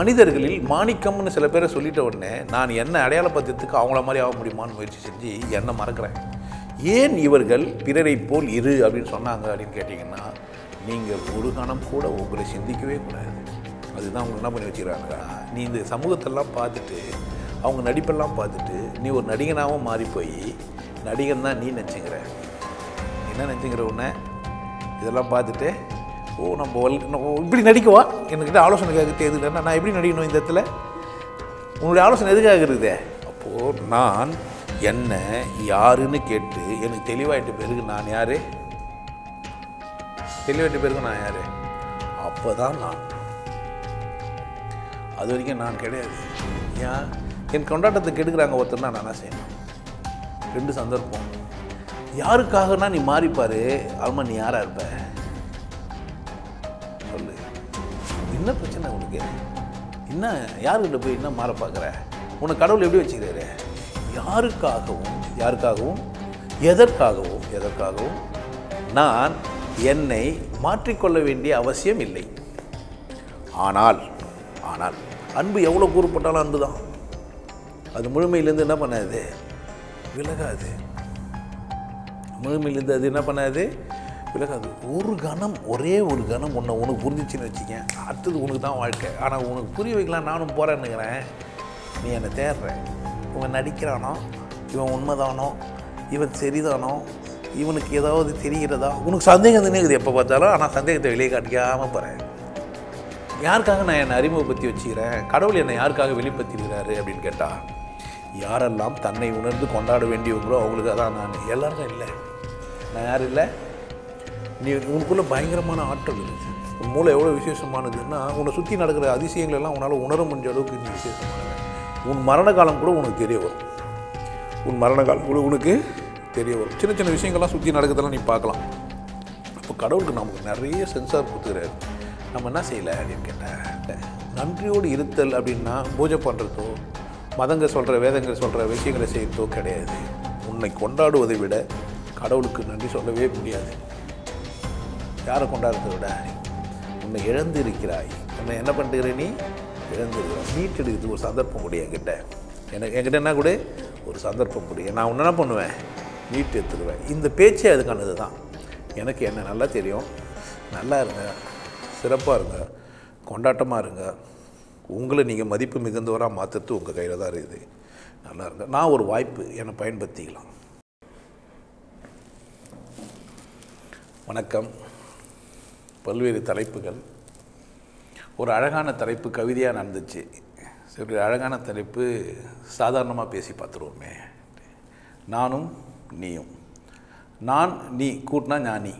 மனிதர்களில் மாணிக்கம்னு சில பேரை சொல்லிட்ட உடனே நான் என்ன அடையாளப்படுத்துறதுக்கு அவங்கள மாதிரி ஆக முடியுமான்னு முயற்சி செஞ்சு என்னை மறக்கிறேன் ஏன் இவர்கள் பிறரை போல் இரு அப்படின்னு சொன்னாங்க அப்படின்னு கேட்டிங்கன்னா நீங்கள் ஒரு கணம் கூட உங்களை சிந்திக்கவே கூடாது அதுதான் அவங்க என்ன பண்ணி வச்சுக்கிறாங்க நீ இந்த சமூகத்தெல்லாம் பார்த்துட்டு அவங்க நடிப்பெல்லாம் பார்த்துட்டு நீ ஒரு நடிகனாகவும் மாறி போய் நடிகன் தான் நீ நினச்சிக்கிற என்ன நினச்சிக்கிற உடனே இதெல்லாம் பார்த்துட்டு ஓ நம்ம வல் நம்ம இப்படி நடிக்கவா என்கிட்ட ஆலோசனை கேட்க தேவையில்லைன்னா நான் எப்படி நடிக்கணும் இந்த இடத்துல உன்னுடைய ஆலோசனை எதுக்காக இருக்குதே அப்போது நான் என்ன யாருன்னு கேட்டு எனக்கு தெளிவாயிட்ட பிறகு நான் யார் தெளிவாயிட்ட பிறகு நான் யார் அப்போ தான் நான் அது வரைக்கும் நான் கிடையாது ஏன் என் கொண்டாட்டத்தை கெடுக்கிறாங்க ஒருத்தர்னா நான் என்ன செய்யணும் ரெண்டு சந்தர்ப்பம் யாருக்காகனா நீ மாறிப்பாரு ஆல்மா நீ யாரா இருப்ப சொல்லு என்ன பிரச்சனை உனக்கு என்ன யாருக்கிட்ட போய் என்ன மாற பார்க்குற உன்னை கடவுள் எப்படி வச்சுக்கிறாரு யாருக்காகவும் யாருக்காகவும் எதற்காகவும் எதற்காகவும் நான் என்னை மாற்றிக்கொள்ள வேண்டிய அவசியம் இல்லை ஆனால் ஆனால் அன்பு எவ்வளோ கூறுப்பட்டாலும் அன்பு தான் அது முழுமையிலேருந்து என்ன பண்ணாது விலகாது முழுமையிலேருந்து அது என்ன பண்ணாது விலகாது ஒரு கணம் ஒரே ஒரு கணம் உன்னை உனக்கு புரிஞ்சிச்சின்னு வச்சுக்கேன் அடுத்தது உனக்கு தான் வாழ்க்கை ஆனால் உனக்கு புரிய வைக்கலாம் நானும் போகிறேன்னுக்கிறேன் நீ என்னை தேடுற இவன் நடிக்கிறானோ இவன் உண்மைதானோ இவன் சரிதானோ இவனுக்கு ஏதாவது தெரிகிறதா உனக்கு சந்தேகம் தானே இருக்குது எப்போ பார்த்தாலும் ஆனால் சந்தேகத்தை வெளியே காட்டிக்காமல் போகிறேன் யாருக்காக நான் என்னை அறிமுகப்படுத்தி வச்சுக்கிறேன் கடவுள் என்னை யாருக்காக வெளிப்படுத்திருக்கிறாரு அப்படின்னு கேட்டால் யாரெல்லாம் தன்னை உணர்ந்து கொண்டாட வேண்டியவங்களோ அவங்களுக்கு அதான் நான் எல்லாருக்கும் இல்லை நான் யாரும் இல்லை நீ உனக்குள்ளே பயங்கரமான ஆற்றல் இருக்குது உன் மூளை எவ்வளோ விசேஷமானதுன்னா உன்னை சுற்றி நடக்கிற அதிசயங்கள் எல்லாம் உன்னால் உணர முடிஞ்ச அளவுக்கு நீ விசேஷமானது உன் மரண காலம் கூட உனக்கு தெரிய வரும் உன் மரண காலம் கூட உனக்கு தெரிய வரும் சின்ன சின்ன விஷயங்கள்லாம் சுற்றி நடக்கிறதெல்லாம் நீ பார்க்கலாம் அப்போ கடவுளுக்கு நமக்கு நிறைய சென்சார் கொடுத்துக்கிறாரு நம்ம என்ன செய்யலை அப்படின்னு கேட்டேன் நன்றியோடு இருத்தல் அப்படின்னா பூஜை பண்ணுறதோ மதங்க சொல்கிற வேதங்கள் சொல்கிற விஷயங்களை செய்கிறதோ கிடையாது உன்னை கொண்டாடுவதை விட கடவுளுக்கு நன்றி சொல்லவே முடியாது யாரை கொண்டாடுறதை விட உன்னை இழந்து இருக்கிறாய் உன்னை என்ன பண்ணுகிற நீ இழந்து இருக்கிறாய் மீட்டெடுக்கிறது ஒரு சந்தர்ப்பம் கொடு என்கிட்ட எனக்கு என்கிட்ட என்ன கூட ஒரு சந்தர்ப்பம் கொடு நான் உன்னை என்ன பண்ணுவேன் மீட்டு எடுத்துடுவேன் இந்த பேச்சே அதுக்கானது தான் எனக்கு என்ன நல்லா தெரியும் நல்லா இருங்க சிறப்பாக இருங்க கொண்டாட்டமாக இருங்க உங்களை நீங்கள் மதிப்பு மிகுந்தவராக மாற்றுறது உங்கள் கையில் தான் இருக்குது நல்லா இருங்க நான் ஒரு வாய்ப்பு என்னை பயன்படுத்திக்கலாம் வணக்கம் பல்வேறு தலைப்புகள் ஒரு அழகான தலைப்பு கவிதையாக நடந்துச்சு சரி அழகான தலைப்பு சாதாரணமாக பேசி பார்த்துருவோமே நானும் நீயும் நான் நீ கூட்டினா ஞானி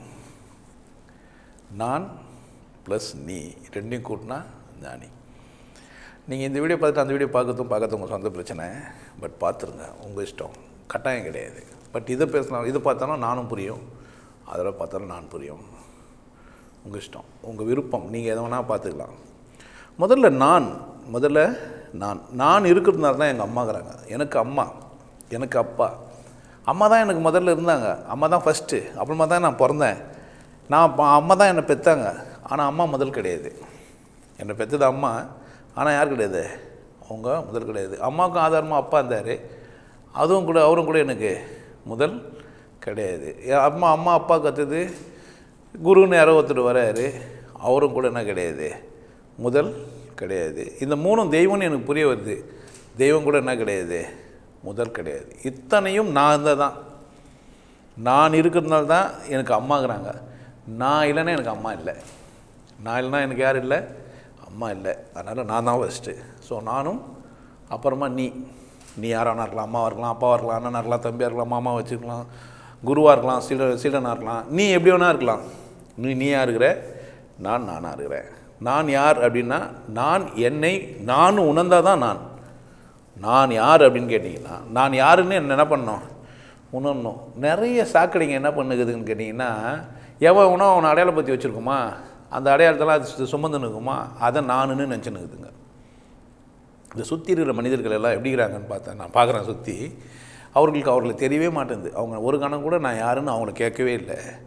நான் ப்ளஸ் நீ ரெண்டையும் கூட்டினா ஞானி நீங்கள் இந்த வீடியோ பார்த்துட்டு அந்த வீடியோ பார்க்கறதும் பார்க்கறது உங்கள் சொந்த பிரச்சனை பட் பார்த்துருங்க உங்கள் இஷ்டம் கட்டாயம் கிடையாது பட் இதை பேசலாம் இதை பார்த்தாலும் நானும் புரியும் அதில் பார்த்தாலும் நான் புரியும் உங்கள் இஷ்டம் உங்கள் விருப்பம் நீங்கள் எதை வேணால் பார்த்துக்கலாம் முதல்ல நான் முதல்ல நான் நான் இருக்கிறதுனால தான் எங்கள் அம்மாங்கிறாங்க எனக்கு அம்மா எனக்கு அப்பா அம்மா தான் எனக்கு முதல்ல இருந்தாங்க அம்மா தான் ஃபஸ்ட்டு அப்புறமா தான் நான் பிறந்தேன் நான் அப்ப- அம்மா தான் என்னை பெற்றாங்க ஆனால் அம்மா முதல் கிடையாது என்னை பெற்றது அம்மா ஆனால் யார் கிடையாது அவங்க முதல் கிடையாது அம்மாவுக்கும் ஆதாரமாக அப்பா இருந்தார் அதுவும் கூட அவரும் கூட எனக்கு முதல் கிடையாது என் அம்மா அம்மா அப்பா கற்றுது குருன்னு யாரோ ஒருத்தர் வராரு அவரும் கூட என்ன கிடையாது முதல் கிடையாது இந்த மூணும் தெய்வம்னு எனக்கு புரிய வருது தெய்வம் கூட என்ன கிடையாது முதல் கிடையாது இத்தனையும் நான் இருந்தால் தான் நான் இருக்கிறதுனால தான் எனக்கு அம்மாங்கிறாங்க நான் இல்லைன்னா எனக்கு அம்மா இல்லை நான் இல்லைன்னா எனக்கு யார் இல்லை அம்மா இல்லை அதனால் நான் தான் ஃபஸ்ட்டு ஸோ நானும் அப்புறமா நீ நீ யாரானா இருக்கலாம் அம்மாவாக இருக்கலாம் அப்பாவாக இருக்கலாம் அண்ணனாக இருக்கலாம் தம்பியாக இருக்கலாம் மாமாவை வச்சுருக்கலாம் குருவாக இருக்கலாம் சீட சீடனாக இருக்கலாம் நீ எப்படி வேணா இருக்கலாம் நீ நீயாக இருக்கிற நான் நானாக இருக்கிறேன் நான் யார் அப்படின்னா நான் என்னை நான் உணர்ந்தால் தான் நான் நான் யார் அப்படின்னு கேட்டிங்கன்னா நான் யாருன்னு என்ன என்ன பண்ணணும் உணரணும் நிறைய சாக்கடைங்க என்ன பண்ணுக்குதுன்னு கேட்டிங்கன்னா எவன் உணவு அவனை அடையாளப்படுத்தி வச்சுருக்குமா அந்த அடையாளத்தெல்லாம் அது சுமந்து நிற்குமா அதை நானுன்னு நினச்சினுக்குதுங்க இந்த சுற்றி இருக்கிற மனிதர்கள் எல்லாம் எப்படிங்கிறாங்கன்னு பார்த்தேன் நான் பார்க்குறேன் சுற்றி அவர்களுக்கு அவர்களுக்கு தெரியவே மாட்டேங்குது அவங்க ஒரு கணம் கூட நான் யாருன்னு அவங்கள கேட்கவே இல்லை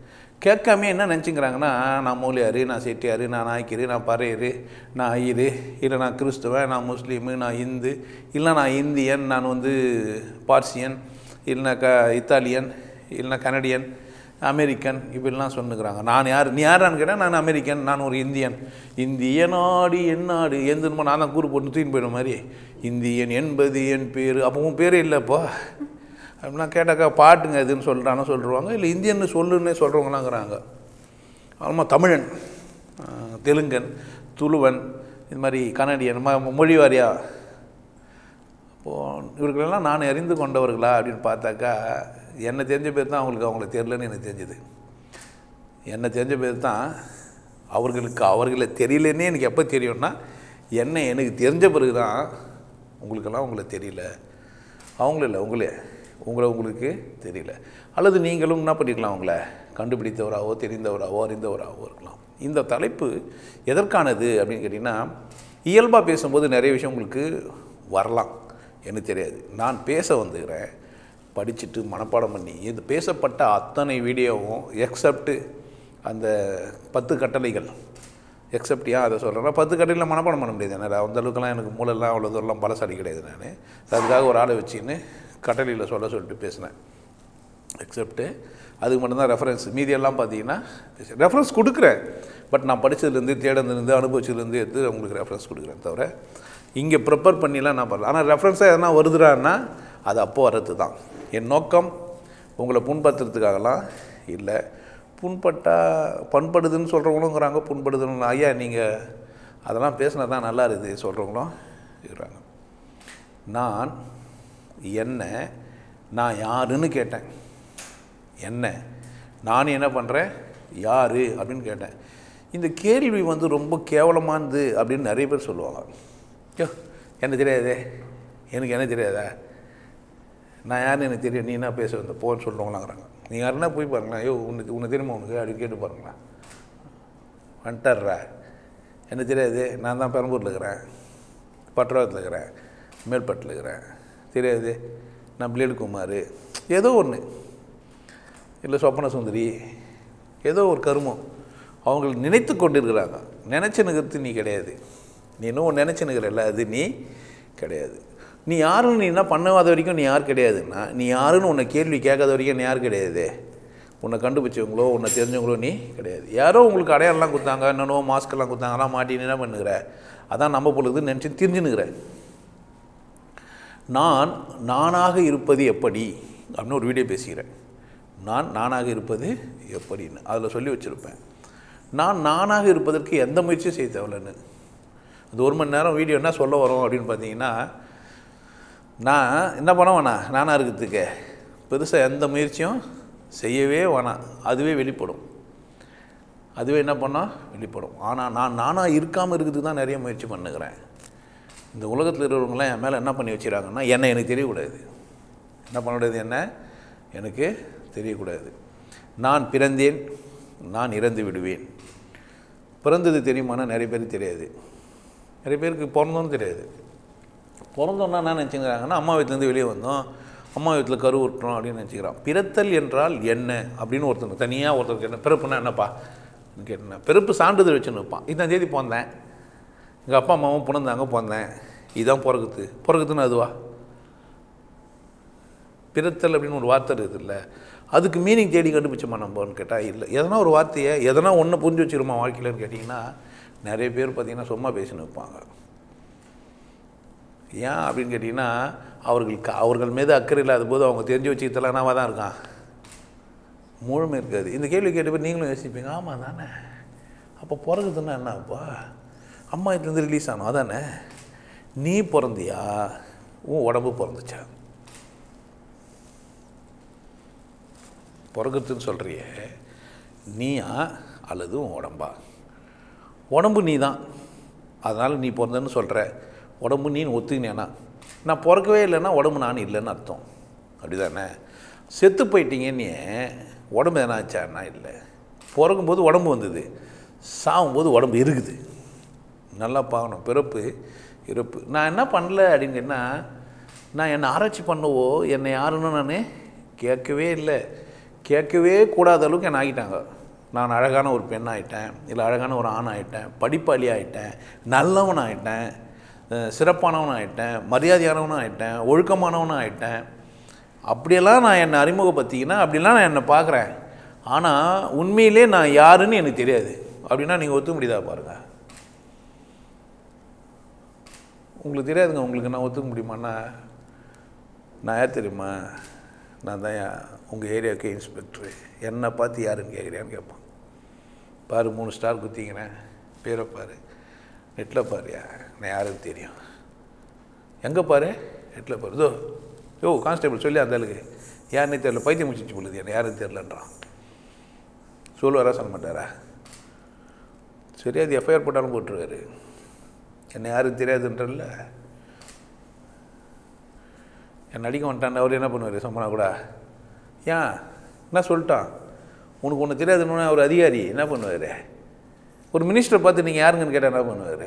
கேட்காம என்ன நினச்சிக்கிறாங்கன்னா நான் மூலியார் நான் செட்டியார் நான் நாய்க்கரு நான் பறையர் நான் ஐயரு இல்லை நான் கிறிஸ்துவன் நான் முஸ்லீமு நான் இந்து இல்லை நான் இந்தியன் நான் வந்து பார்சியன் இல்லைனா க இத்தாலியன் இல்லைனா கனடியன் அமெரிக்கன் இப்படிலாம் சொன்னுக்கிறாங்க நான் யார் நீ யாரான்னு கேட்டால் நான் அமெரிக்கன் நான் ஒரு இந்தியன் இந்திய நாடு என் நாடு எந்தனுமோ நான் தான் கூறு போட்டு தூக்கின்னு போயிடும் மாதிரி இந்தியன் என்பது என் பேர் அப்போ உன் பேரே இல்லைப்பா அப்படின்னா கேட்டாக்கா பாட்டுங்க இதுன்னு சொல்கிறான்னு சொல்லிடுவாங்க இல்லை இந்தியன்னு சொல்லுன்னே சொல்கிறவங்களாங்கிறாங்க ஆமாம் தமிழன் ஆஹ், தெலுங்கன் துளுவன் இது மாதிரி கனடியன் ம மொழி வாரியா இப்போது இவர்களெல்லாம் நான் அறிந்து கொண்டவர்களா அப்படின்னு பார்த்தாக்கா என்னை தெரிஞ்ச பேர் தான் அவங்களுக்கு அவங்கள தெரிலன்னு எனக்கு தெரிஞ்சுது என்னை தெரிஞ்ச பேர் தான் அவர்களுக்கு அவர்களை தெரியலன்னே எனக்கு எப்போ தெரியும்னா என்ன எனக்கு தெரிஞ்ச பிறகு தான் உங்களுக்கெல்லாம் உங்களை தெரியல அவங்கள இல்லை உங்களே உங்களை உங்களுக்கு தெரியல அல்லது நீங்களும் என்ன பண்ணிருக்கலாம் அவங்கள கண்டுபிடித்தவராகவோ தெரிந்தவராகவோ அறிந்தவராகவோ இருக்கலாம் இந்த தலைப்பு எதற்கானது அப்படின்னு கேட்டிங்கன்னா இயல்பாக பேசும்போது நிறைய விஷயம் உங்களுக்கு வரலாம் எனக்கு தெரியாது நான் பேச வந்துக்கிறேன் படிச்சுட்டு மனப்பாடம் பண்ணி இது பேசப்பட்ட அத்தனை வீடியோவும் எக்ஸப்ட்டு அந்த பத்து கட்டளைகள் எக்ஸப்ட் ஏன் அதை சொல்கிறேன்னா பத்து கட்டளையில் மனப்பாடம் பண்ண முடியாது என்னால் அந்த அளவுக்குலாம் எனக்கு மூளைலாம் அவ்வளோ தூரம்லாம் பலசாலி கிடையாது நான் அதுக்காக ஒரு ஆளை வச்சுன்னு கட்டளையில் சொல்ல சொல்லிட்டு பேசினேன் எக்ஸப்ட்டு அதுக்கு மட்டும்தான் ரெஃபரன்ஸ் மீதியெல்லாம் பார்த்தீங்கன்னா ரெஃபரன்ஸ் கொடுக்குறேன் பட் நான் படித்ததுலேருந்து தேடதுலேருந்து அனுபவிச்சதுலேருந்து எடுத்து உங்களுக்கு ரெஃபரன்ஸ் கொடுக்குறேன் தவிர இங்கே ப்ரிப்பேர் பண்ணிலாம் நான் பண்ணல ஆனால் ரெஃபரன்ஸாக எதனா வருதுறான்னா அது அப்போ வர்றது தான் என் நோக்கம் உங்களை புண்படுத்துறதுக்காகலாம் இல்லை புண்பட்டா பண்படுதுன்னு சொல்கிறவங்களுங்கிறாங்க புண்படுதுன்னு ஐயா நீங்கள் அதெல்லாம் பேசினா தான் நல்லா இருக்குது சொல்கிறவங்களும் இருக்கிறாங்க நான் என்ன நான் யாருன்னு கேட்டேன் என்ன நான் என்ன பண்ணுறேன் யார் அப்படின்னு கேட்டேன் இந்த கேள்வி வந்து ரொம்ப கேவலமானது அப்படின்னு நிறைய பேர் சொல்லுவாங்க யோ என்ன தெரியாதே எனக்கு என்ன தெரியாதா நான் யாருன்னு எனக்கு தெரியும் நீ என்ன பேச வந்த போன்னு சொல்லுவாங்களாங்கிறாங்க நீ யாருன்னா போய் பாருங்களேன் ஐயோ உனக்கு உனக்கு தெரியுமா உனக்கு அப்படின்னு கேட்டு பாருங்களேன் வந்துட்டார்றா என்ன தெரியாது நான் தான் பெரம்பூரில் இருக்கிறேன் பட்டராத்தில் இருக்கிறேன் மேல்பட்டில் இருக்கிறேன் தெரியாது நான் பிளேடு குமார் ஏதோ ஒன்று இல்லை சொப்பன சுந்தரி ஏதோ ஒரு கருமம் அவங்க நினைத்து கொண்டிருக்கிறாங்க நினச்சினுக்கிறது நீ கிடையாது நீ இன்னும் நினச்சினுக்கிறல்ல அது நீ கிடையாது நீ யாருன்னு நீ என்ன பண்ணாத வரைக்கும் நீ யார் கிடையாதுன்னா நீ யாருன்னு உன்னை கேள்வி கேட்காத வரைக்கும் நீ யார் கிடையாது உன்னை கண்டுபிடிச்சவங்களோ உன்னை தெரிஞ்சவங்களோ நீ கிடையாது யாரோ உங்களுக்கு அடையாளம்லாம் கொடுத்தாங்க என்னென்னோ மாஸ்க்கெல்லாம் கொடுத்தாங்கலாம் மாட்டி நீ என்ன பண்ணுகிற அதான் நம்ம பொழுது நினச்சி தெரிஞ்சுனுக்கிறேன் நான் நானாக இருப்பது எப்படி அப்படின்னு ஒரு வீடியோ பேசுகிறேன் நான் நானாக இருப்பது எப்படின்னு அதில் சொல்லி வச்சுருப்பேன் நான் நானாக இருப்பதற்கு எந்த முயற்சியும் செய்ய தேவையில்லைன்னு அது ஒரு மணி நேரம் வீடியோ என்ன சொல்ல வரோம் அப்படின்னு பார்த்தீங்கன்னா நான் என்ன பண்ண வேணாம் நானாக இருக்கிறதுக்கு பெருசாக எந்த முயற்சியும் செய்யவே வேணாம் அதுவே வெளிப்படும் அதுவே என்ன பண்ணால் வெளிப்படும் ஆனால் நான் நானாக இருக்காமல் இருக்கிறதுக்கு தான் நிறைய முயற்சி பண்ணுகிறேன் இந்த உலகத்தில் இருக்கிறவங்களாம் என் மேலே என்ன பண்ணி வச்சுறாங்கன்னா என்ன எனக்கு தெரியக்கூடாது என்ன பண்ணக்கூடாது என்ன எனக்கு தெரியக்கூடாது நான் பிறந்தேன் நான் இறந்து விடுவேன் பிறந்தது தெரியுமானா நிறைய பேருக்கு தெரியாது நிறைய பேருக்கு பிறந்தோன்னு தெரியாது பிறந்தோன்னா என்ன நினச்சிக்கிறாங்கன்னா அம்மா வீட்டிலேருந்து வெளியே வந்தோம் அம்மா வீட்டில் கரு விட்டுறோம் அப்படின்னு நினச்சிக்கிறான் பிறத்தல் என்றால் என்ன அப்படின்னு ஒருத்தர் தனியாக ஒருத்தருக்கு என்ன பிறப்புனா என்னப்பா கேட்டேன் பிறப்பு சான்றிதழ் வச்சுன்னு இருப்பான் இத்தனை தேதி பிறந்தேன் எங்கள் அப்பா அம்மாவும் பிறந்தாங்க பிறந்தேன் இதுதான் பிறகுது பிறகுதுன்னு அதுவா பிறத்தல் அப்படின்னு ஒரு வார்த்தை இருக்குதுல்ல அதுக்கு மீனிங் தேடி கண்டுபிடிச்சோமா நம்மன்னு கேட்டால் இல்லை எதனா ஒரு வார்த்தையை எதனா ஒன்று புரிஞ்சு வச்சிருமா வாழ்க்கையிலன்னு கேட்டிங்கன்னா நிறைய பேர் பார்த்திங்கன்னா சும்மா பேசின்னு இருப்பாங்க ஏன் அப்படின்னு கேட்டிங்கன்னா அவர்களுக்கு அவர்கள் மீது அக்கறை இல்லாத போது அவங்க தெரிஞ்சு வச்சுக்கிட்டலாம் நாம தான் இருக்கான் முழுமை இருக்காது இந்த கேள்வி கேட்டப்போ நீங்களும் யோசிப்பீங்க ஆமாம் தானே அப்போ பிறகுதுன்னா என்னப்பா அம்மா இதுலேருந்து ரிலீஸ் ஆனோம் அதானே நீ பிறந்தியா உன் உடம்பு பிறந்துச்சா பிறகுறதுன்னு சொல்கிறியே நீயா அல்லது உன் உடம்பா உடம்பு நீ தான் அதனால் நீ பிறந்தன்னு சொல்கிற உடம்பு நீ ஒத்துக்கினேனா நான் பிறக்கவே இல்லைன்னா உடம்பு நான் இல்லைன்னு அர்த்தம் அப்படி தானே செத்து போயிட்டீங்கன்னு உடம்பு எதனா ஆச்சான்னா இல்லை பிறக்கும்போது உடம்பு வந்தது சாகும்போது உடம்பு இருக்குது நல்லா பார்க்கணும் பிறப்பு இறப்பு நான் என்ன பண்ணல அப்படின்னு கேட்டால் நான் என்னை ஆராய்ச்சி பண்ணவோ என்னை யாருன்னு நான் கேட்கவே இல்லை கேட்கவே கூடாத அளவுக்கு என்னை ஆகிட்டாங்க நான் அழகான ஒரு பெண் ஆயிட்டேன் இல்லை அழகான ஒரு ஆண் ஆயிட்டேன் படிப்பாளி ஆயிட்டேன் நல்லவன் ஆயிட்டேன் அஹ் சிறப்பானவன் ஆயிட்டேன் மரியாதையானவனும் ஆயிட்டேன் ஒழுக்கமானவனும் ஆயிட்டேன் அப்படியெல்லாம் நான் என்னை அறிமுகப்படுத்திக்கினா அப்படிலாம் நான் என்னை பார்க்குறேன் ஆனால் உண்மையிலே நான் யாருன்னு எனக்கு தெரியாது அப்படின்னா நீங்கள் ஒத்துக்க முடியுதா பாருங்கள் உங்களுக்கு தெரியாதுங்க உங்களுக்கு நான் ஒத்துக்க முடியுமாண்ணா நான் யார் தெரியுமா நான் தான் உங்கள் ஏரியாவுக்கு இன்ஸ்பெக்டரு என்னை பார்த்து யாருன்னு கேட்குறியான்னு கேட்பான் பாரு மூணு ஸ்டார் குத்திக்கிறேன் பேரை பாரு நெட்டில் பாருயா நான் யாருன்னு தெரியும் எங்கே பாரு நெட்டில் பாரு இதோ யோ கான்ஸ்டபிள் சொல்லி அந்த ஆளுக்கு யாருன்னே தெரியல பைத்தியம் முடிச்சிச்சு பொழுது என்ன யாருன்னு தெரிலன்றான் சொல்லுவாரா சொல்ல மாட்டாரா சரி அது எஃப்ஐஆர் போட்டாலும் போட்டுருவாரு என்ன யாருக்கு தெரியாதுன்றல என்ன அடிக்க வந்துட்டான் அவர் என்ன பண்ணுவார் சம்மனா கூட ஏன் என்ன சொல்லிட்டான் உனக்கு ஒன்று தெரியாதுன்னு அவர் அதிகாரி என்ன பண்ணுவார் ஒரு மினிஸ்டரை பார்த்து நீங்கள் யாருங்கன்னு கேட்டால் என்ன பண்ணுவார்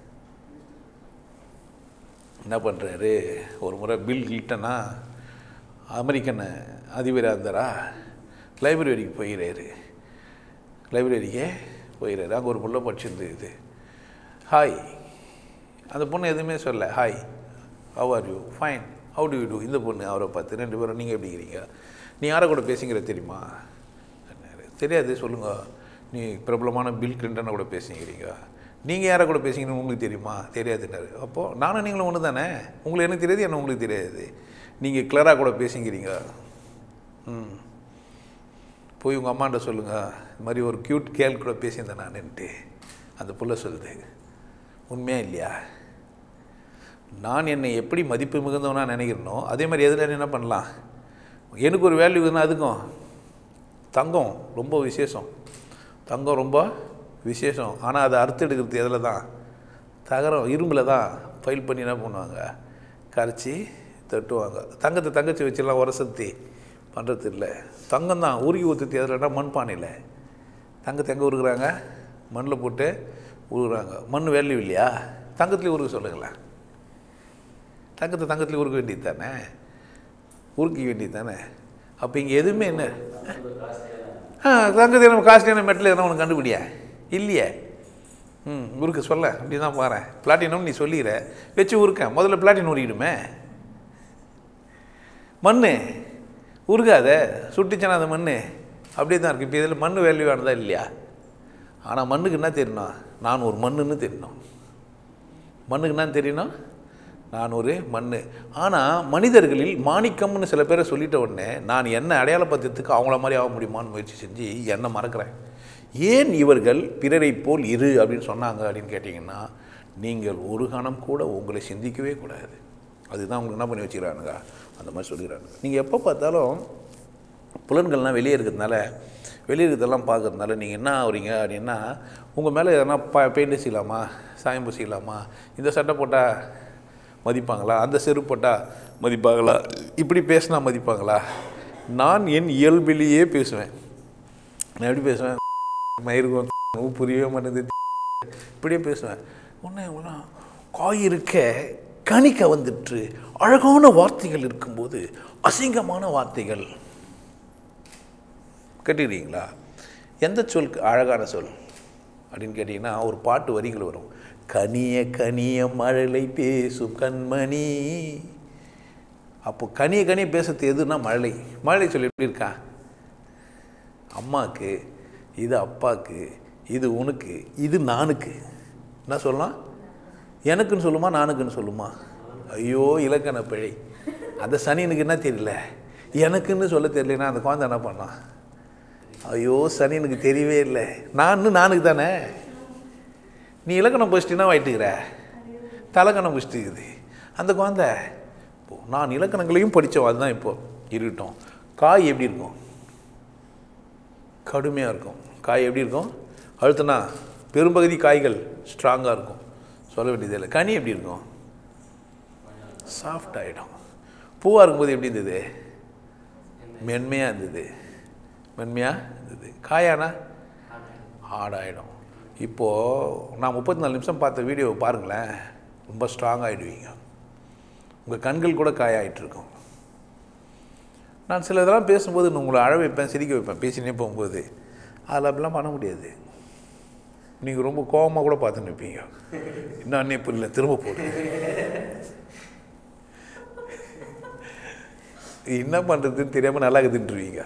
என்ன பண்ணுறாரு ஒரு முறை பில் கில்ட்டனா அமெரிக்கன் அதிபராக இருந்தாரா லைப்ரரிக்கு போயிடுறாரு லைப்ரரிக்கே போயிடுறாரு அங்கே ஒரு புள்ள படிச்சிருந்தது ஹாய் அந்த பொண்ணு எதுவுமே சொல்ல hi how are you fine how do you do இந்த பொண்ணு அவரை பார்த்து ரெண்டு பேரும் நீங்கள் எப்படி இருக்கிறீங்க நீ யாரை கூட பேசுங்கிற தெரியுமா சொன்னாரு. தெரியாது சொல்லுங்கள் நீ பிரபலமான பில் கிளின்டனை கூட பேசிக்கிறீங்க நீங்கள் யாரை கூட பேசிங்கன்னு உங்களுக்கு தெரியுமா தெரியாதுன்னாரு அப்போது நானும் நீங்களும் ஒன்று தானே உங்களுக்கு எனக்கு தெரியாது என்ன உங்களுக்கு தெரியாது நீங்கள் கிளரா கூட பேசிக்கிறீங்க ம் போய் உங்கள் அம்மாண்ட சொல்லுங்கள் இது மாதிரி ஒரு க்யூட் கேள் கூட பேசியிருந்தேன் நான்ட்டு அந்த புள்ள சொல்லுது உண்மையா இல்லையா நான் என்னை எப்படி மதிப்பு மிகுந்தவனா நினைக்கிறனோ அதே மாதிரி எதில் என்ன பண்ணலாம் எனக்கு ஒரு வேல்யூ இருந்தால் அதுக்கும் தங்கம் ரொம்ப விசேஷம் தங்கம் ரொம்ப விசேஷம் ஆனால் அதை அறுத்து எடுக்கிறது எதில் தான் தகரம் இரும்பில் தான் ஃபைல் பண்ணி என்ன பண்ணுவாங்க கரைச்சி தட்டுவாங்க தங்கத்தை தங்கச்சி வச்சுலாம் உரசத்தி பண்ணுறது இல்லை தங்கம் தான் உருகி ஊற்றுத்தி எதுலன்னா மண்பானையில் தங்கத்தை எங்கே உருகுறாங்க மண்ணில் போட்டு உருகுறாங்க மண் வேல்யூ இல்லையா தங்கத்துலேயே உருக சொல்லுங்களேன் தங்கத்தை தங்கத்துலேயே உருக்க வேண்டியது தானே உருக்கிக்க வேண்டியது தானே அப்போ இங்கே எதுவுமே என்ன ஆ தங்கத்தை நம்ம காஸ்ட்லியான மெட்டில் எதனா உனக்கு கண்டுபிடியா இல்லையே ம் உருக்க சொல்ல அப்படி தான் பாரு பிளாட்டினம் நீ சொல்லிடுற வச்சு உருக்கேன் முதல்ல பிளாட்டினம் உருகிடுமே மண் உருகாத சுட்டுச்சுன்னா அந்த மண் அப்படியே தான் இருக்குது இப்போ இதில் மண் வேல்யூவானதா இல்லையா ஆனால் மண்ணுக்கு என்ன தெரியணும் நான் ஒரு மண்ணுன்னு தெரியணும் மண்ணுக்கு என்ன தெரியணும் நான் ஒரு மண் ஆனால் மனிதர்களில் மாணிக்கம்னு சில பேரை சொல்லிட்ட உடனே நான் என்ன அடையாளப்படுத்துறதுக்கு அவங்கள மாதிரி ஆக முடியுமான்னு முயற்சி செஞ்சு என்னை மறக்கிறேன் ஏன் இவர்கள் பிறரை போல் இரு அப்படின்னு சொன்னாங்க அப்படின்னு கேட்டிங்கன்னா நீங்கள் ஒரு கணம் கூட உங்களை சிந்திக்கவே கூடாது அதுதான் உங்களுக்கு என்ன பண்ணி வச்சுக்கிறானுங்க அந்த மாதிரி சொல்லிக்கிறாங்க நீங்கள் எப்போ பார்த்தாலும் புலன்கள்லாம் வெளியே இருக்கிறதுனால வெளியே இருக்கிறதெல்லாம் பார்க்கறதுனால நீங்கள் என்ன ஆகுறீங்க அப்படின்னா உங்கள் மேலே எதனா ப பெயிண்ட் செய்யலாமா சாயம் பூசிக்கலாமா இந்த சட்டை போட்டால் மதிப்பாங்களா அந்த செருப்பு போட்டால் மதிப்பாங்களா இப்படி பேசினா மதிப்பாங்களா நான் என் இயல்பிலேயே பேசுவேன் நான் எப்படி பேசுவேன் மயிருக்கும் புரியவே மாட்டேங்குது இப்படியே பேசுவேன் ஒன்றே ஒன்றா காய் இருக்க கணிக்க வந்துட்டு அழகான வார்த்தைகள் இருக்கும்போது அசிங்கமான வார்த்தைகள் கேட்டுக்கிறீங்களா எந்த சொல் அழகான சொல் அப்படின்னு கேட்டிங்கன்னா ஒரு பாட்டு வரிகள் வரும் கனிய கனிய மழலை பேசும் கண்மணி அப்போ கனிய கனிய பேசுறது எதுனா மழலை மழலை சொல் எப்படி இருக்கா அம்மாவுக்கு இது அப்பாவுக்கு இது உனக்கு இது நானுக்கு என்ன சொல்லலாம் எனக்குன்னு சொல்லுமா நானுக்குன்னு சொல்லுமா ஐயோ இலக்கண பிழை அந்த சனியனுக்கு என்ன தெரியல எனக்குன்னு சொல்ல தெரியலனா அந்த குழந்தை என்ன பண்ணான் ஐயோ சனியனுக்கு தெரியவே இல்லை நான் நானுக்கு தானே நீ இலக்கணம் படிச்சிட்டினா வாயிட்டுக்கிற தலக்கணம் படிச்சுட்டுக்குது அந்த குழந்தை இப்போ நான் இலக்கணங்களையும் படித்தோம் அதுதான் இப்போ இருக்கட்டும் காய் எப்படி இருக்கும் கடுமையாக இருக்கும் காய் எப்படி இருக்கும் அழுத்துனா பெரும்பகுதி காய்கள் ஸ்ட்ராங்காக இருக்கும் சொல்ல வேண்டியது இல்லை கனி எப்படி இருக்கும் சாஃப்ட் ஆகிடும் பூவாக இருக்கும்போது எப்படி இருந்தது மென்மையாக இருந்தது மென்மையாக இருந்தது காயானா ஹார்டாகிடும் இப்போது நான் முப்பத்தி நாலு நிமிஷம் பார்த்த வீடியோவை பாருங்களேன் ரொம்ப ஸ்ட்ராங் ஆகிடுவீங்க உங்கள் கண்கள் கூட காயாயிட்டு இருக்கும் நான் சில இதெல்லாம் பேசும்போது நான் உங்களை அழ வைப்பேன் சிரிக்க வைப்பேன் பேசினே போகும்போது அதில் அப்படிலாம் பண்ண முடியாது நீங்கள் ரொம்ப கோபமாக கூட பார்த்து நிற்பீங்க இன்னும் அன்னே புரியல திரும்ப போடு என்ன பண்ணுறதுன்னு தெரியாமல் நல்லா இருக்குதுன்றீங்க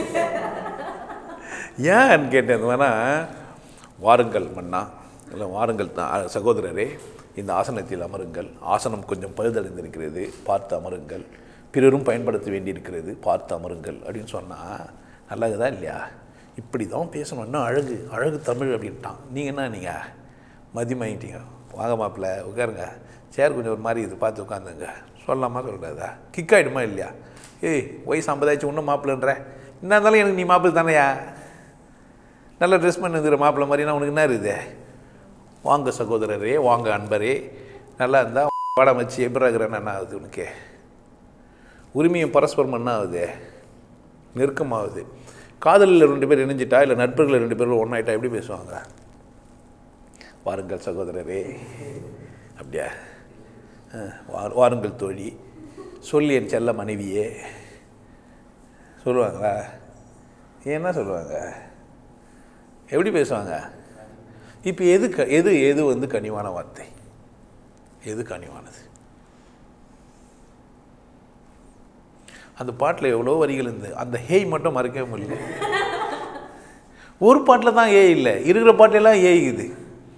ஏன்னு கேட்டது வேணா வாருங்கள் மன்னா இல்லை வாருங்கள் தான் சகோதரரே இந்த ஆசனத்தில் அமருங்கள் ஆசனம் கொஞ்சம் பழுதடைந்திருக்கிறது பார்த்து அமருங்கள் பிறரும் பயன்படுத்த வேண்டியிருக்கிறது பார்த்து அமருங்கள் அப்படின்னு சொன்னால் நல்லதுதான் இல்லையா இப்படி தான் பேசணும் இன்னும் அழகு அழகு தமிழ் அப்படின்ட்டான் நீங்கள் என்ன நீங்கள் மதிமாயிட்டீங்க வாங்க மாப்பிள்ள உட்காருங்க சேர் கொஞ்சம் ஒரு மாதிரி இது பார்த்து உட்காந்துங்க சொல்லலாமா சொல்கிறதா கிக் ஆகிடுமா இல்லையா ஏய் வயசு ஐம்பதாச்சும் இன்னும் மாப்பிள்ளன்ற என்ன இருந்தாலும் எனக்கு நீ மாப்பிள்ளை தானேயா நல்ல ட்ரெஸ் பண்ணுங்கிற மாப்பிள்ளை மாதிரினா உனக்கு என்ன இருக்குது வாங்க சகோதரரே வாங்க அன்பரே நல்லா இருந்தால் படம் வச்சு எப்படி இருக்கிறேன்னு என்ன ஆகுது உனக்கு உரிமையும் பரஸ்பரம் என்ன ஆகுது நெருக்கமாகுது காதலில் ரெண்டு பேர் இணைஞ்சிட்டா இல்லை நட்பர்கள் ரெண்டு பேரும் ஒன்றாயிட்டா எப்படி பேசுவாங்க வாருங்கள் சகோதரரே அப்படியா ஆ, வா- வாருங்கள் தோழி சொல்லி என் செல்ல மனைவியே சொல்லுவாங்களா என்ன சொல்லுவாங்க எப்படி பேசுவாங்க இப்போ எது க எது எது வந்து கனிவான வார்த்தை எது கனிவானது அந்த பாட்டில் எவ்வளோ வரிகள் இருந்து அந்த ஹேய் மட்டும் மறக்கவே முடியல ஒரு பாட்டில் தான் ஏய் இல்லை இருக்கிற பாட்டிலெல்லாம் ஏய்க்குது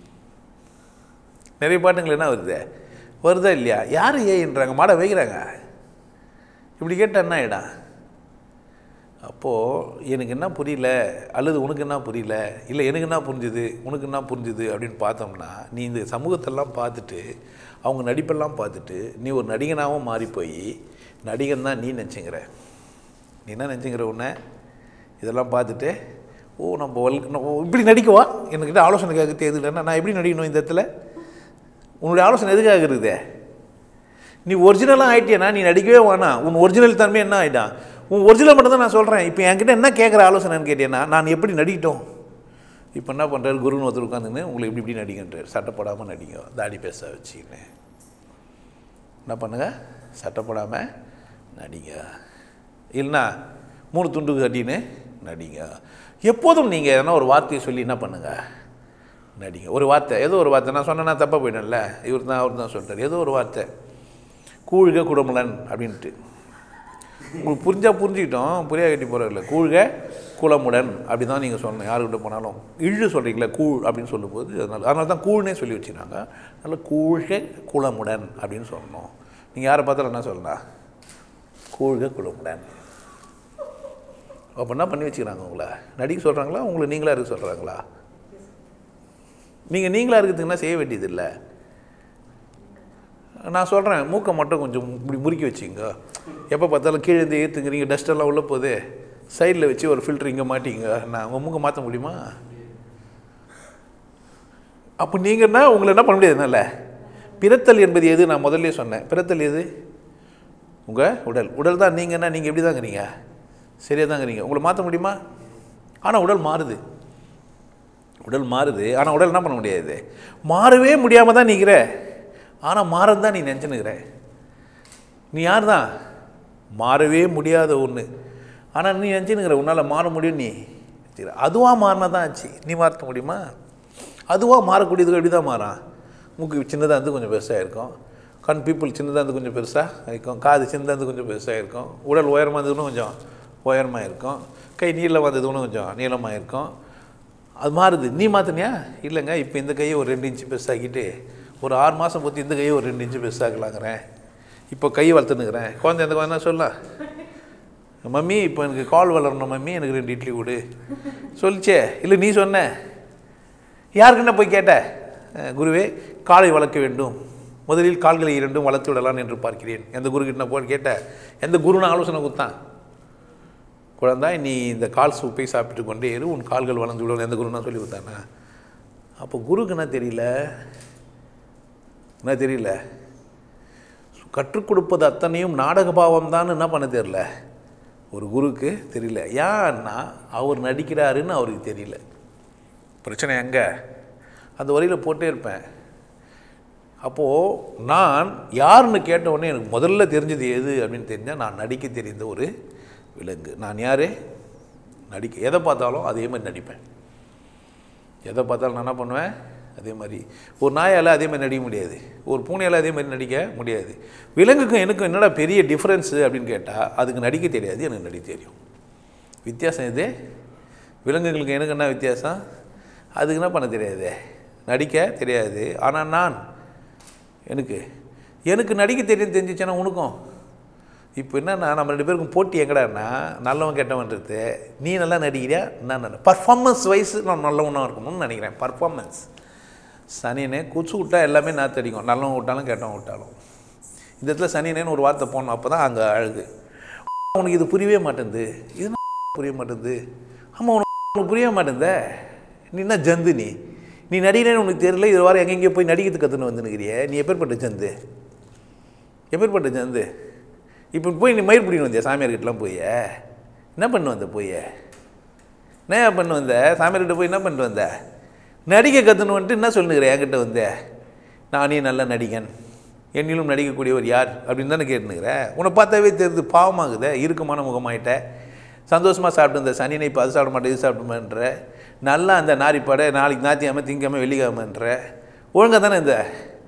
நிறைய பாட்டுங்கள் என்ன வருது வருதா இல்லையா யார் ஏயின்றாங்க மாட வைக்கிறாங்க இப்படி கேட்டால் என்ன ஆகிடும் அப்போது எனக்கு என்ன புரியல அல்லது உனக்கு என்ன புரியல இல்லை எனக்கு என்ன புரிஞ்சுது உனக்கு என்ன புரிஞ்சுது அப்படின்னு பார்த்தோம்னா நீ இந்த சமூகத்தெல்லாம் பார்த்துட்டு அவங்க நடிப்பெல்லாம் பார்த்துட்டு நீ ஒரு நடிகனாகவும் மாறி போய் நடிகன் தான் நீ நினச்சிங்கிற நீ என்ன நினச்சிங்கிற உன்னை இதெல்லாம் பார்த்துட்டு ஓ நம்ம வல் நம்ம இப்படி நடிக்கவா என்கிட்ட ஆலோசனை கேட்க தேவையில்லைன்னா நான் எப்படி நடிக்கணும் இந்த இடத்துல உன்னுடைய ஆலோசனை எதுக்காக இருக்குதே நீ ஒரிஜினலாக ஆயிட்டியனா நீ நடிக்கவே வேணாம் உன் ஒரிஜினல் தன்மை என்ன ஆகிட்டான் உன் ஒரிஜினல் மட்டும் தான் நான் சொல்கிறேன் இப்போ என்கிட்ட என்ன கேட்குற ஆலோசனைன்னு கேட்டேன்னா நான் எப்படி நடிக்கட்டும் இப்போ என்ன பண்ணுறாரு குருன்னு ஒருத்தர் உட்காந்துன்னு உங்களை இப்படி இப்படி நடிங்கன்றார் சட்டை போடாமல் நடிங்க தாடி பேச வச்சுக்கின்னு என்ன பண்ணுங்க சட்டை போடாமல் நடிங்க இல்லைன்னா மூணு துண்டு கட்டின்னு நடிங்க எப்போதும் நீங்கள் எதனா ஒரு வார்த்தையை சொல்லி என்ன பண்ணுங்க நடிங்க ஒரு வார்த்தை ஏதோ ஒரு வார்த்தை நான் சொன்னேன்னா தப்பாக போயிட்டேன்ல இவர் தான் அவர் தான் சொல்லிட்டார் ஏதோ ஒரு வார்த்தை கூழ்க குடமுலன் அப்படின்ட்டு உங்களுக்கு புரிஞ்சால் புரிஞ்சுக்கிட்டோம் புரியா கட்டி போகிறதில்ல கூழ்க குளமுடன் அப்படி தான் நீங்கள் சொல்லணும் யாருக்கிட்ட போனாலும் இழு சொல்கிறீங்களா கூழ் அப்படின்னு சொல்லும்போது அதனால அதனால தான் கூழ்னே சொல்லி வச்சுருக்காங்க அதனால் கூழ்க குளமுடன் அப்படின்னு சொல்லணும் நீங்கள் யாரை பார்த்தாலும் என்ன சொல்லலாம் கூழ்க குளமுடன் அப்போ என்ன பண்ணி வச்சுக்கிறாங்க உங்களை நடிக்க சொல்கிறாங்களா உங்களை நீங்களா இருக்க சொல்கிறாங்களா நீங்கள் நீங்களா இருக்கிறதுக்கு என்ன செய்ய வேண்டியதில்லை நான் சொல்கிறேன் மூக்கை மட்டும் கொஞ்சம் இப்படி முறுக்கி வச்சுங்க எப்போ பார்த்தாலும் கீழே இருந்து ஏற்றுங்கிறீங்க டஸ்டெல்லாம் உள்ளே போகுது சைடில் வச்சு ஒரு ஃபில்டர் இங்கே மாட்டிங்க நான் உங்கள் மூக்கை மாற்ற முடியுமா அப்போ நீங்கன்னா உங்களை என்ன பண்ண முடியாது என்னால் பிறத்தல் என்பது எது நான் முதல்ல சொன்னேன் பிறத்தல் எது உங்கள் உடல் உடல் தான் நீங்கன்னா நீங்கள் எப்படி தாங்கிறீங்க சரியாக தாங்கிறீங்க உங்களை மாற்ற முடியுமா ஆனால் உடல் மாறுது உடல் மாறுது ஆனால் உடல் என்ன பண்ண முடியாது மாறவே முடியாமல் தான் நிற்கிற ஆனால் மாறது தான் நீ நினச்சினுக்கிற நீ யார் தான் மாறவே முடியாத ஒன்று ஆனால் நீ நினச்சினுக்கிற உன்னால் மாற முடியும் நீ சரி அதுவாக மாறினா தான் ஆச்சு நீ மாற்ற முடியுமா அதுவாக மாறக்கூடியது எப்படி தான் மாறான் மூக்கு சின்னதாக இருந்து கொஞ்சம் பெருசாக இருக்கும் கண் பீப்புள் சின்னதாக இருந்து கொஞ்சம் பெருசாக இருக்கும் காது சின்னதாக இருந்து கொஞ்சம் பெருசாக இருக்கும் உடல் உயரமாக இருந்ததுன்னு கொஞ்சம் உயரமாக இருக்கும் கை நீளம் வந்ததுன்னு கொஞ்சம் நீளமாக இருக்கும் அது மாறுது நீ மாற்றினியா இல்லைங்க இப்போ இந்த கையை ஒரு ரெண்டு இன்ச்சு பெருசாக்கிட்டு ஒரு ஆறு மாதம் பொத்தி இந்த கையை ஒரு ரெண்டு இன்ச்சு பெருசாக்கலாங்கிறேன் இப்போ கை வளர்த்துனுக்குறேன் குழந்தை எந்த குழந்தை சொல்லலாம் மம்மி இப்போ எனக்கு கால் வளரணும் மம்மி எனக்கு ரெண்டு இட்லி கொடு சொல்லிச்சே இல்லை நீ சொன்ன யாருக்குன்னா போய் கேட்ட அஹ், குருவே காலை வளர்க்க வேண்டும் முதலில் கால்களை இரண்டும் வளர்த்து விடலாம் என்று பார்க்கிறேன் எந்த குருக்கிட்ட நான் போய் கேட்ட எந்த குருன்னு ஆலோசனை கொடுத்தான் குழந்தாய் நீ இந்த கால் சூப்பை சாப்பிட்டு கொண்டே இரு உன் கால்கள் வளர்ந்து விடும் எந்த குருன்னா சொல்லி கொடுத்தானா அப்போ குருக்கு என்ன தெரியல என்ன தெரியல கற்றுக் கொடுப்பது அத்தனையும் நாடக பாவம் தான் என்ன பண்ண தெரியல ஒரு குருக்கு தெரியல ஏன்னா அவர் நடிக்கிறாருன்னு அவருக்கு தெரியல பிரச்சனை எங்கே அந்த வரியில் போட்டே இருப்பேன் அப்போது நான் யாருன்னு கேட்ட உடனே எனக்கு முதல்ல தெரிஞ்சது எது அப்படின்னு தெரிஞ்சால் நான் நடிக்க தெரிந்த ஒரு விலங்கு நான் யார் நடிக்க எதை பார்த்தாலும் அதே மாதிரி நடிப்பேன் எதை பார்த்தாலும் நான் என்ன பண்ணுவேன் அதே மாதிரி ஒரு நாயால் அதே மாதிரி நடிக்க முடியாது ஒரு பூனையால் அதே மாதிரி நடிக்க முடியாது விலங்குக்கும் எனக்கும் என்னடா பெரிய டிஃப்ரென்ஸு அப்படின்னு கேட்டால் அதுக்கு நடிக்க தெரியாது எனக்கு நடிக்க தெரியும் வித்தியாசம் இது விலங்குகளுக்கு எனக்கு என்ன வித்தியாசம் அதுக்கு என்ன பண்ண தெரியாது நடிக்க தெரியாது ஆனால் நான் எனக்கு எனக்கு நடிக்க தெரியும் தெரிஞ்சிச்சுன்னா உனக்கும் இப்போ என்னன்னா நம்ம ரெண்டு பேருக்கும் போட்டி எங்கடான்னா நல்லவன் கெட்டவன்றது நீ நல்லா நடிக்கிறியா நான் நல்ல பர்ஃபார்மன்ஸ் வைஸ் நான் நல்லவனாக இருக்கணும்னு நினைக்கிறேன் பர்ஃபார்மன்ஸ் சனினே குச்சி விட்டா எல்லாமே நாற்று அடிக்கும் நல்லவன் விட்டாலும் கெட்டவன் விட்டாலும் இந்த இடத்துல சனினேன்னு ஒரு வார்த்தை போடணும் அப்போ தான் அங்கே அழுகு உனக்கு இது புரியவே மாட்டேங்குது இது என்ன புரிய மாட்டேங்குது ஆமாம் உனக்கு உனக்கு புரிய மாட்டேங்குதே நீ என்ன ஜந்து நீ நீ நடிக்கிறேன்னு உனக்கு தெரியல இது வாரம் எங்கெங்கேயோ போய் நடிக்கிறதுக்கு கற்றுன்னு வந்துனுக்கிறிய நீ எப்பேற்பட்ட ஜந்து எப்பேற்பட்ட ஜந்து இப்போ போய் நீ மயிர் பிடிக்கணும் வந்தியா சாமியார்கிட்டலாம் போய் என்ன பண்ணு வந்த போய் என்ன பண்ணு வந்த சாமியார்கிட்ட போய் என்ன பண்ணிட்டு வந்த நடிக்க கற்றுன்னு வந்துட்டு என்ன சொல்லுங்கிற என்கிட்ட வந்த நானே நல்ல நடிகன் என்னிலும் நடிக்கக்கூடியவர் யார் அப்படின்னு தானே கேட்டுனுக்கிறேன் உன்னை பார்த்தாவே தெரியுது பாவமாகுதே இறுக்கமான முகமாயிட்ட சந்தோஷமாக சாப்பிட்டு இந்த சனினை இப்போ அது சாப்பிட மாட்டேன் இது சாப்பிடுமன்ற நல்லா அந்த நாரிப்பாடை நாளைக்கு ஞாத்தியாமல் திங்காமல் வெள்ளிக்காமன்ற ஒழுங்காக தானே இந்த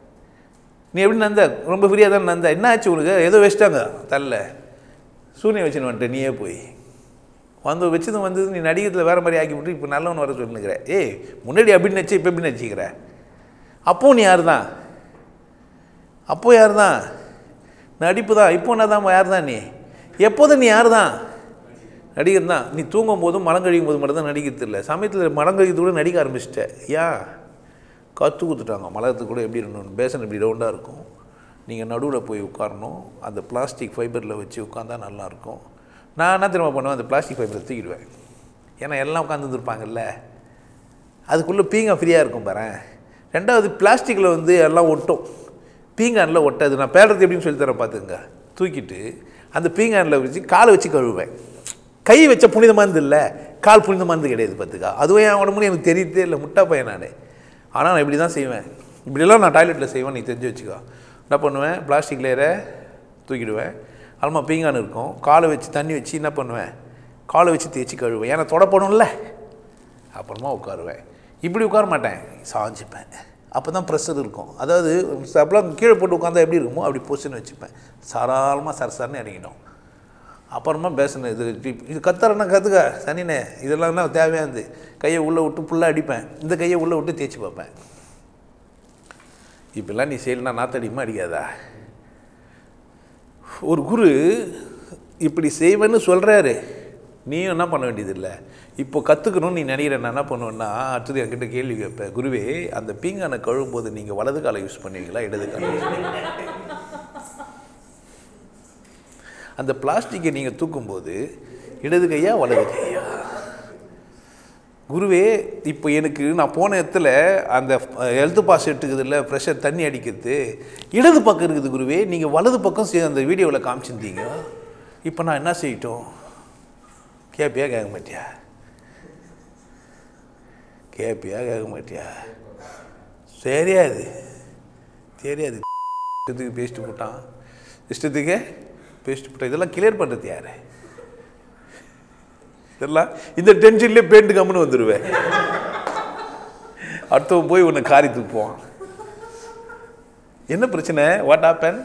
நீ எப்படி நந்த ரொம்ப ஃப்ரீயாக தானே நந்த என்ன ஆச்சு உனக்கு ஏதோ வச்சிட்டாங்க தரல சூனியம் வச்சுன்னு வந்துட்ட நீயே போய் வந்து வச்சதும் வந்தது நீ நடிகத்தில் வேறு மாதிரி ஆக்கி விட்டு இப்போ நல்லவன் வர சொல்லுங்கிற ஏய் முன்னாடி அப்படி நடிச்சு இப்போ எப்படி நடிச்சிக்கிற அப்போ நீ யார் தான் அப்போ யார் தான் நடிப்பு தான் இப்போ என்ன தான் யார் தான் நீ எப்போதும் நீ யார் தான் நடிகர் தான் நீ தூங்கும் போதும் மலம் கழிக்கும் போது மட்டும் தான் நடிக்கிறது இல்லை சமயத்தில் மலம் கழிக்கிறது கூட நடிக்க ஆரம்பிச்சிட்ட ஏன் கற்று கொடுத்துட்டாங்க மலத்துக்கு கூட எப்படி இருக்கணும் பேசன் இப்படி ரவுண்டாக இருக்கும் நீங்கள் நடுவில் போய் உட்காரணும் அந்த பிளாஸ்டிக் ஃபைபரில் வச்சு உட்காந்தா நல்லாயிருக்கும் நான் என்ன திரும்ப பண்ணுவேன் அந்த பிளாஸ்டிக் ஃபைபரை தூக்கிடுவேன் ஏன்னா எல்லாம் உட்காந்துருப்பாங்கல்ல அதுக்குள்ளே பீங்கா ஃப்ரீயாக இருக்கும் பாரேன் ரெண்டாவது பிளாஸ்டிக்கில் வந்து எல்லாம் ஒட்டும் பீங்கானில் ஒட்டாது நான் பேடுறது எப்படின்னு சொல்லி தரேன் பார்த்துங்க தூக்கிட்டு அந்த பீங்கானில் வச்சு காலை வச்சு கழுவுவேன் கை வச்ச புனிதமானது இல்லை கால் புனிதமானது கிடையாது பார்த்துக்கா அதுவும் என் உடம்புன்னு எனக்கு தெரியுதே இல்லை முட்டா பையன் நான் ஆனால் நான் இப்படி தான் செய்வேன் இப்படிலாம் நான் டாய்லெட்டில் செய்வேன் நீ தெரிஞ்சு வச்சுக்கோ என்ன பண்ணுவேன் பிளாஸ்டிக் லேயரை தூக்கிடுவேன் அல்மா பீங்கான் இருக்கும் காலை வச்சு தண்ணி வச்சு என்ன பண்ணுவேன் காலை வச்சு தேய்ச்சி கழுவேன் ஏன்னா தொடப்பணும்ல அப்புறமா உட்காருவேன் இப்படி உட்கார மாட்டேன் சாஞ்சிப்பேன் அப்போ தான் ப்ரெஷர் இருக்கும் அதாவது அப்பெல்லாம் கீழே போட்டு உட்காந்தா எப்படி இருக்குமோ அப்படி பொசிஷன் வச்சுப்பேன் சாராளமாக சரசரன்னு இறங்கிடும் அப்புறமா பேசணும் இது இப்ப- இது கத்துறேன்னா கற்றுக்க சனினே இதெல்லாம் என்ன தேவையானது கையை உள்ளே விட்டு ஃபுல்லாக அடிப்பேன் இந்த கையை உள்ளே விட்டு தேய்ச்சி பார்ப்பேன் இப்பெல்லாம் நீ செய்யலனா நாத்தடிக்குமா அடிக்காதா ஒரு குரு இப்படி செய்வேன்னு சொல்கிறாரு நீயும் என்ன பண்ண வேண்டியதில்லை இப்போ கற்றுக்கணும்னு நீ நினைக்கிற நான் என்ன பண்ணுவேன்னா அடுத்தது என்கிட்ட கேள்வி கேட்பேன் குருவே அந்த பீங்கானை கழுவும் போது நீங்கள் வலது காலை யூஸ் பண்ணுவீங்களா இடது காலை use பண்ணுவீங்களா? அந்த பிளாஸ்டிக்கை நீங்கள் தூக்கும்போது இடது கையா வலது கையா குருவே இப்போ எனக்கு நான் போன இடத்துல அந்த ஹெல்த் பாஸ் எடுத்துக்குது இல்லை ப்ரெஷர் தண்ணி அடிக்கிறது இடது பக்கம் இருக்குது குருவே நீங்கள் வலது பக்கம் சே- அந்த வீடியோவில் காமிச்சிருந்தீங்க இப்போ நான் என்ன செய்யட்டும் கேட்பியா கேட்க மாட்டியா கேட்பியா கேட்க மாட்டியா சரியாது தெரியாது இஷ்டத்துக்கு பேஸ்ட்டு போட்டான் இஷ்டத்துக்கு பேஸ்ட்டு போட்டான் இதெல்லாம் கிளியர் பண்ணுறது யார் இதெல்லாம் இந்த டென்ஷன்லேயே பேண்ட் கம்முன்னு வந்துடுவேன் அடுத்தவன் போய் உன்னை காரி துப்புவான் என்ன பிரச்சனை வாட் ஆப்பன்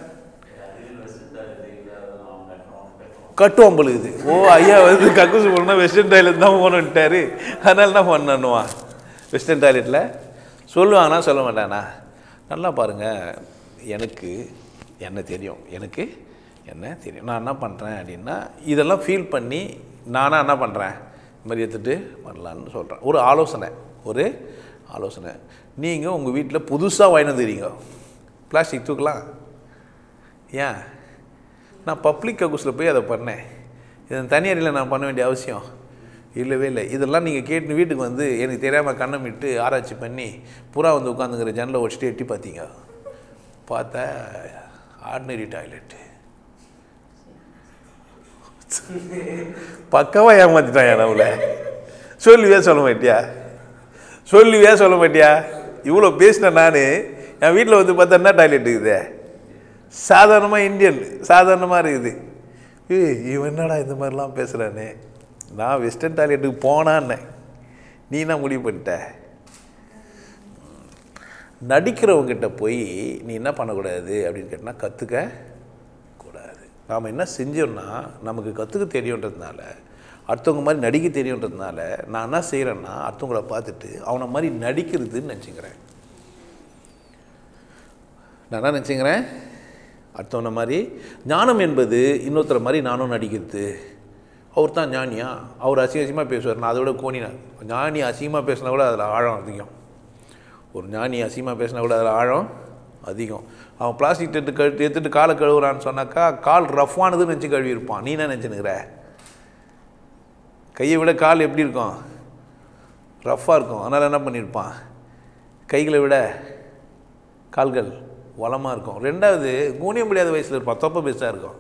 கட்டுவான் பொழுது ஓ ஐயா வந்து கக்கூசு போகணும்னா வெஸ்டர்ன் டாய்லெட் தான் போகணுன்ட்டாரு அதனால என்ன பண்ணணுவான் வெஸ்டர்ன் டாய்லெட்டில் சொல்லுவானா சொல்ல மாட்டானா நல்லா பாருங்கள் எனக்கு என்ன தெரியும் எனக்கு என்ன தெரியும் நான் என்ன பண்ணுறேன் அப்படின்னா இதெல்லாம் ஃபீல் பண்ணி நானாக என்ன பண்ணுறேன் இந்த மாதிரி எடுத்துகிட்டு வரலான்னு சொல்கிறேன் ஒரு ஆலோசனை ஒரு ஆலோசனை நீங்கள் உங்கள் வீட்டில் புதுசாக வாங்கிட்டு வந்துடுறீங்க பிளாஸ்டிக் தூக்கலாம் ஏன் நான் பப்ளிக் கக்கூஸில் போய் அதை பண்ணேன் இது தனியாரில் நான் பண்ண வேண்டிய அவசியம் இல்லவே இல்லை இதெல்லாம் நீங்கள் கேட்டு வீட்டுக்கு வந்து எனக்கு தெரியாமல் கண்ணம் விட்டு ஆராய்ச்சி பண்ணி புறா வந்து உட்காந்துங்கிற ஜன்னலை வச்சுட்டு எட்டி பார்த்தீங்க பார்த்தா ஆர்டினரி டாய்லெட்டு பக்கவாக ஏமாத்திட்டான் நம்மளை சொல்லுவே சொல்ல மாட்டியா சொல்லுவே சொல்ல மாட்டியா இவ்வளோ பேசினேன் நான் என் வீட்டில் வந்து பார்த்தா என்ன டாய்லெட் இருக்குது சாதாரணமாக இந்தியன் சாதாரணமாக இருக்குது ஏய் இவன் என்னடா இந்த மாதிரிலாம் பேசுகிறானே நான் வெஸ்டர்ன் டாய்லெட்டுக்கு போனான்னே நீ என்ன முடிவு பண்ணிட்ட நடிக்கிறவங்ககிட்ட போய் நீ என்ன பண்ணக்கூடாது அப்படின்னு கேட்டால் கற்றுக்க கூடாது நாம் என்ன செஞ்சோம்னா நமக்கு கற்றுக்க தெரியுன்றதுனால அடுத்தவங்க மாதிரி நடிக்க தெரியுன்றதுனால நான் என்ன செய்கிறேன்னா அடுத்தவங்கள பார்த்துட்டு அவனை மாதிரி நடிக்கிறதுன்னு நினச்சிக்கிறேன் நான் என்ன நினச்சிக்கிறேன் அடுத்தவனை மாதிரி ஞானம் என்பது இன்னொருத்தர மாதிரி நானும் நடிக்கிறது அவர் தான் ஞானியா அவர் அசிங்க அசிங்கமாக பேசுவார் நான் அதோட கோணினேன் ஞானி அசிங்கமாக பேசினா கூட அதில் ஆழம் அதிகம் ஒரு ஞானி அசிங்கமாக பேசினா கூட அதில் ஆழம் அதிகம் அவன் பிளாஸ்டிக் டெட்டு கழு எடுத்துட்டு காலை கழுவுறான்னு சொன்னாக்கா கால் ரஃப்பானதுன்னு நினச்சி கழுவி இருப்பான் நீ என்ன நினச்சினுக்கிற கையை விட கால் எப்படி இருக்கும் ரஃப்பாக இருக்கும் அதனால் என்ன பண்ணியிருப்பான் கைகளை விட கால்கள் வளமாக இருக்கும் ரெண்டாவது கூனிய முடியாத வயசில் இருப்பான் தொப்பை பெருசாக இருக்கும்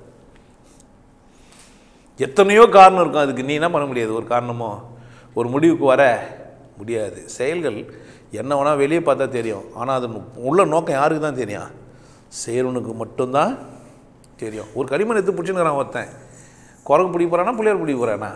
எத்தனையோ காரணம் இருக்கும் அதுக்கு நீ என்ன பண்ண முடியாது ஒரு காரணமோ ஒரு முடிவுக்கு வர முடியாது செயல்கள் என்ன வேணால் வெளியே பார்த்தா தெரியும் ஆனால் அது உள்ள நோக்கம் யாருக்கு தான் தெரியும் செய்கிறவனுக்கு மட்டும்தான் தெரியும் ஒரு களிமண் எடுத்து பிடிச்சினுக்கிறான் ஒருத்தன் குரங்கு பிடிக்க போகிறானா புள்ளியார் பிடிக்க போகிறானா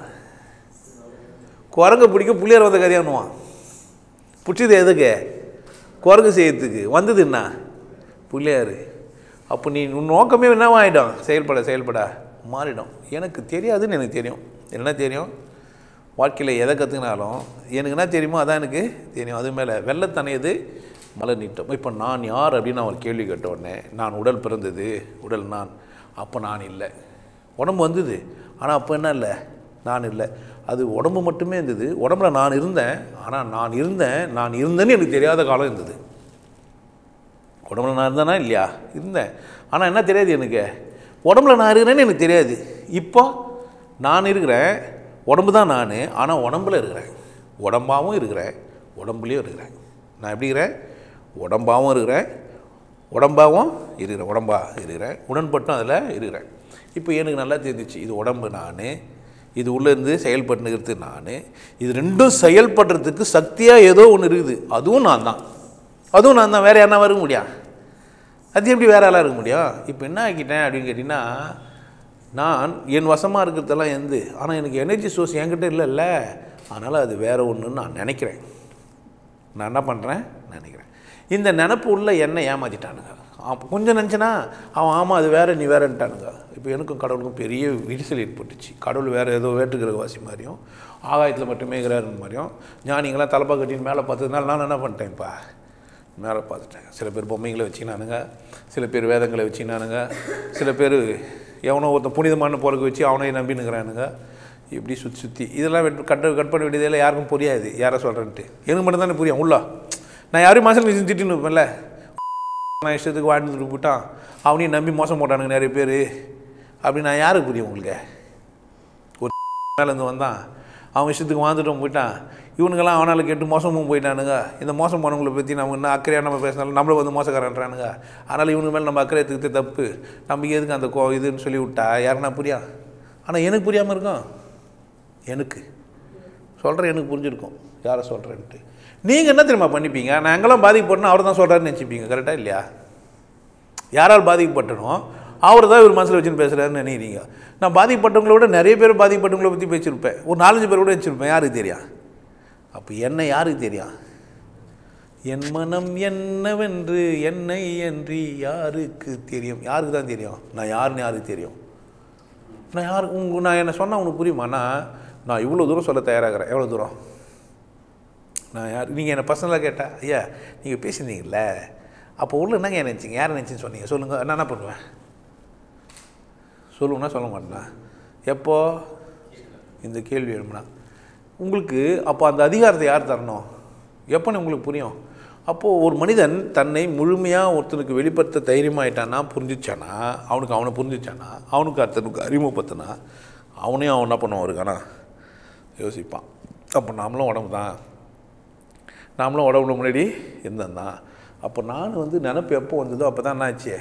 குரங்கு பிடிக்க புள்ளியார் வந்த கதையானுவான் பிடிச்சது எதுக்கு குரங்கு செய்யறதுக்கு வந்தது என்ன புள்ளியார் அப்போ நீ உன் நோக்கமே என்னவாயிடும் செயல்பட செயல்பட மாறிடும் எனக்கு தெரியாதுன்னு எனக்கு தெரியும் என்ன தெரியும் வாழ்க்கையில் எதை கற்றுக்கினாலும் எனக்கு என்ன தெரியுமோ அதான் எனக்கு தெரியும் அது மேலே வெள்ளத்தனையது மலை நீட்டம் இப்போ நான் யார் அப்படின்னு நான் ஒரு கேள்வி கேட்ட உடனே நான் உடல் பிறந்தது உடல் நான் அப்போ நான் இல்லை உடம்பு வந்தது ஆனால் அப்போ என்ன இல்லை நான் இல்லை அது உடம்பு மட்டுமே இருந்தது உடம்புல நான் இருந்தேன் ஆனால் நான் இருந்தேன் நான் இருந்தேன்னு எனக்கு தெரியாத காலம் இருந்தது உடம்புல நான் இருந்தேனா இல்லையா இருந்தேன் ஆனால் என்ன தெரியாது எனக்கு உடம்புல நான் இருக்கிறேன்னு எனக்கு தெரியாது இப்போ நான் இருக்கிறேன் உடம்பு தான் நான் ஆனால் உடம்புல இருக்கிறேன் உடம்பாகவும் இருக்கிறேன் உடம்புலையும் இருக்கிறேன் நான் எப்படி இருக்கிறேன் உடம்பாகவும் இருக்கிறேன் உடம்பாகவும் இருக்கிறேன் உடம்பா இருக்கிறேன் உடன்பட்டும் அதில் இருக்கிறேன் இப்போ எனக்கு நல்லா தெரிஞ்சிச்சு இது உடம்பு நான் இது உள்ளேருந்து செயல்பட்டுங்கிறது நான் இது ரெண்டும் செயல்படுறதுக்கு சக்தியாக ஏதோ ஒன்று இருக்குது அதுவும் நான் தான் அதுவும் நான் தான் வேறு யாருனா இருக்க முடியும் அது எப்படி வேற ஆளாக இருக்க முடியும் இப்போ என்ன ஆக்கிட்டேன் அப்படின்னு கேட்டிங்கன்னா நான் என் வசமாக இருக்கிறதெல்லாம் எந்து ஆனால் எனக்கு எனர்ஜி சோர்ஸ் என்கிட்ட இல்லைல்ல அதனால் அது வேற ஒன்றுன்னு நான் நினைக்கிறேன் நான் என்ன பண்ணுறேன் நினைக்கிறேன் இந்த நினப்பு உள்ள என்னை ஏமாற்றிட்டானுங்க அப்போ கொஞ்சம் நினச்சேன்னா அவன் ஆமாம் அது வேற நீ வேறன்ட்டானுங்க இப்போ எனக்கும் கடவுளுக்கும் பெரிய விரிசல் ஏற்பட்டுச்சு கடவுள் வேறு ஏதோ வேட்டுக்கிரகவாசி மாதிரியும் ஆகாயத்தில் மட்டுமே இருக்கிறாரு மாதிரியும் ஞானிங்களாம் தலைப்பா கட்டின்னு மேலே பார்த்ததுனால நான் என்ன பண்ணிட்டேன்ப்பா மேலே பார்த்துட்டேன் சில பேர் பொம்மைங்களை வச்சுக்கினானுங்க சில பேர் வேதங்களை வச்சுக்கினானுங்க சில பேர் எவனோ ஒருத்தன் புனிதமான போருக்கு வச்சு அவனையும் நம்பினுங்கிறானுங்க இப்படி சுற்றி சுற்றி இதெல்லாம் வெட் கட் கட் பண்ண வேண்டியதில் யாருக்கும் புரியாது யாரை சொல்கிறேன்ட்டு எனக்கு மட்டும் தானே புரியும் உள்ளா நான் யாரையும் மாதம் திட்டின்னு இருப்பேன்ல நான் இஷ்டத்துக்கு வாழ்ந்துட்டு போட்டான் அவனையும் நம்பி மோசம் போட்டானுங்க நிறைய பேர் அப்படி நான் யாருக்கு புரியும் உங்களுக்கு ஒரு மேலேருந்து வந்தான் அவன் இஷ்டத்துக்கு வாழ்ந்துட்டும் போயிட்டான் இவனுங்கெல்லாம் அவனால் கேட்டு மோசமும் போயிட்டானுங்க இந்த மோசம் போனவங்களை பற்றி நம்ம இன்னும் அக்கறையாக நம்ம பேசினாலும் நம்மளை வந்து மோசக்காரன்றானுங்க அதனால் இவனுக்கு மேலே நம்ம அக்கறை எடுத்துக்கிட்டு தப்பு நம்ம எதுக்கு அந்த கோ இதுன்னு சொல்லி விட்டா யாருன்னா புரியா ஆனால் எனக்கு புரியாமல் இருக்கும் எனக்கு சொல்கிறேன் எனக்கு புரிஞ்சிருக்கும் யாரை சொல்கிறேன்ட்டு நீங்கள் என்ன தெரியுமா பண்ணிப்பீங்க நான் எங்கெல்லாம் பாதிக்கப்பட்டனோ அவர் தான் சொல்கிறாருன்னு நினச்சிப்பீங்க கரெக்டாக இல்லையா யாரால் பாதிக்கப்பட்டனோ அவர் தான் இவர் மனசில் வச்சுன்னு பேசுகிறாருன்னு நினைக்கிறீங்க நான் பாதிக்கப்பட்டவங்கள விட நிறைய பேர் பாதிக்கப்பட்டவங்கள பற்றி பேசியிருப்பேன் ஒரு நாலஞ்சு பேர் கூட வச்சுருப்பேன் யாருக்கு தெரியும் அப்போ என்ன யாருக்கு தெரியும் என் மனம் என்னவென்று என்னை என்று யாருக்கு தெரியும் யாருக்கு தான் தெரியும் நான் யாருன்னு யாருக்கு தெரியும் நான் யார் உங்க நான் என்ன சொன்னால் உனக்கு புரியுமா நான் நான் இவ்வளோ தூரம் சொல்ல தயாராகிறேன் எவ்வளோ தூரம் நான் யார் நீங்கள் என்னை பர்சனலாக கேட்டால் ஐயா நீங்கள் பேசியிருந்தீங்கல்ல அப்போ உள்ள என்னங்க நினச்சிங்க யாரை நினச்சின்னு சொன்னீங்க சொல்லுங்கள் நான் என்ன பண்ணுவேன் சொல்லுவேன்னா சொல்ல மாட்டேனா எப்போ இந்த கேள்வி எழுப்புனா உங்களுக்கு அப்போ அந்த அதிகாரத்தை யார் தரணும் எப்போன்னு உங்களுக்கு புரியும் அப்போது ஒரு மனிதன் தன்னை முழுமையாக ஒருத்தனுக்கு வெளிப்படுத்த தைரியமாயிட்டானா புரிஞ்சிச்சானா அவனுக்கு அவனை புரிஞ்சிச்சானா அவனுக்கு அத்தனுக்கு அறிமுகப்படுத்தினா அவனையும் அவன் என்ன பண்ணுவான் இருக்கானா யோசிப்பான் அப்போ நாமளும் உடம்பு தான் நாமளும் உடம்புல முன்னாடி இருந்தேன் தான் அப்போ நான் வந்து நினப்பு எப்போ வந்ததோ அப்போ தான் என்னாச்சு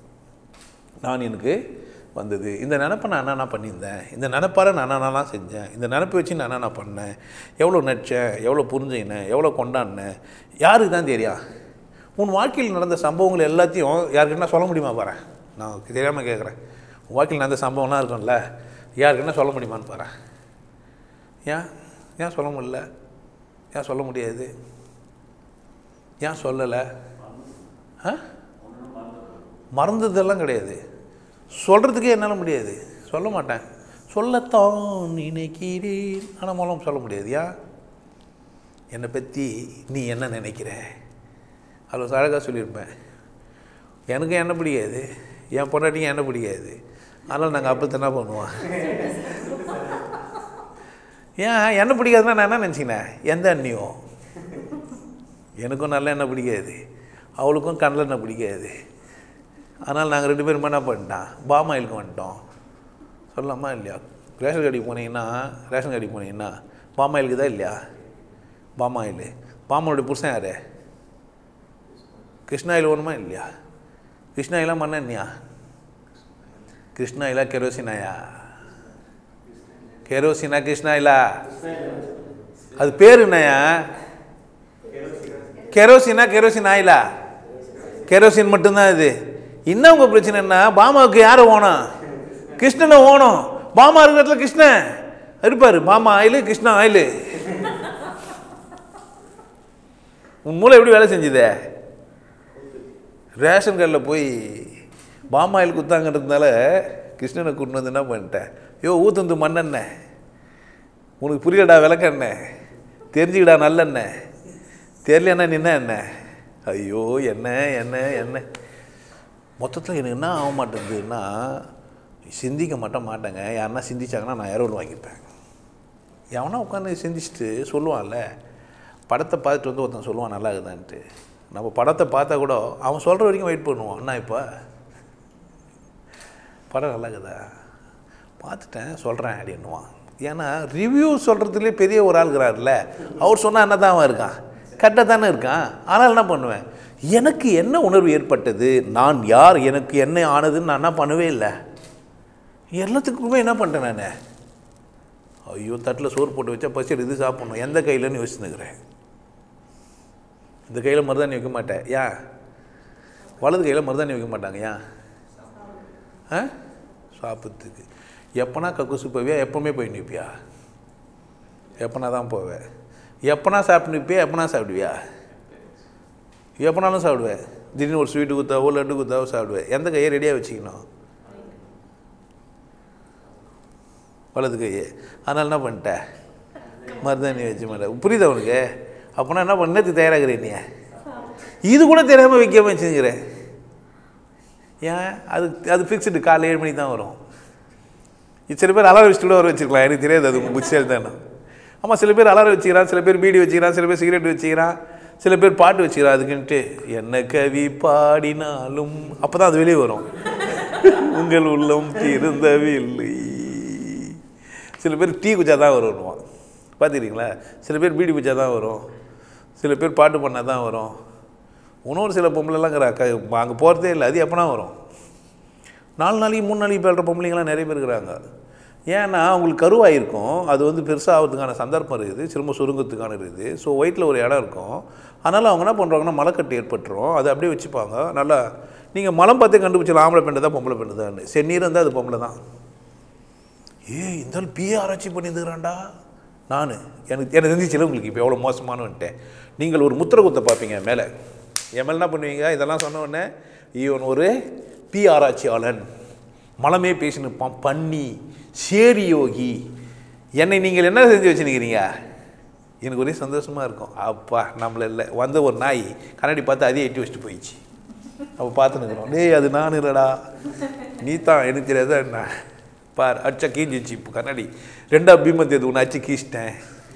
நான் எனக்கு வந்தது இந்த நினப்பை நான் என்னென்ன பண்ணியிருந்தேன் இந்த நினப்பார நான் என்னென்னலாம் செஞ்சேன் இந்த நினப்பை வச்சு நான் என்னென்ன பண்ணேன் எவ்வளோ நடித்தேன் எவ்வளோ புரிஞ்சுக்கினேன் எவ்வளோ கொண்டாடினேன் யாருக்கு தான் தெரியும் உன் வாழ்க்கையில் நடந்த சம்பவங்கள் எல்லாத்தையும் யாருக்குன்னா சொல்ல முடியுமா பாரு நான் தெரியாமல் கேட்குறேன் உன் வாழ்க்கையில் நடந்த சம்பவம்லாம் இருக்கும்ல யாருக்குன்னா சொல்ல முடியுமான்னு பாரு ஏன் ஏன் சொல்ல முடியல ஏன் சொல்ல முடியாது ஏன் சொல்லலை ஆ மறந்ததெல்லாம் கிடையாது சொல்கிறதுக்கே என்னால் முடியாது சொல்ல மாட்டேன் சொல்லத்தான் நினைக்கிறேன் ஆனால் மூலம் சொல்ல முடியாது ஏன் என்னை பற்றி நீ என்ன நினைக்கிற அதில் அழகாக சொல்லியிருப்பேன் எனக்கு என்ன பிடிக்காது என் பொண்டாட்டிக்கு என்ன பிடிக்காது அதனால் நாங்கள் அப்போ என்ன பண்ணுவோம் ஏன் என்ன பிடிக்காதுன்னா நான் என்ன நினச்சிக்கினேன் எந்த அண்ணியும் எனக்கும் நல்ல எண்ணெய் பிடிக்காது அவளுக்கும் கடலை எண்ணெய் பிடிக்காது அதனால் நாங்கள் ரெண்டு பேரும் என்ன பண்ணிட்டோம் பாமாயிலுக்கு வந்துட்டோம் சொல்லலாமா இல்லையா ரேஷன் கடைக்கு போனீங்கன்னா ரேஷன் கடைக்கு போனீங்கன்னா பாமாயிலுக்கு தான் இல்லையா பாமாயில் பாமாவுடைய புருஷன் யார் கிருஷ்ணாயில் வேணுமா இல்லையா கிருஷ்ணாயிலாம் மண்ண என்னையா கிருஷ்ணாயிலா கெரோசினாயா கெரோசினா கிருஷ்ணாயிலா அது பேர் என்னையா கெரோசினா கெரோசின் ஆயிலா கெரோசின் மட்டும்தான் இது என்ன உங்கள் பிரச்சனைன்னா பாமாவுக்கு யார் ஓணும் கிருஷ்ணனை ஓணும் பாமா இருக்கிற இடத்துல கிருஷ்ணன் இருப்பார் பாமா ஆயிலு கிருஷ்ணா ஆயிலு உன் மூளை எப்படி வேலை செஞ்சுதே ரேஷன் கடையில் போய் பாமா ஆயில் குத்தாங்கிறதுனால கிருஷ்ணனை கூட்டின்னு வந்து என்ன பண்ணிட்டேன் யோ ஊத்தந்து மண்ணெண்ணெய் உனக்கு புரியலடா விளக்கெண்ணெய் தெரிஞ்சுக்கடா நல்லெண்ணெய் தெரியலன்னா நின்ன என்ன ஐயோ என்ன என்ன என்ன மொத்தத்தில் எனக்கு என்ன ஆக மாட்டேங்குதுன்னா சிந்திக்க மட்டும் மாட்டேங்க யாருன்னா சிந்திச்சாங்கன்னா நான் ஏரோல் வாங்கிப்பேன் எவனா உட்காந்து சிந்திச்சுட்டு சொல்லுவான்ல படத்தை பார்த்துட்டு வந்து ஒருத்தன் சொல்லுவான் நல்லா இருக்குதான்ட்டு நம்ம படத்தை பார்த்தா கூட அவன் சொல்கிற வரைக்கும் வெயிட் பண்ணுவான் என்ன இப்போ படம் நல்லா இருக்குதா பார்த்துட்டேன் சொல்கிறேன் அப்படின்னுவான் ஏன்னா ரிவ்யூ சொல்கிறதுலேயே பெரிய ஒரு ஆள் இருக்கிறார்ல அவர் சொன்னால் என்ன தான் அவன் இருக்கான் கரெக்டாக தானே இருக்கான் ஆனால் என்ன பண்ணுவேன் எனக்கு என்ன உணர்வு ஏற்பட்டது நான் யார் எனக்கு என்ன ஆனதுன்னு நான் என்ன பண்ணவே இல்லை எல்லாத்துக்குமே என்ன பண்ணிட்டேன் நான் ஐயோ தட்டில் சோறு போட்டு வச்சா பசி இது சாப்பிட்ணும் எந்த கையிலன்னு யோசிச்சுன்னுக்கிறேன் இந்த கையில் மருதாணி வைக்க மாட்டேன் ஏன் வலது கையில் மருதாணி வைக்க மாட்டாங்க ஏன் ஆ சாப்பிட்றதுக்கு எப்போனா கக்கூசு போவியா எப்போவுமே போய் நிற்பியா எப்போனா தான் போவேன் எப்போனா சாப்பிட்டு நிற்பியா எப்போனா சாப்பிடுவியா எப்போனாலும் சாப்பிடுவேன் திடீர்னு ஒரு ஸ்வீட்டு குத்தாவோ லட்டு குத்தாவோ சாப்பிடுவேன் எந்த கையை ரெடியாக வச்சுக்கணும் வலது கையை அதனால் என்ன பண்ணிட்டேன் மருதாணி வச்சு மாட்டேன் புரியுதா உனக்கு அப்போனா என்ன பண்ணது தயாராகிறேன் நீ இது கூட தெரியாமல் வைக்காம வச்சுக்கிறேன் ஏன் அது அது ஃபிக்ஸ்டு காலைல ஏழு மணிக்கு தான் வரும் இது சில பேர் அலாரம் வச்சுட்டு கூட வர வச்சுருக்கலாம் எனக்கு தெரியாது அது புத்திசாலி தானே ஆமாம் சில பேர் அலாரம் வச்சுக்கிறான் சில பேர் பீடி வச்சுக்கிறான் சில பேர் சிகரெட் வச்சுக்கிறான் சில பேர் பாட்டு வச்சுக்கிறான் அதுக்குன்ட்டு என்ன கவி பாடினாலும் அப்போ தான் அது வெளியே வரும் உங்கள் உள்ளம் திருந்தவில்லை சில பேர் டீ குச்சா தான் வருவான் பார்த்துக்கிறீங்களா சில பேர் பீடி குச்சா தான் வரும் சில பேர் பாட்டு பண்ணால் தான் வரும் இன்னொரு சில பொம்பளைலாம் இருக்கிறா அங்கே போகிறதே இல்லை அது எப்போனா வரும் நாலு நாளைக்கு மூணு நாளைக்கு பேடுற பொம்பளைங்களாம் நிறைய பேர் இருக்கிறாங்க ஏன்னா அவங்களுக்கு கருவாயிருக்கும் அது வந்து பெருசாக ஆகிறதுக்கான சந்தர்ப்பம் இருக்குது திரும்ப சுருங்கத்துக்கான இருக்குது ஸோ வயிற்றில் ஒரு இடம் இருக்கும் அதனால் அவங்க என்ன பண்ணுறாங்கன்னா மலைக்கட்டு ஏற்பட்டுரும் அதை அப்படியே வச்சுப்பாங்க நல்லா நீங்கள் மலம் பார்த்தே கண்டுபிடிச்சலாம் ஆம்பளை பெண்ணு தான் பொம்பளை பெண்ணு தான் செந்நீர் இருந்தால் அது பொம்பளை தான் ஏ இந்த ஆள் பிஏ ஆராய்ச்சி பண்ணியிருக்கிறான்டா நான் எனக்கு எனக்கு தெரிஞ்சிச்சில உங்களுக்கு இப்போ எவ்வளோ மோசமானவன்ட்டேன் நீங்கள் ஒரு முத்திரை குத்தை பார்ப்பீங்க மேலே என் மேலே என்ன பண்ணுவீங்க இதெல்லாம் சொன்ன உடனே இவன் ஒரு பி ஆராய்ச்சியாளன் மலமே பேசினுப்பான் பண்ணி சேரி யோகி என்னை நீங்கள் என்ன செஞ்சு வச்சுருக்கிறீங்க எனக்கு ஒரே சந்தோஷமாக இருக்கும் அப்பா நம்மள இல்லை வந்த ஒரு நாய் கண்ணாடி பார்த்து அதே எட்டி வச்சுட்டு போயிடுச்சு அப்போ பார்த்து நிற்கிறோம் டேய் அது நான் இல்லைடா நீ தான் எனக்கு தெரியாதா என்ன பார் அடிச்சா கீஞ்சிச்சு இப்போ கண்ணாடி ரெண்டா பீமத்து எது ஒன்று அடிச்சு கீச்சிட்டேன்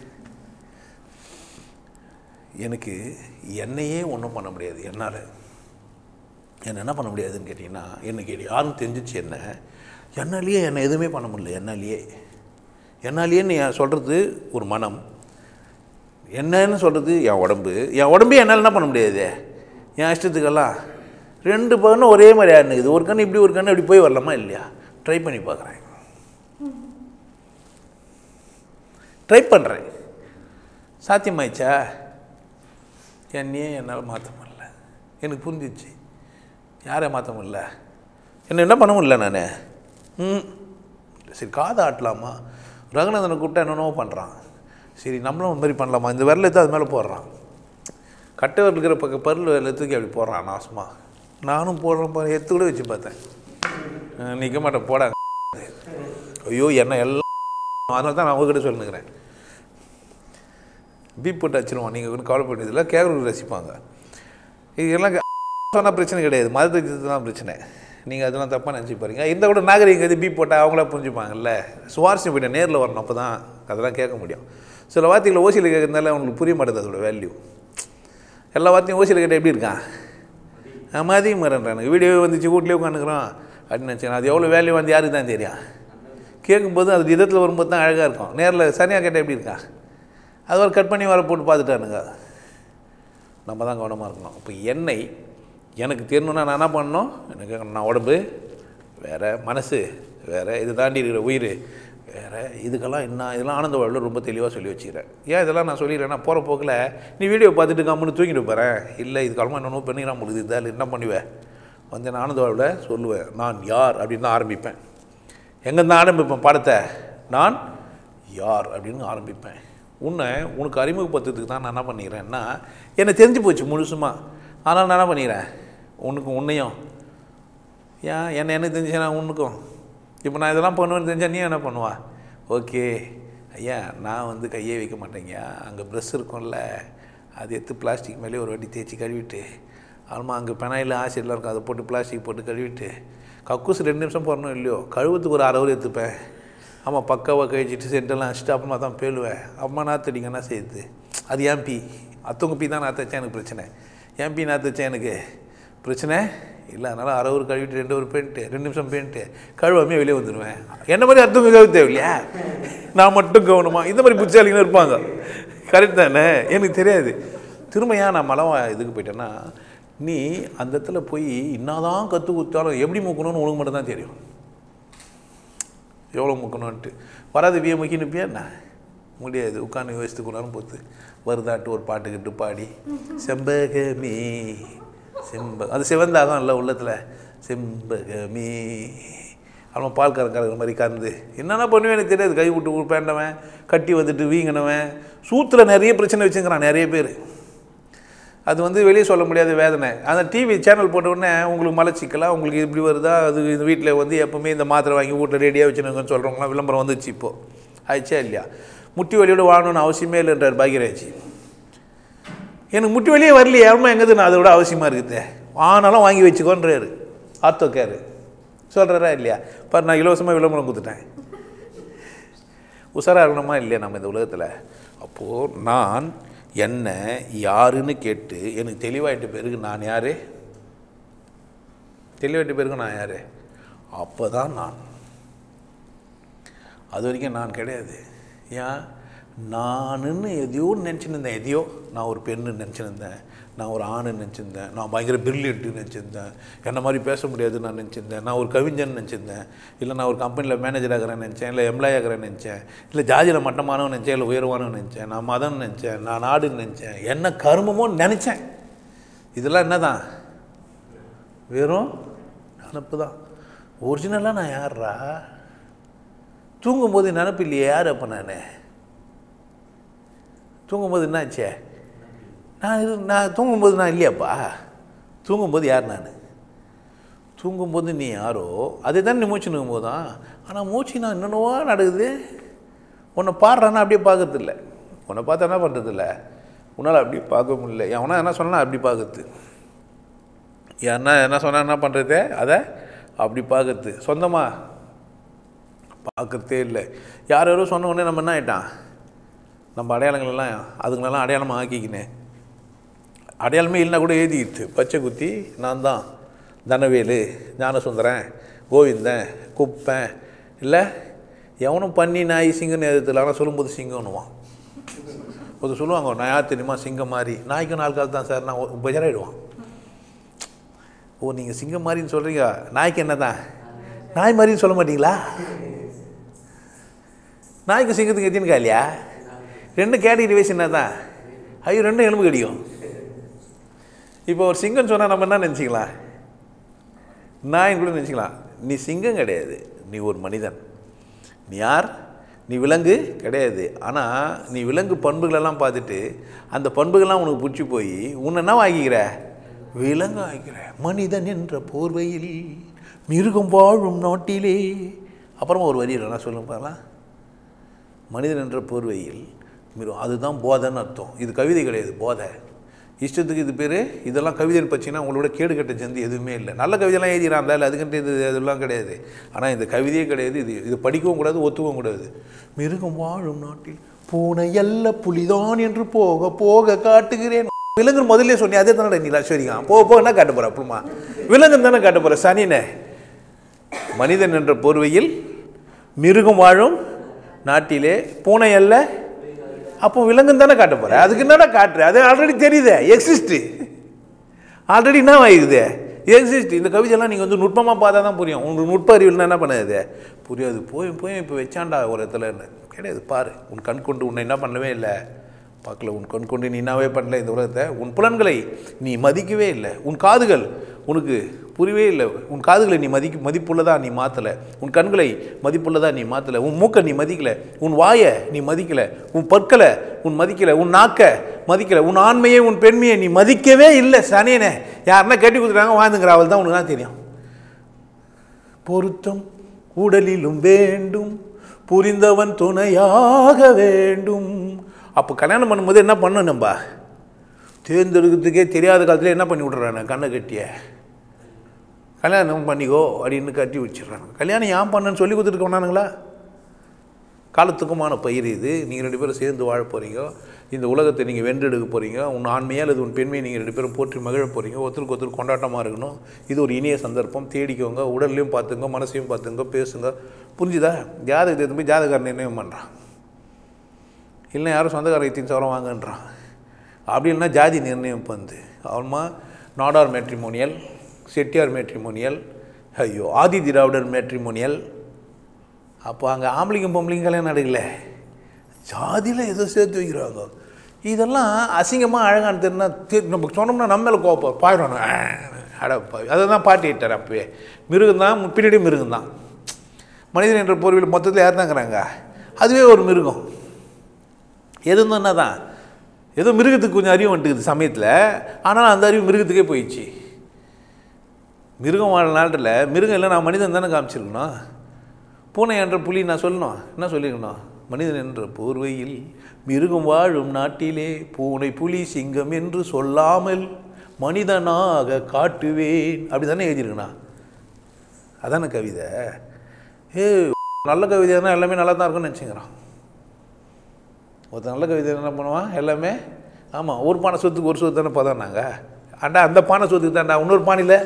எனக்கு என்னையே ஒன்றும் பண்ண முடியாது என்னால் என்ன என்ன பண்ண முடியாதுன்னு கேட்டிங்கன்னா என்ன கேட்டு யாரும் தெரிஞ்சிச்சு என்ன என்னாலேயே என்னை எதுவுமே பண்ண முடியல என்னாலேயே என்னாலேயே நீ சொல்கிறது ஒரு மனம் என்னன்னு சொல்கிறது என் உடம்பு என் உடம்பே என்னால் என்ன பண்ண முடியாது என் இஷ்டத்துக்கெல்லாம் ரெண்டு கண்ணு ஒரே மாதிரி ஆடுனுக்குது ஒரு கண்ணு இப்படி ஒரு கண்ணு இப்படி போய் வரலாமா இல்லையா ட்ரை பண்ணி பார்க்குறேன் ட்ரை பண்ணுறேன் சாத்தியமாயிடுச்சா என்னையே என்னால் மாற்ற முடியல எனக்கு புரிஞ்சிச்சு யாரை மாற்ற முடியல என்ன என்ன பண்ண முடியல நான் ம் சரி காதை ஆட்டலாமா ரகுநாதனை கூப்பிட்டா என்னென்னவோ பண்ணுறான் சரி நம்மளும் இந்த மாதிரி பண்ணலாமா இந்த விரலை எடுத்து அது மேலே போடுறான் கட்டை விரல் இருக்கிற பக்கம் பருள் விரலை தூக்கி அப்படி போடுறான் நாசமா நானும் போடுறேன் பாரு எடுத்து கூட வச்சு பார்த்தேன் அஹ் நிற்க மாட்டேன் போட ஐயோ என்ன எல்லாம் அதனால தான் நான் உங்ககிட்ட சொல்லுங்கிறேன் பீப் போட்டு வச்சிருவோம் நீங்கள் ஒன்றும் கவலைப்பட்டதில்லை கேரளூர் ரசிப்பாங்க இதெல்லாம் சொன்னால் பிரச்சனை கிடையாது மதத்தை தான் பிரச்சனை நீங்கள் அதெல்லாம் தப்பாக நினச்சி பாருங்க இந்த கூட நாகரிகம் இது பீப் போட்டால் அவங்களா புரிஞ்சுப்பாங்கல்ல சுவாரஸ்யம் போய்ட்டு நேரில் வரணும் அப்போ தான் அதெல்லாம் கேட்க முடியும் சில வார்த்தைகளை ஓசியில் கேட்கறதுனால அவங்களுக்கு புரிய மாட்டேது அதோட வேல்யூ எல்லா வார்த்தையும் ஓசியில் கேட்டால் எப்படி இருக்கான் ஆமாம் அதிகம் மறன்றானுங்க வீடியோ வந்துச்சு வீட்லேயே உட்காந்துக்கிறோம் அப்படின்னு நினச்சேன் அது எவ்வளோ வேல்யூ வந்து யாருக்கு தான் தெரியும் கேட்கும்போது அது விதத்தில் வரும்போது தான் அழகாக இருக்கும் நேரில் சரியாக கேட்டால் எப்படி இருக்கா அது ஒரு கட் பண்ணி வர போட்டு பார்த்துட்டானுங்க நம்ம தான் கவனமாக இருக்கணும் இப்போ என்னை எனக்கு தெரியணுன்னா நான் என்ன பண்ணணும் எனக்கு நான் உடம்பு வேறு மனசு வேறு இது தாண்டி இருக்கிற உயிர் வேறு இதுக்கெல்லாம் என்ன இதெல்லாம் ஆனந்த வாழ்வில் ரொம்ப தெளிவாக சொல்லி வச்சுக்கிறேன் ஏன் இதெல்லாம் நான் சொல்லிடுறேன்னா போகிற போக்கில் நீ வீடியோ பார்த்துட்டு கம்முன்னு தூங்கிட்டு போகிறேன் இல்லை இது காலமாக என்னென்னோ பண்ணிக்கிறான் உங்களுக்கு இதால் என்ன பண்ணுவேன் வந்து நான் ஆனந்த வாழ்வில் சொல்லுவேன் நான் யார் அப்படின்னு தான் ஆரம்பிப்பேன் எங்கேருந்து ஆரம்பிப்பேன் படத்தை நான் யார் அப்படின்னு ஆரம்பிப்பேன் உன்னை உனக்கு அறிமுகப்படுத்துறதுக்கு தான் நான் என்ன பண்ணிக்கிறேன்னா என்னை தெரிஞ்சு போச்சு முழுசுமா ஆனால் நான் என்ன பண்ணிக்கிறேன் உனக்கும் உன்னையும் ஏன் என்ன என்ன தெரிஞ்சுச்சா உனக்கும் இப்போ நான் இதெல்லாம் பண்ணுவேன்னு தெரிஞ்சா நீ என்ன பண்ணுவா ஓகே ஐயா நான் வந்து கையே வைக்க மாட்டேங்க அங்கே ப்ரெஷ் இருக்கும்ல அது எடுத்து பிளாஸ்டிக் மேலே ஒரு வாட்டி தேய்ச்சி கழுவிட்டு ஆமாம் அங்கே பெனாயில் ஆசிட்லாம் இருக்கும் அதை போட்டு பிளாஸ்டிக் போட்டு கழுவிட்டு கக்கூஸ் ரெண்டு நிமிஷம் போடணும் இல்லையோ கழுவுறதுக்கு ஒரு அரை ஹவர் எடுத்துப்பேன் ஆமாம் பக்காவாக கழிச்சிட்டு சென்டெல்லாம் அடிச்சுட்டு அப்புறமா தான் பேழுவேன் அம்மா நாத்தடிங்க என்ன செய்யுது அது ஏன் பி அத்தவங்க பி தான் நான் தைச்சா எனக்கு பிரச்சனை ஏன் பி நான் தைச்சேன் எனக்கு பிரச்சனை இல்லை அதனால் அரை ஹவர் கழுவிட்டு ரெண்டு ஒரு பெயிண்ட்டு ரெண்டு நிமிஷம் பெயிண்ட்டு கழுவாமே வெளியே வந்துடுவேன் என்ன மாதிரி அர்த்தம் கழுவு தேவையில்லையா நான் மட்டும் கவனமா இந்த மாதிரி புத்திசாலிங்க இருப்பாங்க கரெக்ட் தானே எனக்கு தெரியாது திரும்ப ஏன் நான் மலம் இதுக்கு போயிட்டேன்னா நீ அந்த இடத்துல போய் என்னதான் கற்றுக் கொடுத்தாலும் எப்படி மூக்கணும்னு உனக்கு மட்டும் தான் தெரியும் எவ்வளோ முக்கணும்ன்ட்டு வராது விய முக்கி நிற்பியா என்ன முடியாது உட்காந்து யோசித்து கொண்டாலும் போத்து வருதாட்டு ஒரு பாட்டுக்கிட்டு பாடி செம்பகமே செம்ப அது சிவந்தாதான் இல்லை உள்ளத்தில் செம்பகமே அவன் பால் கறக்கிற மாதிரி கறந்து என்னென்ன பண்ணுவேன் எனக்கு தெரியாது கை விட்டு பேண்டவன் கட்டி வந்துட்டு வீங்கினவன் சூத்தில் நிறைய பிரச்சனை வச்சுக்கிறான் நிறைய பேர் அது வந்து வெளியே சொல்ல முடியாத வேதனை அந்த டிவி சேனல் போட்ட உடனே உங்களுக்கு மலச்சிக்கலாம் உங்களுக்கு இப்படி வருதா அது இந்த வீட்டில் வந்து எப்பவுமே இந்த மாத்திரை வாங்கி வீட்டில் ரெடியாக வச்சுருங்கன்னு சொல்கிறவங்களாம் விளம்பரம் வந்துச்சு இப்போது ஆயிடுச்சா இல்லையா முட்டி வலியோட வாழணும்னு அவசியமே இல்லைன்றார் பாக்யராஜ் எனக்கு முட்டி வலியே வரலையே யாருமா எங்கது நான் அதை விட அவசியமாக இருக்குது ஆனாலும் வாங்கி வச்சுக்கோன்றாரு ஆர்த்தோ கேரு சொல்கிறாரா இல்லையா பாரு நான் இலவசமாக விளம்பரம் கொடுத்துட்டேன் உஷாராக இருக்கணுமா இல்லையா நம்ம இந்த உலகத்தில் அப்போது நான் என்ன யாருன்னு கேட்டு எனக்கு தெளிவாயிட்ட பிறகு நான் யார் தெளிவாயிட்ட பிறகு நான் யார் அப்போ தான் நான் அது வரைக்கும் நான் கிடையாது ஏன் நானுன்னு எதையோ நினச்சின்னு இருந்தேன் எதையோ நான் ஒரு பெண்ணு நினச்சிருந்தேன் நான் ஒரு ஆணு நினச்சிருந்தேன் நான் பயங்கர பிரில்லியன்ட்டு நினச்சிருந்தேன் என்ன மாதிரி பேச முடியாது நான் நினச்சிருந்தேன் நான் ஒரு கவிஞன் நினச்சிருந்தேன் இல்லை நான் ஒரு கம்பெனியில் மேனேஜர் ஆகிறேன் நினச்சேன் இல்லை எம்ப்ளாய் ஆகிறேன் நினச்சேன் இல்லை ஜாதியில் மட்டமானவன் நினச்சேன் இல்லை உயர்வானவன் நினச்சேன் நான் மதம் நினச்சேன் நான் நாடுன்னு நினச்சேன் என்ன கருமமோ நினச்சேன் இதெல்லாம் என்ன தான் வெறும் நினப்பு தான் ஒரிஜினலாக நான் யார்ரா தூங்கும்போது நினப்பு இல்லையே யார் அப்போ நான் தூங்கும்போது என்னாச்சே நான் இது நான் தூங்கும்போது நான் இல்லையாப்பா தூங்கும்போது யார் நான் தூங்கும்போது நீ யாரோ அதே தான் நீ மூச்சு நிற்கும் தான் ஆனால் மூச்சு நான் என்னென்னவோ நடக்குது உன்னை பாடுறான்னா அப்படியே பார்க்கறது இல்லை உன்னை பார்த்து என்ன பண்ணுறது இல்லை உன்னால் அப்படி பார்க்க முடியல எவனா என்ன சொன்னா அப்படி பார்க்கறது என்ன என்ன சொன்னா என்ன பண்ணுறது அதை அப்படி பார்க்கறது சொந்தமாக பார்க்கறதே இல்லை யார் யாரோ சொன்ன உடனே நம்ம என்ன ஆகிட்டான் நம்ம அடையாளங்கள் எல்லாம் அதுங்களெல்லாம் அடையாளமாக ஆக்கிக்கினேன் அடையாளமே இல்லைனா கூட எழுதிக்கிட்டு பச்சை குத்தி நான் தான் தனவேலு ஞானசுந்தரன் கோவிந்தன் குப்பன் இல்லை எவனும் பண்ணி நாய் சிங்கம்னு எழுதுல ஆனால் சொல்லும்போது சிங்கம்னுவான் ஒரு சொல்லுவாங்க நான் யார் தெரியுமா சிங்கம் மாதிரி நாய்க்கும் நாலு கால் தான் சார் நான் பெஜராயிடுவான் ஓ நீங்கள் சிங்கம் மாதிரின்னு சொல்கிறீங்க நாய்க்கு என்ன தான் நாய் மாதிரின்னு சொல்ல மாட்டீங்களா நாய்க்கு சிங்கத்துக்கு எத்தினுக்கா இல்லையா ரெண்டு கேட்டகரி வயசு என்ன தான் ஐயோ ரெண்டும் எலும்பு கடிக்கும் இப்போ ஒரு சிங்கம் சொன்னால் நம்ம என்ன நினச்சிக்கலாம் நாயின் கூட நினச்சிக்கலாம் நீ சிங்கம் கிடையாது நீ ஒரு மனிதன் நீ யார் நீ விலங்கு கிடையாது ஆனால் நீ விலங்கு பண்புகளெல்லாம் பார்த்துட்டு அந்த பண்புகள்லாம் உனக்கு பிடிச்சி போய் உன்னை என்ன ஆகிக்கிற விலங்கு ஆகிக்கிற மனிதன் என்ற போர்வையில் மிருகம் வாழும் நாட்டிலே அப்புறமா ஒரு வரி என்ன சொல்லுங்க பாருலாம் மனிதன் என்ற போர்வையில் மிரு அதுதான் போதைன்னு அர்த்தம் இது கவிதை கிடையாது போதை இஷ்டத்துக்கு இது பேர் இதெல்லாம் கவிதைன்னு பற்றினா உங்களோட கேடு கட்ட ஜந்தி எதுவுமே இல்லை நல்ல கவிதைலாம் எழுதிறான் இல்லை அதுக்குன்ட்டு இது அதெல்லாம் கிடையாது ஆனால் இந்த கவிதையே கிடையாது இது இது படிக்கவும் கூடாது ஒத்துக்கவும் கூடாது மிருகம் வாழும் நாட்டில் பூனை அல்ல புலிதான் என்று போக போக காட்டுகிறேன் விலங்கு முதல்ல சொன்னி அதே தானே நீ சரிங்க போக போக என்ன காட்ட போகிற அப்புறமா விலங்கு தானே காட்ட போகிற சனினே மனிதன் என்ற போர்வையில் மிருகம் வாழும் நாட்டிலே பூனை அல்ல அப்போ விலங்குன்னு தானே காட்ட போகிற அதுக்கு என்னடா காட்டுற அது ஆல்ரெடி தெரியுதே எக்ஸிஸ்ட்டு ஆல்ரெடி என்ன ஆகிக்குது எக்ஸிஸ்ட் இந்த கவிதையெல்லாம் நீங்கள் வந்து நுட்பமாக பார்த்தா தான் புரியும் உங்களுக்கு நுட்ப அறிவில்னா என்ன பண்ணாது புரியாது போய் போய் இப்போ வச்சாண்டா ஒரு இடத்துல கிடையாது பாரு உன் கண் கொண்டு உன்னை என்ன பண்ணவே இல்லை பார்க்கல உன் கண் கொண்டு நீ என்னவே பண்ணல இந்த உலகத்தை உன் புலன்களை நீ மதிக்கவே இல்லை உன் காதுகள் உனக்கு புரியவே இல்லை உன் காதுகளை நீ மதிக்க மதிப்புள்ளதா நீ மாற்றலை உன் கண்களை மதிப்புள்ளதா நீ மாற்றலை உன் மூக்கை நீ மதிக்கலை உன் வாயை நீ மதிக்கலை உன் பற்களை உன் மதிக்கலை உன் நாக்கை மதிக்கலை உன் ஆண்மையை உன் பெண்மையை நீ மதிக்கவே இல்லை சனியனே யாருன்னா கட்டி கொடுத்துட்டாங்க வாழ்ந்துங்கிற அவள் தான் உனக்கு தான் தெரியும் பொருத்தம் உடலிலும் வேண்டும் புரிந்தவன் துணையாக வேண்டும் அப்போ கல்யாணம் பண்ணும்போது என்ன பண்ணணும் நம்ம தேர்ந்தெடுக்கிறதுக்கே தெரியாத காலத்தில் என்ன பண்ணி விட்றானே கண்ணை கட்டிய கல்யாணம் பண்ணிக்கோ அப்படின்னு கட்டி வச்சிடுறாங்க கல்யாணம் ஏன் பண்ணன்னு சொல்லி கொடுத்துட்டு கொண்டானுங்களா காலத்துக்குமான பயிர் இது நீங்கள் ரெண்டு பேரும் சேர்ந்து வாழ போகிறீங்க இந்த உலகத்தை நீங்கள் வென்றெடுக்க போகிறீங்க உன் ஆண்மையாக அல்லது உன் பெண்மையை நீங்கள் ரெண்டு பேரும் போற்றி மகிழ போகிறீங்க ஒருத்தருக்கு ஒருத்தர் கொண்டாட்டமாக இருக்கணும் இது ஒரு இனிய சந்தர்ப்பம் தேடிக்கோங்க உடல்லையும் பார்த்துங்க மனசையும் பார்த்துங்க பேசுங்க புரிஞ்சுதா ஜாதகத்தை எடுத்து போய் ஜாதகாரன் நிர்ணயம் பண்ணுறான் இல்லை யாரும் சொந்தக்காரங்க இத்தனை சவரம் வாங்கன்றான் அப்படி இல்லைன்னா ஜாதி நிர்ணயம் பண்ணுது அவன்மா நாடார் மேட்ரிமோனியல் செட்டியார் மேட்ரிமோனியல் ஐயோ ஆதி திராவிடர் மேட்ரிமோனியல் அப்போ அங்கே ஆம்பளைங்க பொம்பளைங்க கல்யாணம் நடக்கல ஜாதியில் ஏதோ சேர்த்து வைக்கிறாங்க இதெல்லாம் அசிங்கமாக அழகான தெரினா நம்ம சொன்னோம்னா நம்ம மேலே கோப்பம் பாயிடணும் அட அதை தான் பாட்டி இட்டார் அப்பவே மிருகம் தான் பின்னாடி மிருகம் தான் மனிதன் என்ற பொருள் மொத்தத்தில் யார் தாங்கிறாங்க அதுவே ஒரு மிருகம் எது என்ன தான் ஏதோ மிருகத்துக்கு கொஞ்சம் அறிவு வந்துட்டுக்குது சமயத்தில் ஆனால் அந்த அறிவு மிருகத்துக்கே போயிடுச்சு மிருகம் வாழ நாட்டில் மிருகம் இல்லை நான் மனிதன் தானே காமிச்சிருக்கணும் பூனை என்ற புலி நான் சொல்லணும் என்ன சொல்லியிருக்கணும் மனிதன் என்ற போர்வையில் மிருகம் வாழும் நாட்டிலே பூனை புலி சிங்கம் என்று சொல்லாமல் மனிதனாக காட்டுவேன் அப்படி தானே எழுதியிருக்கணும் அதானே கவிதை ஏ நல்ல கவிதைனா எல்லாமே நல்லா தான் இருக்கும்னு நினச்சிக்கிறான் ஒருத்தர் நல்ல கவிதை என்ன பண்ணுவான் எல்லாமே ஆமாம் ஒரு பானை சொத்துக்கு ஒரு சொத்து தானே பதம் நாங்கள் அண்டா அந்த பானை சொத்துக்கு தான்டா இன்னொரு பானையில்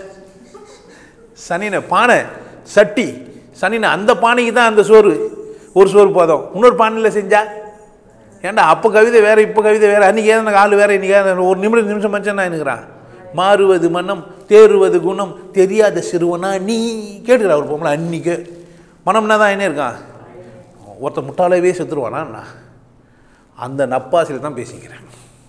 சனின பானை சட்டி சனின அந்த பானைக்கு தான் அந்த சோறு ஒரு சோறு பதம் இன்னொரு பானையில் செஞ்சா ஏன்டா அப்போ கவிதை வேறு இப்போ கவிதை வேறு அன்றைக்கி ஏதோ ஆள் வேறு இன்றைக்கி ஒரு நிமிடம் நிமிஷம் மச்சம் நான் இருக்கிறான் மாறுவது மனம் தேறுவது குணம் தெரியாத சிறுவனா நீ கேட்டுக்கிற ஒரு பொம்பளை அன்றைக்கு மனம்னா தான் என்ன இருக்கான் ஒருத்த முட்டாளாவே செத்துருவானா அந்த நப்பாசியில் தான் பேசிக்கிறேன்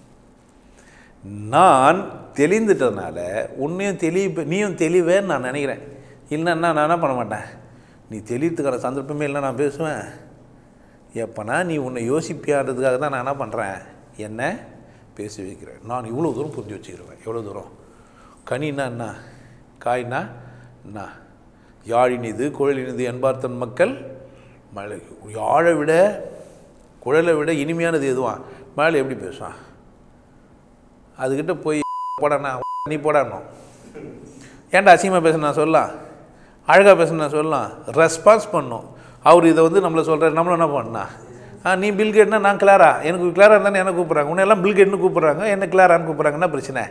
நான் தெளிந்துட்டதுனால உன்னையும் தெளிவு நீயும் தெளிவேன்னு நான் நினைக்கிறேன் இல்லைன்னா நான் என்ன பண்ண மாட்டேன் நீ தெளிவுக்கான சந்தர்ப்பமே இல்லை நான் பேசுவேன் எப்போனா நீ உன்னை யோசிப்பியான்றதுக்காக தான் நான் என்ன பண்ணுறேன் என்ன பேசி வைக்கிறேன் நான் இவ்வளோ தூரம் புரிஞ்சு வச்சுக்கிறேன் எவ்வளோ தூரம் கனின்னா என்ன காய்னா என்ன யாழினிது குழலினிது என்பார்த்தன் மக்கள் மழை யாழை விட குழலை விட இனிமையானது எதுவான் மழை எப்படி பேசுவான் அதுக்கிட்ட போய் போடாண்ணா நீ போடாடணும் ஏன்டா அசிங்கமாக பேச நான் சொல்லலாம் அழகாக பேச நான் சொல்லலாம் ரெஸ்பான்ஸ் பண்ணும் அவர் இதை வந்து நம்மளை சொல்கிறார் நம்மளும் என்ன பண்ணா ஆ நீ பில் கேட்னா நான் கிளாரா எனக்கு கிளாரா இருந்தானே என்ன கூப்பிட்றாங்க உன்னை எல்லாம் பில் கேட்னு கூப்பிட்றாங்க என்ன கிளாரான்னு கூப்பிட்றாங்க என்ன பிரச்சனை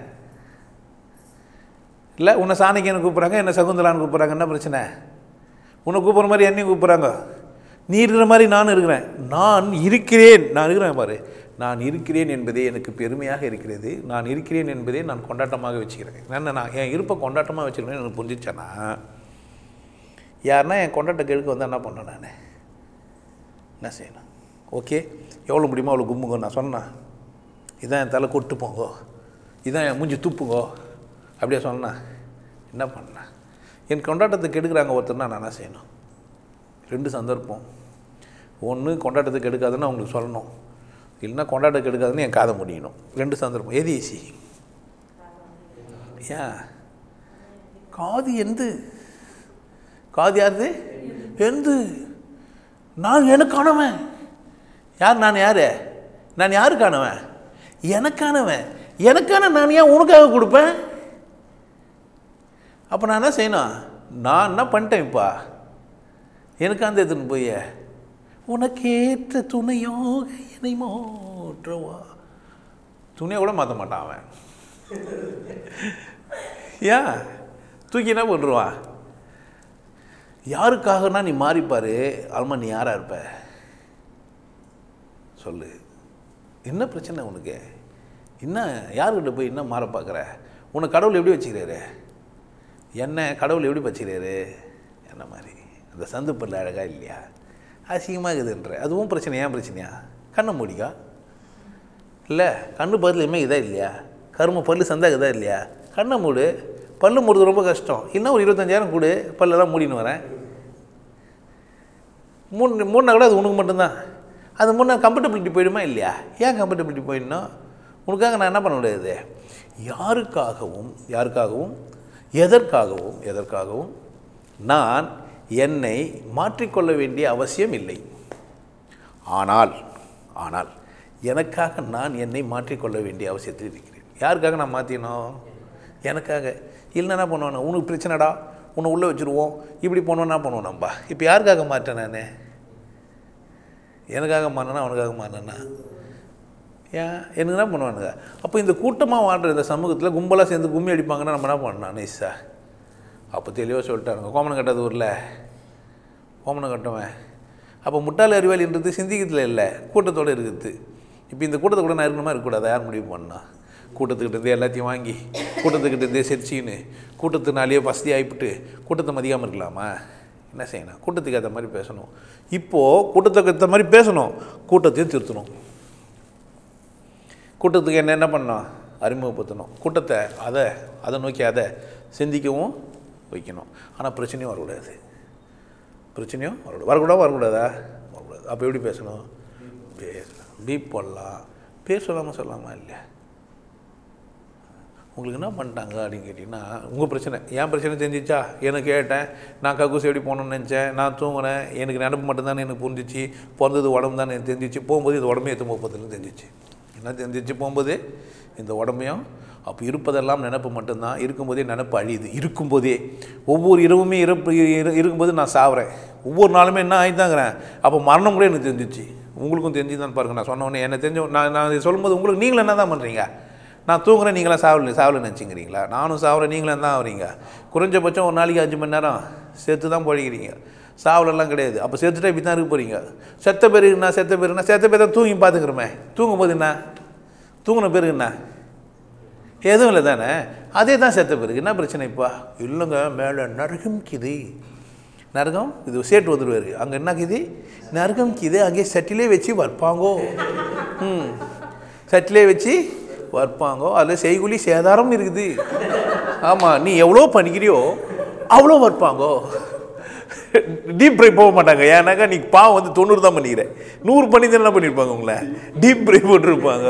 இல்லை உன்னை சாணிக்கன்னு கூப்பிட்றாங்க என்ன சகுந்தலான்னு கூப்பிட்றாங்க என்ன பிரச்சனை உன்னை கூப்பிட்ற மாதிரி என்னையும் கூப்பிட்றாங்க நீ இருக்கிற மாதிரி நானும் இருக்கிறேன் நான் இருக்கிறேன் நான் இருக்கிறேன் பாரு நான் இருக்கிறேன் என்பதே எனக்கு பெருமையாக இருக்கிறது நான் இருக்கிறேன் என்பதே நான் கொண்டாட்டமாக வச்சுக்கிறேன் என்ன நான் என் இருப்பை கொண்டாட்டமாக வச்சுக்கிறேன்னு எனக்கு புரிஞ்சிச்சேன்னா யாருன்னா என் கொண்டாட்ட கேளுக்கு வந்து என்ன பண்ணேன் நான் என்ன செய்யணும் ஓகே எவ்வளோ முடியுமோ அவ்வளோ கும்புங்க நான் சொன்னேன் இதான் என் தலை கொட்டு போங்கோ இதான் என் மூஞ்சி துப்புங்கோ அப்படியே சொன்னேன் என்ன பண்ணேன் என் கொண்டாட்டத்தை கெடுக்கிறாங்க ஒருத்தர்னா நான் என்ன செய்யணும் ரெண்டு சந்தர்ப்பம் ஒன்று கொண்டாட்டத்துக்கு எடுக்காதுன்னு அவங்களுக்கு சொல்லணும் இல்லைன்னா கொண்டாட்டத்துக்கு எடுக்காதுன்னு என் காதை முடியணும் ரெண்டு சந்தர்ப்பம் எது ஈஸி ஏன் காது எந்து காது யாருது எந்து நான் எனக்கானவன் யார் நான் யார் நான் யாருக்கானவன் எனக்கானவன் எனக்கான நான் ஏன் உனக்காக கொடுப்பேன் அப்போ நான் என்ன செய்யணும் நான் என்ன பண்ணிட்டேன் இப்பா எனக்கு அந்த எடுத்துன்னு போய் உனக்கேற்ற துணையோக என்னை மாற்றவா துணியை கூட மாற்ற மாட்டான் அவன் ஏன் தூக்கி என்ன பண்ணுருவான் யாருக்காகனா நீ மாறிப்பாரு அல்மா நீ யாரா இருப்ப சொல்லு என்ன பிரச்சனை உனக்கு என்ன யாருக்கிட்ட போய் என்ன மாற பார்க்குற உன்னை கடவுள் எப்படி வச்சுக்கிறாரு என்ன கடவுள் எப்படி வச்சுக்கிறாரு என்ன மாதிரி அந்த சந்து பல்ல அழகா இல்லையா அசிங்கமாக இருக்குதுன்ற அதுவும் பிரச்சனை ஏன் பிரச்சனையா கண்ணை மூடிக்கா இல்லை கண்ணு பக்கத்தில் இனிமேல் இதா இல்லையா கரும பல்லு சந்தாக்குதா இல்லையா கண்ணை மூடு பல்லு மூடுறது ரொம்ப கஷ்டம் இன்னும் ஒரு இருபத்தஞ்சாயிரம் கொடு பல்லெல்லாம் மூடின்னு வரேன் மூணு மூணு கூட அது உனக்கு மட்டும்தான் அது முன்னே கம்ஃபர்டபிலிட்டி போயிடுமா இல்லையா ஏன் கம்ஃபர்டபிலிட்டி போயிடணும் உனக்காக நான் என்ன பண்ண முடியாது யாருக்காகவும் யாருக்காகவும் எதற்காகவும் எதற்காகவும் நான் என்னை மாற்றிக்கொள்ள வேண்டிய அவசியம் இல்லை ஆனால் ஆனால் எனக்காக நான் என்னை மாற்றிக்கொள்ள வேண்டிய அவசியத்தில் இருக்கிறேன் யாருக்காக நான் மாற்றினோம் எனக்காக இல்லை என்ன பண்ணுவேன் உனக்கு பிரச்சனைடா உன்னை உள்ளே வச்சுருவோம் இப்படி போனோம் என்ன பண்ணுவோம் நம்பா இப்போ யாருக்காக மாட்டேன் நான் எனக்காக மாறினா அவனுக்காக மாறினா ஏன் எனக்கு என்ன பண்ணுவானுங்க அப்போ இந்த கூட்டமாக வாழ்கிற இந்த சமூகத்தில் கும்பலாக சேர்ந்து கும்மி அடிப்பாங்கன்னா நம்ம என்ன பண்ணலாம் நைஸா அப்போ தெளிவாக சொல்லிட்டானுங்க கோமனம் கட்டாத ஊரில் கோமனம் கட்டுவேன் அப்போ முட்டாள் அறிவாளின்றது சிந்திக்கிறதுல இல்லை கூட்டத்தோடு இருக்குது இப்போ இந்த கூட்டத்தை கூட நான் இருக்கணுமா இருக்கக்கூடாது யார் முடிவு பண்ணா கூட்டத்துக்கிட்ட இருந்து எல்லாத்தையும் வாங்கி கூட்டத்துக்கிட்ட இருந்தே சிரிச்சின்னு கூட்டத்தினாலேயே வசதி ஆகிப்பிட்டு கூட்டத்தை மதிக்காமல் இருக்கலாமா என்ன செய்யணும் கூட்டத்துக்கு ஏற்ற மாதிரி பேசணும் இப்போது கூட்டத்துக்கு ஏற்ற மாதிரி பேசணும் கூட்டத்தையும் திருத்தணும் கூட்டத்துக்கு என்ன என்ன பண்ணணும் அறிமுகப்படுத்தணும் கூட்டத்தை அதை அதை நோக்கி அதை சிந்திக்கவும் வைக்கணும் ஆனால் பிரச்சனையும் வரக்கூடாது பிரச்சனையும் வரக்கூடாது வரக்கூடாது வரக்கூடாதா வரக்கூடாது அப்போ எப்படி பேசணும் பேசலாம் பீப் போடலாம் பேர் சொல்லாமல் சொல்லாமா இல்லையா உங்களுக்கு என்ன பண்ணிட்டாங்க அப்படின்னு கேட்டிங்கன்னா உங்கள் பிரச்சனை என் பிரச்சனை தெரிஞ்சிச்சா எனக்கு கேட்டேன் நான் கக்கூஸ் எப்படி போகணும்னு நினச்சேன் நான் தூங்கினேன் எனக்கு நினப்பு மட்டும்தானே எனக்கு புரிஞ்சிச்சு பிறந்தது உடம்பு தானே எனக்கு தெரிஞ்சிச்சு போகும்போது இந்த உடம்பே எத்து போகிறதுன்னு தெரிஞ்சிச்சு என்ன தெரிஞ்சிச்சு போகும்போது இந்த உடம்பையும் அப்போ இருப்பதெல்லாம் நினப்பு மட்டும்தான் இருக்கும்போதே நினப்பு அழியுது இருக்கும்போதே ஒவ்வொரு இரவுமே இறப்பு இரு- இருக்கும்போது நான் சாவுறேன் ஒவ்வொரு நாளுமே என்ன ஆகிட்டாங்கிறேன் அப்போ மரணம் கூட எனக்கு தெரிஞ்சிச்சு உங்களுக்கும் தெரிஞ்சுதான் பாருங்க நான் சொன்ன உடனே என்ன தெரிஞ்ச நான் நான் இதை சொல்லும்போது உங்களுக்கு நீங்களும் என்ன தான் பண்ணுறீங்க நான் தூங்குறேன் நீங்களாம் சாவல சாவல நினச்சிங்கிறீங்களா நானும் சாவுறேன் நீங்களும் தான் ஆகுறீங்க குறைஞ்சபட்சம் ஒரு நாளைக்கு அஞ்சு மணி நேரம் செத்து தான் பழகிறீங்க சாவலெல்லாம் கிடையாது அப்போ செத்துட்டா இப்படி தான் இருக்க போகிறீங்க செத்த பேர் என்ன செத்த பேர் என்ன செத்த பேர் தான் தூங்கி பார்த்துக்கிறோமே தூங்கும்போது என்ன தூங்கின பேருக்கு என்ன எதுவும் இல்லை தானே அதே தான் செத்த பிறகு என்ன பிரச்சனை இப்போ இல்லைங்க மேலே நரகம் கிது நரகம் இது சேட்டு வந்துடுவார் அங்கே என்ன கிது நரகம் கிது அங்கே சட்டிலே வச்சு வற்பாங்கோ ம் சட்டிலே வச்சு வற்பாங்கோ அதில் செய்குலி சேதாரம் இருக்குது ஆமாம் நீ எவ்வளோ பண்ணிக்கிறியோ அவ்வளோ வற்பாங்கோ டீப் ஃப்ரை போக மாட்டாங்க ஏன்னாக்கா நீ பாவம் வந்து தொண்ணூறு தான் பண்ணிக்கிற நூறு பண்ணி தான் என்ன பண்ணியிருப்பாங்க உங்களை டீப் ஃப்ரை போட்டிருப்பாங்க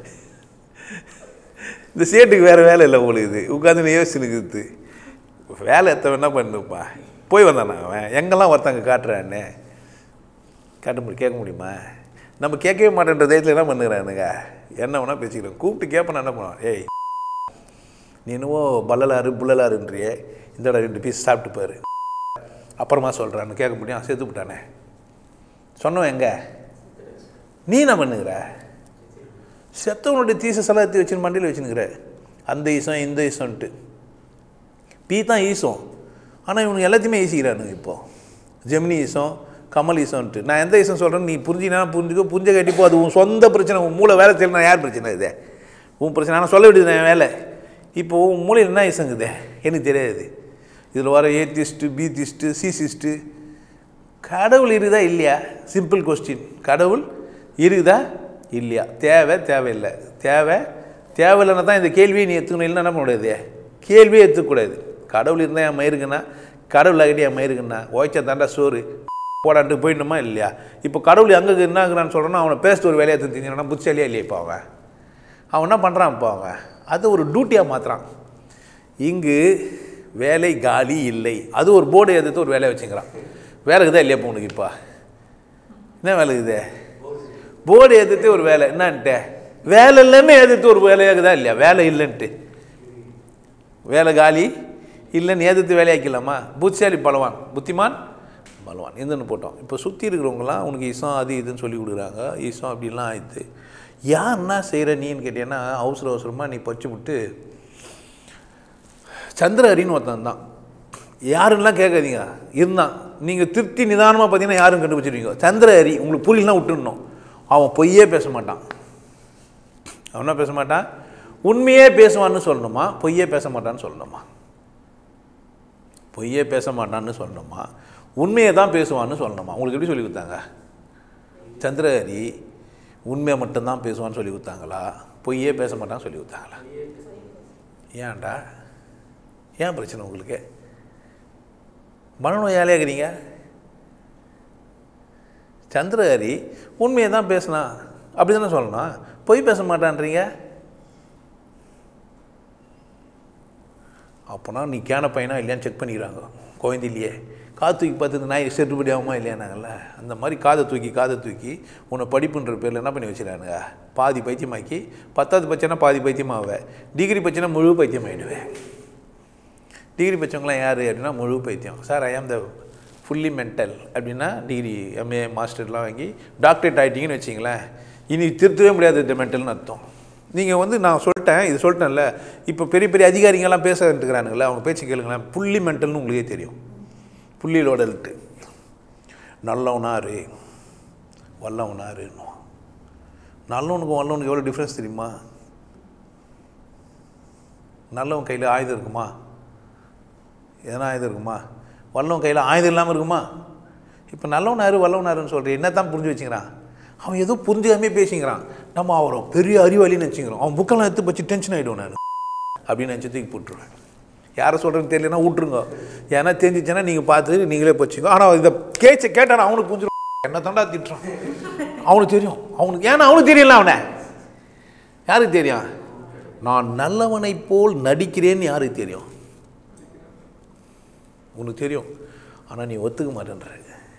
இந்த சேட்டுக்கு வேறு வேலை இல்லை உங்களுக்கு இது உட்காந்து யோசிச்சுனுக்குது வேலை எத்த என்ன பண்ணுப்பா போய் வந்தானா அவன் எங்கெல்லாம் ஒருத்தங்க காட்டுறான்னு காட்ட முடியும் கேட்க முடியுமா நம்ம கேட்கவே மாட்டேன்ற தைரியத்தில் என்ன பண்ணுறானுங்க என்ன வேணால் பேசிக்கிறோம் கூப்பிட்டு கேட்பேன் என்ன பண்ணுவான் ஏய் நீ என்னவோ பல்லலாறு புள்ளலாறுன்றியே இந்த ரெண்டு பீஸ் சாப்பிட்டு பாரு அப்புறமா சொல்கிறான்னு கேட்க முடியும் சேர்த்து விட்டானே சொன்னவன் எங்க நீ என்ன பண்ணுகிற செத்தவனுடைய தீசஸ் எல்லாம் எடுத்து வச்சுன்னு மண்டியில் வச்சுனுக்கிற அந்த ஈசம் இந்த ஈசம்ன்ட்டு பீ தான் ஈசம் ஆனால் இவனுக்கு எல்லாத்தையுமே ஈசிக்கிறானுங்க இப்போ ஜெமினி ஈசம் கமல் ஈசம்ன்ட்டு நான் எந்த ஈசம் சொல்கிறேன்னு நீ புரிஞ்சினா புரிஞ்சுக்கோ புரிஞ்ச கட்டிப்போ அது உன் சொந்த பிரச்சனை உன் மூளை வேலை செய்யலாம் யார் பிரச்சனை இது உன் பிரச்சனை நான் சொல்ல வேண்டியது என் வேலை இப்போ உன் மூளையில் என்ன ஈசங்குது எனக்கு தெரியாது இதில் வர ஏத்திஸ்ட்டு பீத்திஸ்ட்டு சிசிஸ்ட்டு கடவுள் இருக்குதா இல்லையா சிம்பிள் கொஸ்டின் கடவுள் இருக்குதா இல்லையா தேவை தேவையில்லை தேவை தேவையில்லைன்னா தான் இந்த கேள்வியை நீ எடுத்துக்கணும் இல்லைன்னா என்ன பண்ண முடியாது கேள்வியே எடுத்துக்கூடாது கடவுள் இருந்தால் என் மயிருக்குன்னா கடவுள் ஆகிட்டு என் மயிருக்குன்னா ஓய்ச்சா தாண்டா சோறு போடான்ட்டு போயிடணுமா இல்லையா இப்போ கடவுள் எங்கே என்னங்கிறான்னு சொல்கிறோன்னா அவனை பேசிட்டு ஒரு வேலையை தெரிஞ்சுனா புத்திசாலியா இல்லையா இப்போ அவன் அவன் என்ன பண்ணுறான் இப்போ அவன் அதை ஒரு டியூட்டியாக மாற்றுறான் இங்கு வேலை காலி இல்லை அது ஒரு போர்டு எதிர்த்து ஒரு வேலையை வச்சுக்கிறான் வேலை இருக்குதா இல்லையா இப்போ உனக்கு இப்போ என்ன வேலை இருக்குது போர்டு எதிர்த்து ஒரு வேலை என்னன்ட்டு வேலை இல்லைன்னு எதிர்த்து ஒரு வேலை இருக்குதா இல்லையா வேலை இல்லைன்ட்டு வேலை காலி இல்லைன்னு எதிர்த்து வேலையாக்கலாமா புத்திசாலி பலவான் புத்திமான் பலவான் இதுன்னு போட்டோம் இப்போ சுற்றி இருக்கிறவங்களாம் உனக்கு இசம் அது இதுன்னு சொல்லி கொடுக்குறாங்க இசம் அப்படிலாம் ஆயிடுது யார் என்ன செய்கிற நீன்னு கேட்டீங்கன்னா அவசர அவசரமாக நீ பச்சு விட்டு சந்திரஹரின்னு ஒருத்தன் தான் யாருன்னெலாம் கேட்காதீங்க இருந்தான் நீங்கள் திருப்தி நிதானமாக பார்த்தீங்கன்னா யாரும் கண்டுபிடிச்சிருவீங்க சந்திரஹரி உங்களுக்கு புரியலனா விட்டுடணும் அவன் பொய்யே பேச மாட்டான் அவன் என்ன பேச மாட்டான் உண்மையே பேசுவான்னு சொல்லணுமா பொய்யே பேச மாட்டான்னு சொல்லணுமா பொய்யே பேச மாட்டான்னு சொல்லணுமா உண்மையை தான் பேசுவான்னு சொல்லணுமா உங்களுக்கு எப்படி சொல்லி கொடுத்தாங்க சந்திரஹரி உண்மையை மட்டும்தான் பேசுவான்னு சொல்லி கொடுத்தாங்களா பொய்யே பேச மாட்டான்னு சொல்லி கொடுத்தாங்களா ஏன்டா ஏன் பிரச்சனை உங்களுக்கு மனநோயாலே இருக்கிறீங்க சந்திரஹரி உண்மையை தான் பேசினா அப்படி தானே சொல்லணும் பொய் பேச மாட்டான்றீங்க அப்போனா நீ கேன பையனா இல்லையான்னு செக் பண்ணிக்கிறாங்க குழந்தையிலேயே காது தூக்கி பார்த்து இந்த நாய் செட்டுப்படி ஆகுமா இல்லையானாங்கல்ல அந்த மாதிரி காதை தூக்கி காதை தூக்கி உன்னை படிப்புன்ற பேரில் என்ன பண்ணி வச்சுறானுங்க பாதி பைத்தியமாக்கி பத்தாவது பச்சைனா பாதி பைத்தியமாவேன் டிகிரி பச்சைனா முழு பைத்தியம் ஆகிடுவேன் டிகிரி பச்சவங்களாம் யார் அப்படின்னா முழு பைத்தியம் sir I am the fully mental அப்படின்னா டிகிரி எம்ஏ மாஸ்டர்லாம் வாங்கி டாக்டரேட் ஆகிட்டீங்கன்னு வச்சிங்களேன் இனி திருத்தவே முடியாது இந்த மென்டல்னு அர்த்தம் நீங்கள் வந்து நான் சொல்லிட்டேன் இது சொல்லிட்டேன்ல இப்போ பெரிய பெரிய அதிகாரிங்கெல்லாம் பேசுறதுக்குறானுங்களே அவங்க பேச்சு கேளுங்களேன் புள்ளி மென்டல்னு உங்களுக்கே தெரியும் புள்ளியிலோட இருக்கு நல்லவனாரு வல்லவனாருன்னு நல்லவனுக்கும் வல்லவனுக்கு எவ்வளோ டிஃப்ரென்ஸ் தெரியுமா நல்லவன் கையில் ஆயுதம் இருக்குமா எதனா ஆயுதம் இருக்குமா வல்லவன் கையில் ஆயுதம் இல்லாமல் இருக்குமா இப்போ நல்லவனாரு வல்லவனாருன்னு சொல்கிறேன் என்ன தான் புரிஞ்சு வச்சுக்கிறான் அவன் ஏதோ புரிஞ்சுக்காமே பேசிக்கிறான் நம்ம அவரை பெரிய அறிவாளின்னு வச்சுக்கிறோம் அவன் புக்கெல்லாம் எடுத்து வச்சு டென்ஷன் ஆகிடுவேன் நான் அப்படின்னு நினச்சி தூக்கி போட்டுருவேன் யாரை சொல்கிறேன்னு தெரியலனா விட்ருங்க ஏன்னா தெரிஞ்சிச்சுன்னா நீங்கள் பார்த்து நீங்களே போச்சுங்க ஆனால் இதை கேச்ச கேட்டான் அவனுக்கு புரிஞ்சிடும் என்ன தாண்டா திட்டுறான் அவனுக்கு தெரியும் அவனுக்கு ஏன்னா அவனுக்கு தெரியல அவனை யாருக்கு தெரியும் நான் நல்லவனைப் போல் நடிக்கிறேன்னு யாருக்கு தெரியும் உனக்கு தெரியும் ஆனால் நீ ஒத்துக்க மாட்டேன்ற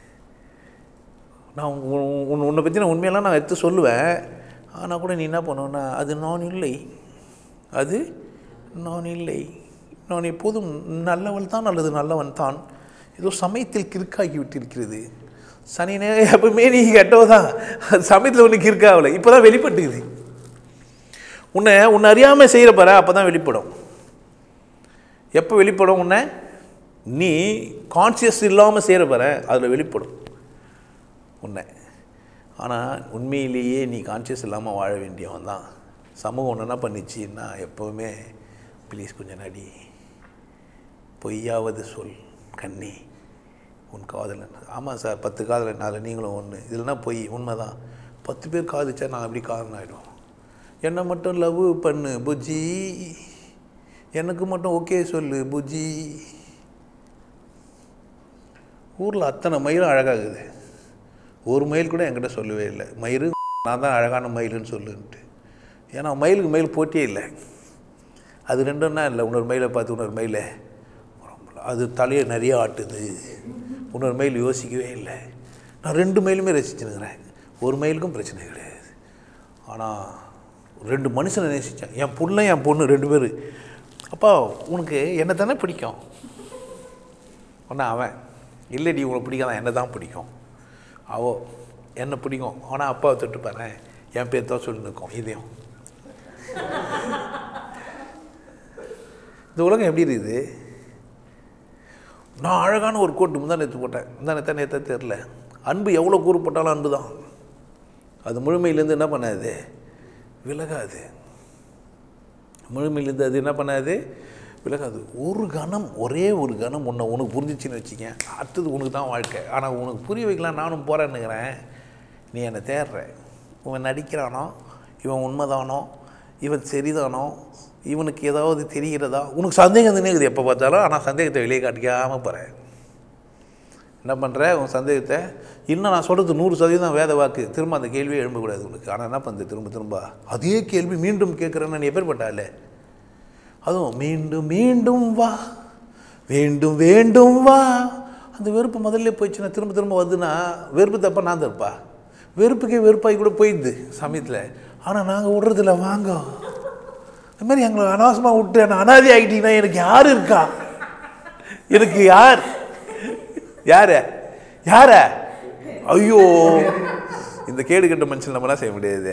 நான் உன் உன்னை பற்றி நான் உண்மையெல்லாம் நான் எடுத்து சொல்லுவேன் ஆனால் கூட நீ என்ன பண்ணுவேன்னா அது நான் இல்லை அது நான் இல்லை நான் எப்போதும் நல்லவள் தான் அல்லது நல்லவன் தான் ஏதோ சமயத்தில் கிறுக்காகி விட்டிருக்கிறது சனி நேரம் எப்பவுமே நீ கெட்டவ தான் அது சமயத்தில் ஒன்று கிறுக்காகல இப்போ தான் வெளிப்பட்டுக்குது உன்னை உன்னை அறியாமல் செய்கிற பாரு அப்போ தான் வெளிப்படும் எப்போ வெளிப்படும் உன்னை நீ கான்சியஸ் இல்லாமல் செய்கிற பாரு அதில் வெளிப்படும் உன்னை ஆனால் உண்மையிலேயே நீ கான்சியஸ் இல்லாமல் வாழ வேண்டியவன் தான் சமூகம் ஒன்று என்ன பண்ணிச்சுன்னா எப்போவுமே ப்ளீஸ் கொஞ்சம் நடி பொய்யாவது சொல் கண்ணி உன் காதலன் ஆமாம் சார் பத்து காதலனால நீங்களும் ஒன்று இதுலனா பொய் உண்மை தான் பத்து பேர் காதலிச்சா நான் அப்படி காரணம் ஆகிடும் என்னை மட்டும் லவ் பண்ணு புஜ்ஜி எனக்கு மட்டும் ஓகே சொல்லு புஜ்ஜி ஊரில் அத்தனை மயிலும் அழகாகுது ஒரு மயில் கூட என்கிட்ட சொல்லவே இல்லை மயில் நான் தான் அழகான மயிலுன்னு சொல்லுன்ட்டு ஏன்னா மயிலுக்கு மயில் போட்டியே இல்லை அது ரெண்டும்னா இல்லை இன்னொரு மயிலை பார்த்து இன்னொரு மயிலை அது தலையை நிறைய ஆட்டுது இன்னொரு மயில் யோசிக்கவே இல்லை நான் ரெண்டு மயிலுமே ரசிச்சுனுங்கிறேன் ஒரு மயிலுக்கும் பிரச்சனை கிடையாது ஆனால் ரெண்டு மனுஷனை நேசித்தேன் என் பொண்ணு என் பொண்ணு ரெண்டு பேர் அப்பா உனக்கு என்னை தானே பிடிக்கும் ஒன்றா அவன் இல்லைடி உனக்கு பிடிக்காதான் என்ன தான் பிடிக்கும் அவோ என்ன பிடிக்கும் ஆனால் அப்பாவை தொட்டு பாரு என் பேர் தான் சொல்லி நிற்கும் இதையும் இந்த உலகம் எப்படி இருக்குது நான் அழகான ஒரு கோட்டு முந்தா நேற்று போட்டேன் முந்தா நேற்று நேற்று தெரில அன்பு எவ்வளோ கூறு போட்டாலும் அன்பு தான் அது முழுமையிலேருந்து என்ன பண்ணாது விலகாது முழுமையிலேருந்து அது என்ன பண்ணாது விலகாது ஒரு கணம் ஒரே ஒரு கணம் உன்னை உனக்கு புரிஞ்சிச்சின்னு வச்சுக்க அடுத்தது உனக்கு தான் வாழ்க்கை ஆனால் உனக்கு புரிய வைக்கலாம் நானும் போகிறேன்னுக்கிறேன் நீ என்னை தேடுற இவன் நடிக்கிறானோ இவன் உண்மைதானோ இவன் சரிதானோ இவனுக்கு ஏதாவது தெரிகிறதா உனக்கு சந்தேகம் இருக்குது எப்போ பார்த்தாலும் ஆனால் சந்தேகத்தை வெளியே காட்டிக்காமல் போகிறேன் என்ன பண்ணுற உன் சந்தேகத்தை இன்னும் நான் சொல்கிறது நூறு சதவீதம் வேத வாக்கு திரும்ப அந்த கேள்வியே எழும்பக்கூடாது உனக்கு ஆனால் என்ன பண்ணுது திரும்ப திரும்ப அதே கேள்வி மீண்டும் கேட்குறேன்னு நீ எப்பேற்பட்டாலே அதுவும் மீண்டும் மீண்டும் வா வேண்டும் வேண்டும் வா அந்த வெறுப்பு முதல்ல போயிடுச்சுன்னா திரும்ப திரும்ப வருதுன்னா வெறுப்பு தப்பா நான் தப்பா வெறுப்புக்கே வெறுப்பாகி கூட போயிடுது சமயத்தில் ஆனால் நாங்கள் விடுறதில்ல வாங்க இந்த மாதிரி எங்களை அனாவசமாக விட்டு நான் அனாதி ஆகிட்டீங்கன்னா எனக்கு யார் இருக்கா எனக்கு யார் யார யார ஐயோ இந்த கேடு கட்ட மனுஷன் நம்மளாம் செய்ய முடியாது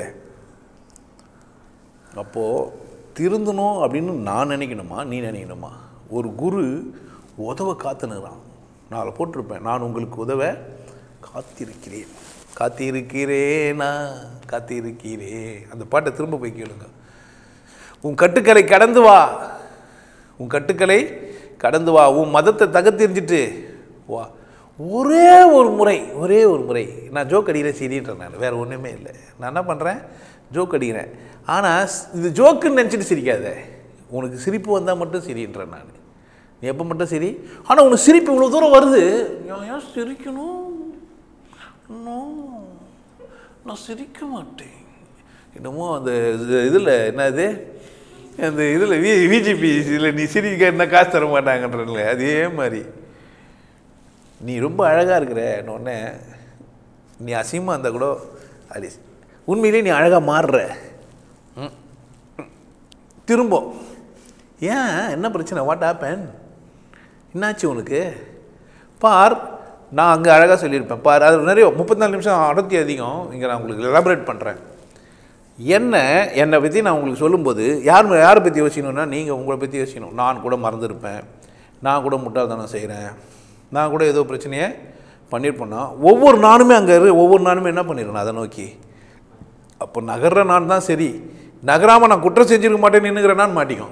அப்போது திருந்தணும் அப்படின்னு நான் நினைக்கணுமா நீ நினைக்கணுமா ஒரு குரு உதவ காத்துனுறான் நான் அதில் போட்டிருப்பேன் நான் உங்களுக்கு உதவ காத்திருக்கிறேன் காத்திருக்கிறேனா காத்திருக்கிறேன் அந்த பாட்டை திரும்ப போய் கேளுங்க உன் கட்டுக்களை கடந்து வா உன் கட்டுக்களை கடந்து வா உன் மதத்தை தகத்தெறிஞ்சிட்டு வா ஒரே ஒரு முறை ஒரே ஒரு முறை நான் ஜோக் அடிக்கிறேன் சிரின்றேன் நான் வேறு ஒன்றுமே இல்லை நான் என்ன பண்ணுறேன் ஜோக் அடிக்கிறேன் ஆனால் இது ஜோக்குன்னு நினச்சிட்டு சிரிக்காத உனக்கு சிரிப்பு வந்தால் மட்டும் சிரின்றேன் நான் நீ எப்போ மட்டும் சரி ஆனால் உனக்கு சிரிப்பு இவ்வளோ தூரம் வருது ஏன் ஏன் சிரிக்கணும் No, நான் சிரிக்க மாட்டேன் என்னமோ அந்த இதில் என்னது அந்த இதில் வி விஜிபி இதில் நீ சிரிக்க என்ன காசு தர மாட்டாங்கன்றல அதே மாதிரி நீ ரொம்ப அழகாக இருக்கிற உடனே நீ அசிங்கமாக இருந்தால் கூட அது உண்மையிலே நீ அழகாக மாறுற ம். திரும்ப ஏன் என்ன பிரச்சனை வாட் ஹேப்பன் என்னாச்சு உனக்கு பார் நான் அங்கே அழகாக சொல்லியிருப்பேன் பார் அது நிறைய முப்பத்தி நாலு நிமிஷம் அடர்த்தி அதிகம் இங்கே நான் உங்களுக்கு எலாபரேட் பண்ணுறேன் என்ன என்னை பற்றி நான் உங்களுக்கு சொல்லும்போது யார் மே- யாரை பற்றி யோசிக்கணும்னா நீங்கள் உங்களை பற்றி யோசிக்கணும் நான் கூட மறந்துருப்பேன் நான் கூட முட்டாள்தனம் செய்கிறேன் நான் கூட ஏதோ பிரச்சனையை பண்ணியிருப்பேன்னா ஒவ்வொரு நானுமே அங்கே இரு ஒவ்வொரு நானுமே என்ன பண்ணிடுறேன் அதை நோக்கி அப்போ நகர்ற நான் தான் சரி நகராமல் நான் குற்றம் செஞ்சிருக்க மாட்டேன்னு நின்றுக்கிற நான் மாட்டிக்கும்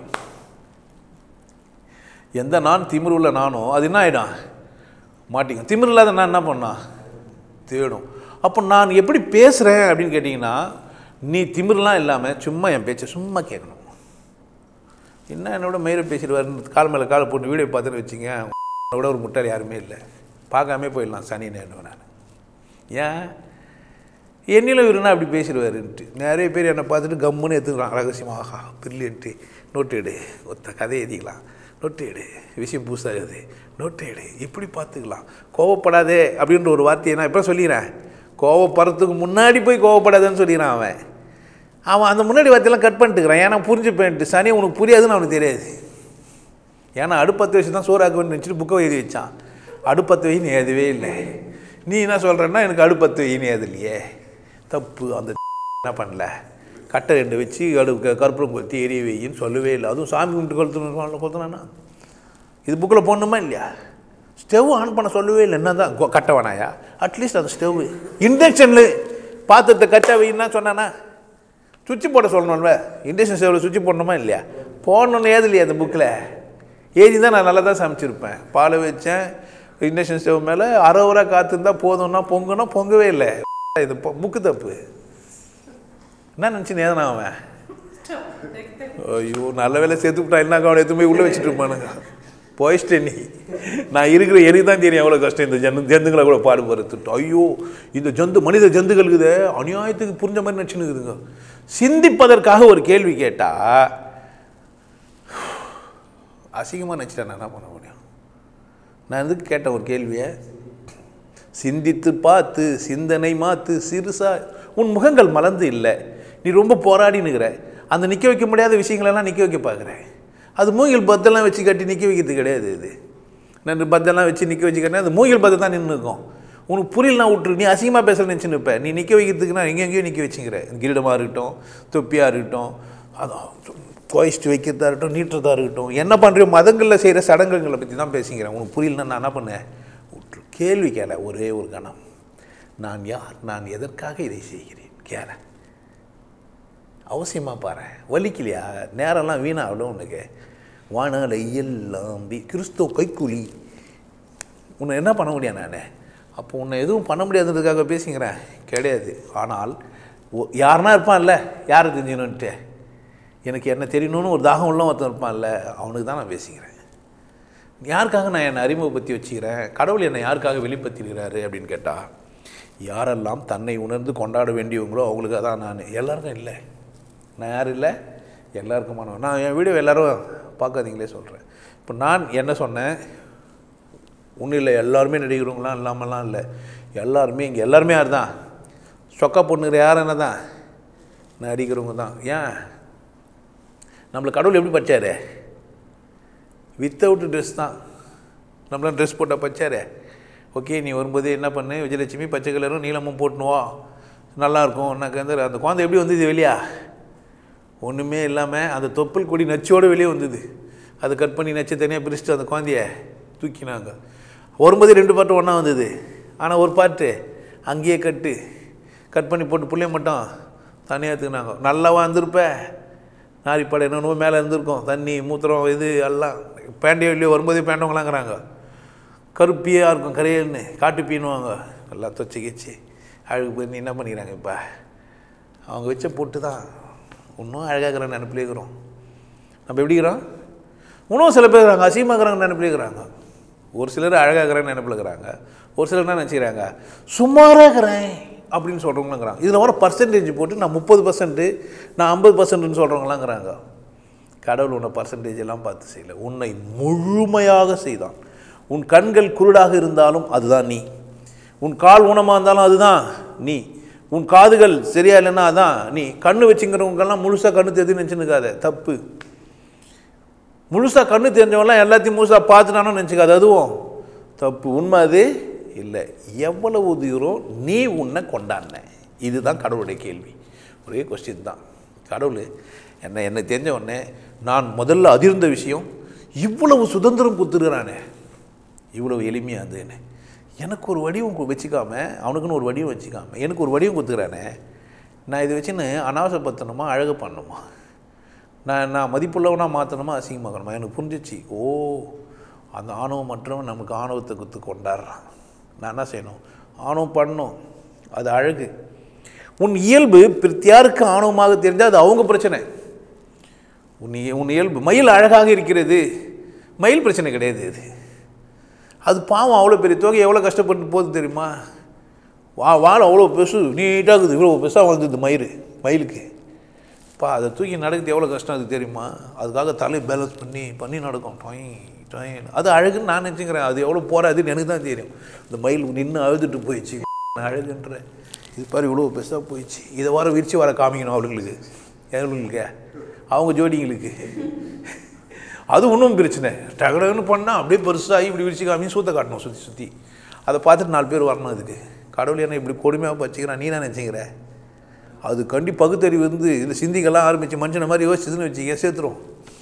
எந்த நான் திமிரு உள்ள நானோ அது என்ன ஆகிடும் மாட்டிக்கும் திமிரு இல்லாத நான் என்ன பண்ணா தேடும் அப்போ நான் எப்படி பேசுகிறேன் அப்படின்னு கேட்டிங்கன்னா நீ திமிருலாம் இல்லாமல் சும்மா என் பேச்சை சும்மா கேட்கணும் என்ன என்னோட மயிரை பேசிடுவாருன்னு கால் மேலே காலை போட்டு வீடியோ பார்த்துன்னு வச்சிங்க விட ஒரு முட்டாள் யாருமே இல்லை பார்க்காம போயிடலாம் சனி நேரம் நான் ஏன் என்னிலும் இவருனா அப்படி பேசிடுவாருன்ட்டு நிறைய பேர் என்னை பார்த்துட்டு கம்முன்னு எடுத்துக்கிறான் ரகசியமாக பிரில்லியன்ட்டு நோட்டு எடு ஒத்த கதை எழுதிக்கலாம் நோட்டு எடு விஷயம் புதுசாகுது நோட்டு எடு இப்படி பார்த்துக்கலாம் கோவப்படாதே அப்படின்ற ஒரு வார்த்தையை நான் இப்போ சொல்லிடுறேன் கோவப்படுறதுக்கு முன்னாடி போய் கோவப்படாதேன்னு சொல்லிடுறான் அவன் அவன் அந்த முன்னாடி வார்த்தையெல்லாம் கட் பண்ணிட்டுக்கிறான் ஏன்னா புரிஞ்சுப்பேன்ட்டு சனி உனக்கு புரியாதுன்னு அவனுக்கு தெரியாது ஏன்னா அடுப்பத்து வச்சு தான் சோறாக்குவேன்னு நினச்சிட்டு புக்கை எழுதி வச்சான் அடுப்பத்து வை நீ எழுதவே இல்லை நீ என்ன சொல்கிறேன்னா எனக்கு அடுப்பத்து வை நீ எழுதலையே தப்பு அந்த என்ன பண்ணல கட்டை ரெண்டு வச்சு அடு க- கற்பூரம் கொளுத்தி எரிய வையின்னு சொல்லவே இல்லை அதுவும் சாமி கும்பிட்டு கொளுத்தணும் கொளுத்தினா இது புக்கில் போடணுமா இல்லையா ஸ்டவ் ஆன் பண்ண சொல்லவே இல்லை என்ன தான் கட்ட வேணாயா அட்லீஸ்ட் அந்த ஸ்டவ் இண்டக்ஷனில் பாத்திரத்தை கச்சா வைன்னா சொன்னானா சுவிட்ச் போட சொல்லணும்ல இண்டக்ஷன் ஸ்டவ்வில் சுவிட்ச் போடணுமா இல்லையா போடணும்னு ஏதுலையா அந்த புக்கில் ஏதி தான் நான் நல்லா தான் சமைச்சிருப்பேன் பாலை வச்சேன் இண்டக்ஷன் ஸ்டவ் மேலே அரை ஊரா காத்திருந்தா போதும்னா பொங்குனா பொங்கவே இல்லை இது புக்கு தப்பு என்ன நினச்சி நேதனா அவன் ஐயோ நல்ல வேலை சேர்த்து விட்டா என்ன அவனை எடுத்து போய் உள்ளே வச்சுட்டு இருப்பானுங்க போயிச்சிட்டேன் நீ நான் இருக்கிற எனக்கு தான் தெரியும் எவ்வளோ கஷ்டம் இந்த ஜந்து ஜந்துங்களை கூட பாடுபடுத்துட்டு ஐயோ இந்த ஜந்து மனித ஜந்துகளுக்குது அநியாயத்துக்கு புரிஞ்ச மாதிரி நினச்சினுக்குதுங்க சிந்திப்பதற்காக ஒரு கேள்வி கேட்டால் அசிங்கமாக நினச்சிட்டேன் நான் என்ன பண்ண முடியும் நான் எதுக்கு கேட்டேன் ஒரு கேள்வியை சிந்தித்து பார்த்து சிந்தனை மாத்து சிறுசா உன் முகங்கள் மலர்ந்து இல்லை நீ ரொம்ப போராடி நிற்கிற அந்த நிற்க வைக்க முடியாத விஷயங்களெல்லாம் நிற்க வைக்க பார்க்குறேன் அது மூங்கில் பத்தெல்லாம் வச்சு கட்டி நிற்க வைக்கிறது கிடையாது இது நான் பத்தெல்லாம் வச்சு நிற்க வச்சு கட்டினா அது மூங்கில் பத்தை தான் நின்று இருக்கும் உனக்கு புரியலனா விட்டுரு நீ அசிங்கமாக பேச நினச்சி நிற்ப நீ நிற்க வைக்கிறதுக்குன்னா எங்கெங்கேயோ நிற்க வச்சுக்கிற கிரீடமாக இருக்கட்டும் தொப்பியாக இருக்கட்டும் அதான் கோயிஸ்ட் வைக்கிறதா இருக்கட்டும் நீட்டுறதா இருக்கட்டும் என்ன பண்ணுறியோ மதங்களில் செய்கிற சடங்குகளை பற்றி தான் பேசிக்கிறேன் உனக்கு புரியலன்னா நான் என்ன பண்ணேன் விட்டுரு கேள்வி கேள ஒரே ஒரு கணம் நான் யார் நான் எதற்காக இதை செய்கிறேன் கேள அவசியமாக பாரு வலிக்கலையா நேரம்லாம் வீணாகல உனக்கு வானால எல்லாம் வி- கிறிஸ்துவ கைக்கூலி உன்னை என்ன பண்ண முடியும் நான் அப்போ உன்னை எதுவும் பண்ண முடியாதுன்றதுக்காக பேசிக்கிறேன் கிடையாது ஆனால் ஒ- யாருனா இருப்பான்ல யாரை தெரிஞ்சுக்கணுன்ட்டு எனக்கு என்ன தெரியணும்னு ஒரு தாகம் உள்ள ஒருத்தன் இருப்பான்ல அவனுக்கு தான் நான் பேசிக்கிறேன் யாருக்காக நான் என்னை அறிமுகப்படுத்தி வச்சுக்கிறேன் கடவுள் என்னை யாருக்காக வெளிப்படுத்திருக்கிறாரு அப்படின்னு கேட்டால் யாரெல்லாம் தன்னை உணர்ந்து கொண்டாட வேண்டியவங்களோ அவங்களுக்கு தான் நான் எல்லாருக்கும் இல்லை நான் யார் இல்லை எல்லாருக்குமான நான் என் வீடியோ எல்லாரும் பார்க்காதீங்களே சொல்கிறேன் இப்போ நான் என்ன சொன்னேன் ஒன்றும் இல்லை எல்லாருமே நடிக்கிறவங்களாம் இல்லாமலாம் இல்லை எல்லாருமே இங்கே எல்லாருமே யார் தான் சொக்கா பொண்ணுங்கிற யார் என்ன தான் நடிக்கிறவங்க தான் ஏன் நம்மளை கடவுள் எப்படி பச்சாரு வித்தவுட் ட்ரெஸ் தான் நம்மளாம் ட்ரெஸ் போட்டால் பச்சாரு ஓகே நீ வரும்போது என்ன பண்ணு விஜயலட்சுமி பச்சை கலரும் நீளமும் போட்டுனுவா நல்லாயிருக்கும் எனக்கு வந்து அந்த குழந்தை எப்படி வந்தது வெளியா ஒன்றுமே இல்லாமல் அந்த தொப்புள் கொடி நச்சோடு வெளியே வந்தது அதை கட் பண்ணி நச்சு தனியாக பிரிச்சுட்டு அந்த குழந்தைய தூக்கினாங்க வரும்போது ரெண்டு பாட்டு ஒன்றா வந்தது ஆனால் ஒரு பாட்டு அங்கேயே கட்டு கட் பண்ணி போட்டு புள்ளைய மட்டும் தனியாக தூக்கினாங்க நல்லாவா இருந்திருப்ப நாரிப்பாடு என்னென்னமோ மேலே இருந்திருக்கும் தண்ணி மூத்திரம் இது எல்லாம் பேண்டையோ இல்லையோ வரும்போதே பேண்டவங்களாங்கிறாங்க கருப்பியாக இருக்கும் கரையல்னு காட்டு பீனுவாங்க எல்லாம் தொச்சு கிச்சு அழுகு பண்ணி என்ன பண்ணிக்கிறாங்க இப்போ அவங்க வச்ச பொட்டு தான் இன்னும் அழகாகிற நினப்பிலே இருக்கிறோம் நம்ம எப்படி இருக்கிறோம் இன்னும் சில பேர் இருக்கிறாங்க அசிங்கமாக்குறாங்க நினப்பிலே இருக்கிறாங்க ஒரு சிலர் அழகாகிறேன்னு நினைப்பில் இருக்கிறாங்க ஒரு சிலர் என்ன நினச்சிக்கிறாங்க சுமாராக இருக்கிறேன் அப்படின்னு சொல்கிறவங்களுங்கிறாங்க இதில் வர பர்சன்டேஜ் போட்டு நான் முப்பது பர்சன்ட்டு நான் ஐம்பது பர்சன்ட்னு சொல்கிறவங்களாங்கிறாங்க கடவுள் உன்னை பர்சன்டேஜ் எல்லாம் பார்த்து செய்யலை உன்னை முழுமையாக செய்தான் உன் கண்கள் குருடாக இருந்தாலும் அதுதான் நீ உன் கால் ஊனமாக இருந்தாலும் அதுதான் நீ உன் காதுகள் சரியா இல்லைன்னா அதான் நீ கண்ணு வச்சுங்கிறவங்கெல்லாம் முழுசாக கண்ணு தெரிஞ்சு நினச்சினுக்காத தப்பு முழுசாக கண்ணு தெரிஞ்சவங்களாம் எல்லாத்தையும் முழுசாக பார்த்துட்டானு நினச்சிக்காது அதுவும் தப்பு உண்மை அது இல்லை எவ்வளவு தூரம் நீ உன்னை கொண்டாடின இதுதான் கடவுளுடைய கேள்வி ஒரே கொஸ்டின் தான் கடவுள் என்ன என்னை தெரிஞ்ச உடனே நான் முதல்ல அதிர்ந்த விஷயம் இவ்வளவு சுதந்திரம் கொடுத்துருக்கிறானே இவ்வளவு எளிமையாக இருந்ததுன்னு எனக்கு ஒரு வடிவம் கு- வச்சுக்காம அவனுக்குன்னு ஒரு வடிவம் வச்சுக்காம எனக்கு ஒரு வடிவம் கொடுத்துக்கிறானே நான் இதை வச்சுன்னு அனாவசப்படுத்தணுமா அழகு பண்ணணுமா நான் நான் மதிப்புள்ளவனாக மாற்றணுமா அசிங்கமாக்கணுமா எனக்கு புரிஞ்சிச்சு ஓ அந்த ஆணவம் மற்றவன் நமக்கு ஆணவத்தை குத்து கொண்டாடுறான் நான் என்ன செய்யணும் ஆணவம் பண்ணணும் அது அழகு உன் இயல்பு பிறத்தியாருக்கு ஆணவமாக தெரிஞ்சால் அது அவங்க பிரச்சனை உன் இய- உன் இயல்பு மயில் அழகாக இருக்கிறது மயில் பிரச்சனை கிடையாது இது அது பாவம் அவ்வளோ பெரிய தொகை எவ்வளோ கஷ்டப்பட்டு போகுது தெரியுமா வா வால் அவ்வளோ பெருசு நீட்டாக இருக்குது இவ்வளோ பெருசாக வளர்ந்தது மயிறு மயிலுக்கு பா அதை தூக்கி நடக்குது எவ்வளோ கஷ்டம் அது தெரியுமா அதுக்காக தலை பேலன்ஸ் பண்ணி பண்ணி நடக்கும் டொய் டொய் அது அழகுன்னு நான் நினச்சிக்கிறேன் அது எவ்வளோ போராதுன்னு எனக்கு தான் தெரியும் இந்த மயில் நின்று அழுதுட்டு போயிடுச்சு நான் அழகுன்ற இது பாரு இவ்வளோ பெருசாக போயிடுச்சு இதை வர விரிச்சு வர காமிக்கணும் அவளுங்களுக்கு எவளுங்களுக்கு அவங்க ஜோடிங்களுக்கு அது ஒன்றும் பிரச்சனை டகடகன்னு பண்ணால் அப்படியே பெருசாகி இப்படி விரிச்சு காமி சூத்த காட்டணும் சுற்றி சுற்றி அதை பார்த்துட்டு நாலு பேர் வரணும் அதுக்கு கடவுள் என்ன இப்படி கொடுமையாக வச்சுக்கிறான் நீ என்ன நினச்சிக்கிற அது கண்டி பகுத்தறிவு வந்து இந்த சிந்திக்கெல்லாம் ஆரம்பித்து மனுஷனை மாதிரி யோசிச்சுதுன்னு வச்சுக்க சேர்த்துரும்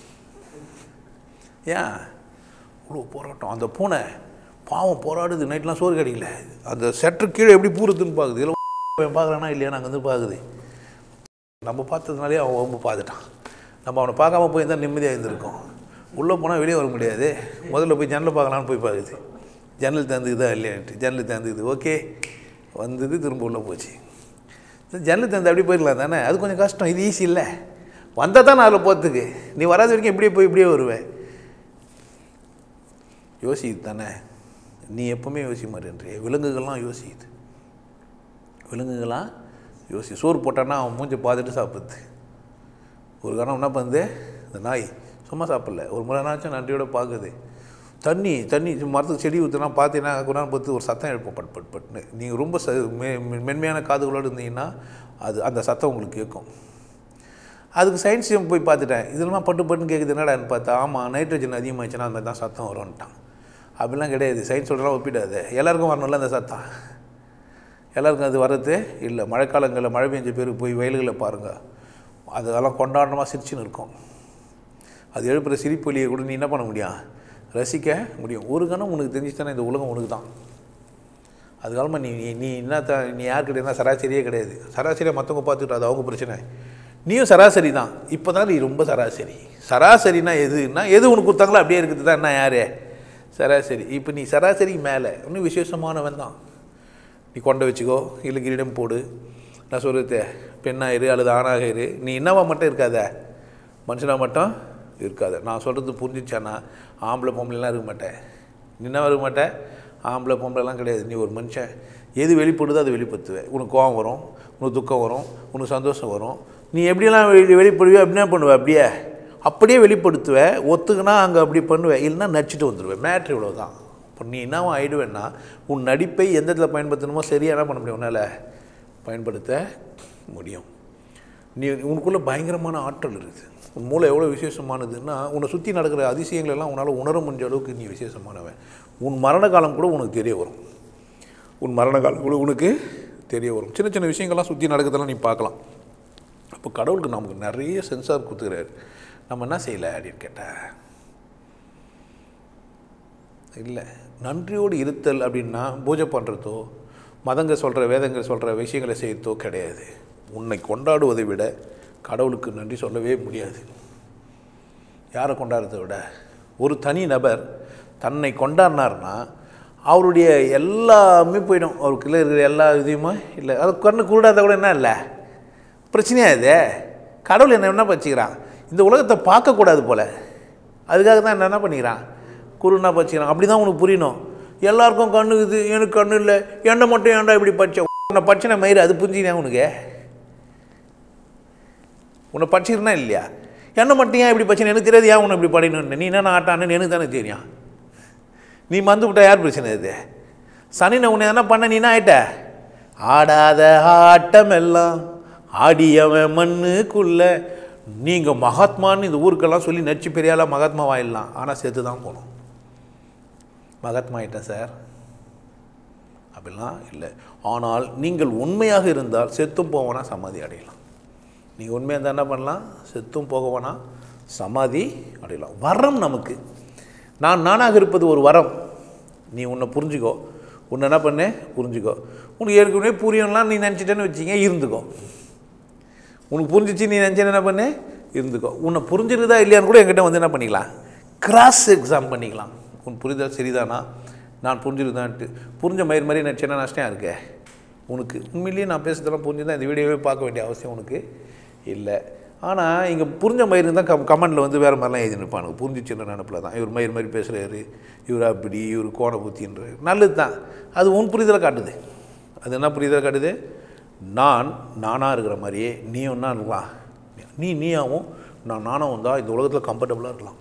ஏன் இவ்வளோ போராட்டம் அந்த பூனை பாவம் போராடுது நைட்லாம் சோறு கிடைக்கல அந்த செட்டர் கீழே எப்படி பூரத்துன்னு பார்க்குது இதில் பார்க்குறானா இல்லையா நாங்கள் வந்து பார்க்குது நம்ம பார்த்ததுனாலே அவன் ரொம்ப பார்த்துட்டான் நம்ம அவனை பார்க்காம போய் தான் நிம்மதியாக இருந்திருக்கோம் உள்ளே போனால் வெளியே வர முடியாது முதல்ல போய் ஜன்னலை பார்க்கலான்னு போய் பார்க்குது ஜன்னல் திறந்துக்குதா இல்லையான்ட்டு ஜன்னல் திறந்துக்குது ஓகே வந்தது திரும்ப உள்ளே போச்சு சரி, ஜன்னல் திறந்து அப்படியே போயிடலாம் தானே அது கொஞ்சம் கஷ்டம் இது ஈஸி இல்லை வந்தால் தான் நான் அதில் போகிறதுக்கு நீ வராத வரைக்கும் இப்படியே போய் இப்படியே வருவேன் யோசிக்குது தானே நீ எப்பவுமே யோசிக்க மாட்டேன்றிய விலங்குகள்லாம் யோசிக்குது விலங்குகள்லாம் யோசி சோறு போட்டான்னா அவன் மூஞ்சி பார்த்துட்டு சாப்பிடுது ஒரு கணம் என்ன பண்ணுது இந்த நாய் சும்மா சாப்பிடல ஒரு முறை நாச்சும் நன்றியோட பார்க்குது தண்ணி தண்ணி மரத்துக்கு செடி ஊற்றுனா பார்த்தீங்கன்னா குணம் பார்த்து ஒரு சத்தம் எழுப்போம் பட் பட் பட்னு நீங்கள் ரொம்ப ச மெ- மெ- மென்மையான காதுகளோடு இருந்தீங்கன்னா அது அந்த சத்தம் உங்களுக்கு கேட்கும் அதுக்கு சயின்ஸையும் போய் பார்த்துட்டேன் இதெல்லாம் பட்டு பட்டுன்னு கேட்குது என்னடான்னு பார்த்தா ஆமாம் நைட்ரஜன் அதிகமாகிடுச்சுன்னா அந்த மாதிரி தான் சத்தம் வரும்ன்ட்டான் அப்படிலாம் கிடையாது சயின்ஸ் சொல்கிறலாம் ஒப்பிடாது எல்லாருக்கும் வரணும்ல அந்த சத்தம் எல்லாருக்கும் அது வர்றது இல்லை மழைக்காலங்களில் மழை பெஞ்ச பேருக்கு போய் வயல்களை பாருங்கள் அதெல்லாம் கொண்டாட்டமாக சிரிச்சுன்னு இருக்கும் அது எழுப்புகிற சிரிப்பொலியை கூட நீ என்ன பண்ண முடியும் ரசிக்க முடியும் ஒரு கணம் உனக்கு தெரிஞ்சுச்சுன்னா இந்த உலகம் உனக்கு தான் அது காலமாக நீ நீ- நீ என்ன த நீ யார் கிடையாது சராசரியே கிடையாது சராசரியாக மற்றவங்க பார்த்துக்கிட்டு அது அவங்க பிரச்சனை நீயும் சராசரி தான் இப்போ தான் நீ ரொம்ப சராசரி சராசரினா எதுன்னா எது உனக்கு கொடுத்தாங்களோ அப்படியே இருக்குது தான் என்ன யார் சராசரி இப்போ நீ சராசரிக்கு மேலே இன்னும் விசேஷமானவன் தான் நீ கொண்டை வச்சுக்கோ இல்லை கிரீடம் போடு நான் சொல்கிறது பெண்ணாயிரு அல்லது ஆணாக இரு நீ என்னவா மட்டும் இருக்காத மனுஷனாக மட்டும் இருக்காது நான் சொல்கிறது புரிஞ்சிச்சானா ஆம்பளை பொம்பளைலாம் இருக்க மாட்டேன் நீ என்ன இருக்க மாட்டேன் ஆம்பளை பொம்பளைலாம் கிடையாது நீ ஒரு மனுஷன் எது வெளிப்படுதோ அதை வெளிப்படுத்துவேன் உனக்கு கோவம் வரும் உனக்கு துக்கம் வரும் உனக்கு சந்தோஷம் வரும் நீ எப்படியெல்லாம் வெளி வெளிப்படுவே அப்படின்னா பண்ணுவ அப்படியே அப்படியே வெளிப்படுத்துவேன் ஒத்துக்குனா அங்கே அப்படி பண்ணுவேன் இல்லைன்னா நடிச்சிட்டு வந்துடுவேன் மேட்ரு இவ்வளோ தான் இப்போ நீ என்னவோ ஆயிடுவேன்னா உன் நடிப்பை எந்த இடத்துல பயன்படுத்தணுமோ சரியாக என்ன பண்ண முடியும் உன்னால் பயன்படுத்த முடியும் நீ உனக்குள்ளே பயங்கரமான ஆற்றல் இருக்குது உன் மூளை எவ்வளோ விசேஷமானதுன்னா உன்னை சுற்றி நடக்கிற அதிசயங்கள் எல்லாம் உன்னால் உணர முடிஞ்ச அளவுக்கு நீ விசேஷமானவன் உன் மரண காலம் கூட உனக்கு தெரிய வரும் உன் மரண காலம் கூட உனக்கு தெரிய வரும் சின்ன சின்ன விஷயங்கள்லாம் சுற்றி நடக்கிறதெல்லாம் நீ பார்க்கலாம் அப்போ கடவுளுக்கு நமக்கு நிறைய சென்சார் கொடுத்துக்கிறாரு நம்ம என்ன செய்யலை அப்படின்னு கேட்டேன் இல்லை நன்றியோடு இருத்தல் அப்படின்னா பூஜை பண்ணுறதோ மதங்க சொல்கிற வேதங்கள் சொல்கிற விஷயங்களை செய்யறதோ கிடையாது உன்னை கொண்டாடுவதை விட கடவுளுக்கு நன்றி சொல்லவே முடியாது யாரை கொண்டாடுறதை விட ஒரு தனி நபர் தன்னை கொண்டாடினார்னா அவருடைய எல்லாமே போயிடும் அவருக்குள்ளே இருக்கிற எல்லா இதையுமே இல்லை அது கண்ணு குருடாத கூட என்ன இல்லை பிரச்சனையா இது கடவுள் என்ன என்ன வச்சுக்கிறான் இந்த உலகத்தை பார்க்கக்கூடாது போல் அதுக்காக தான் என்ன என்ன பண்ணிக்கிறான் குருனா பச்சுக்கிறான் அப்படி தான் உனக்கு புரியணும் எல்லாருக்கும் கண்ணு இது எனக்கு கண்ணு இல்லை என்னை மட்டும் ஏன்டா இப்படி பச்சை உன்னை பச்சனை மயிறு அது புரிஞ்சுக்கினா உனக்கு உன்னை படிச்சிருந்தா இல்லையா என்ன மட்டும் ஏன் இப்படி பிரச்சனை எனக்கு தெரியாது ஏன் உன்னை இப்படி படிக்கணும்னு நீ என்ன ஆட்டான்னு எனக்கு தானே தெரியும் நீ மந்து விட்டா யார் பிரச்சனை இது சனினை உன்னை என்ன பண்ண நீ என்ன ஆயிட்ட ஆடாத ஆட்டம் எல்லாம் ஆடியவன் மண்ணுக்குள்ள நீங்கள் மகாத்மான்னு இந்த ஊருக்கெல்லாம் சொல்லி நச்சு பெரியால மகாத்மா ஆயிடலாம் ஆனால் செத்து தான் போகணும் மகாத்மா ஆயிட்டேன் சார் அப்படிலாம் இல்லை ஆனால் நீங்கள் உண்மையாக இருந்தால் செத்தும் போவனா சமாதி அடையலாம் நீங்கள் உண்மையாக இருந்தால் என்ன பண்ணலாம் செத்தும் போகவனா சமாதி அடையலாம் வரம் நமக்கு நான் நானாக இருப்பது ஒரு வரம் நீ உன்னை புரிஞ்சுக்கோ உன்னை என்ன பண்ணு புரிஞ்சுக்கோ உனக்கு ஏற்கனவே புரியணும்லாம் நீ நினச்சிட்டேன்னு வச்சிங்க இருந்துக்கோ உனக்கு புரிஞ்சிச்சு நீ நினச்சேன்னு என்ன பண்ணு இருந்துக்கோ உன்னை புரிஞ்சிருதா இல்லையான்னு கூட என்கிட்ட வந்து என்ன பண்ணிக்கலாம் கிராஸ் எக்ஸாம் பண்ணிக்கலாம் உன் புரிதல் சரிதானா நான் புரிஞ்சிருதான்ட்டு புரிஞ்ச மயிர் மாதிரி நினச்சேன்னா நஷ்டம் இருக்கே உனக்கு உண்மையிலேயே நான் பேசுறதெல்லாம் புரிஞ்சு தான் இந்த வீடியோவே பார்க்க வேண்டிய அவசியம் உனக்கு இல்லை ஆனால் இங்கே புரிஞ்ச மயிர் தான் கம் கமெண்டில் வந்து வேறு மாதிரிலாம் எழுதி நிற்பானுங்க புரிஞ்சிச்சுன்ற நினப்பில் தான் இவர் மயிர் மாதிரி பேசுகிறாரு இவர் அப்படி இவர் கோண புத்தின்ற நல்லது தான் அது உன் புரிதலை காட்டுது அது என்ன புரிதலை காட்டுது நான் நானாக இருக்கிற மாதிரியே நீ ஒன்றா இருக்கலாம் நீ நீயாவும் நான் நானாகவும் தான் இந்த உலகத்தில் கம்ஃபர்டபுளாக இருக்கலாம்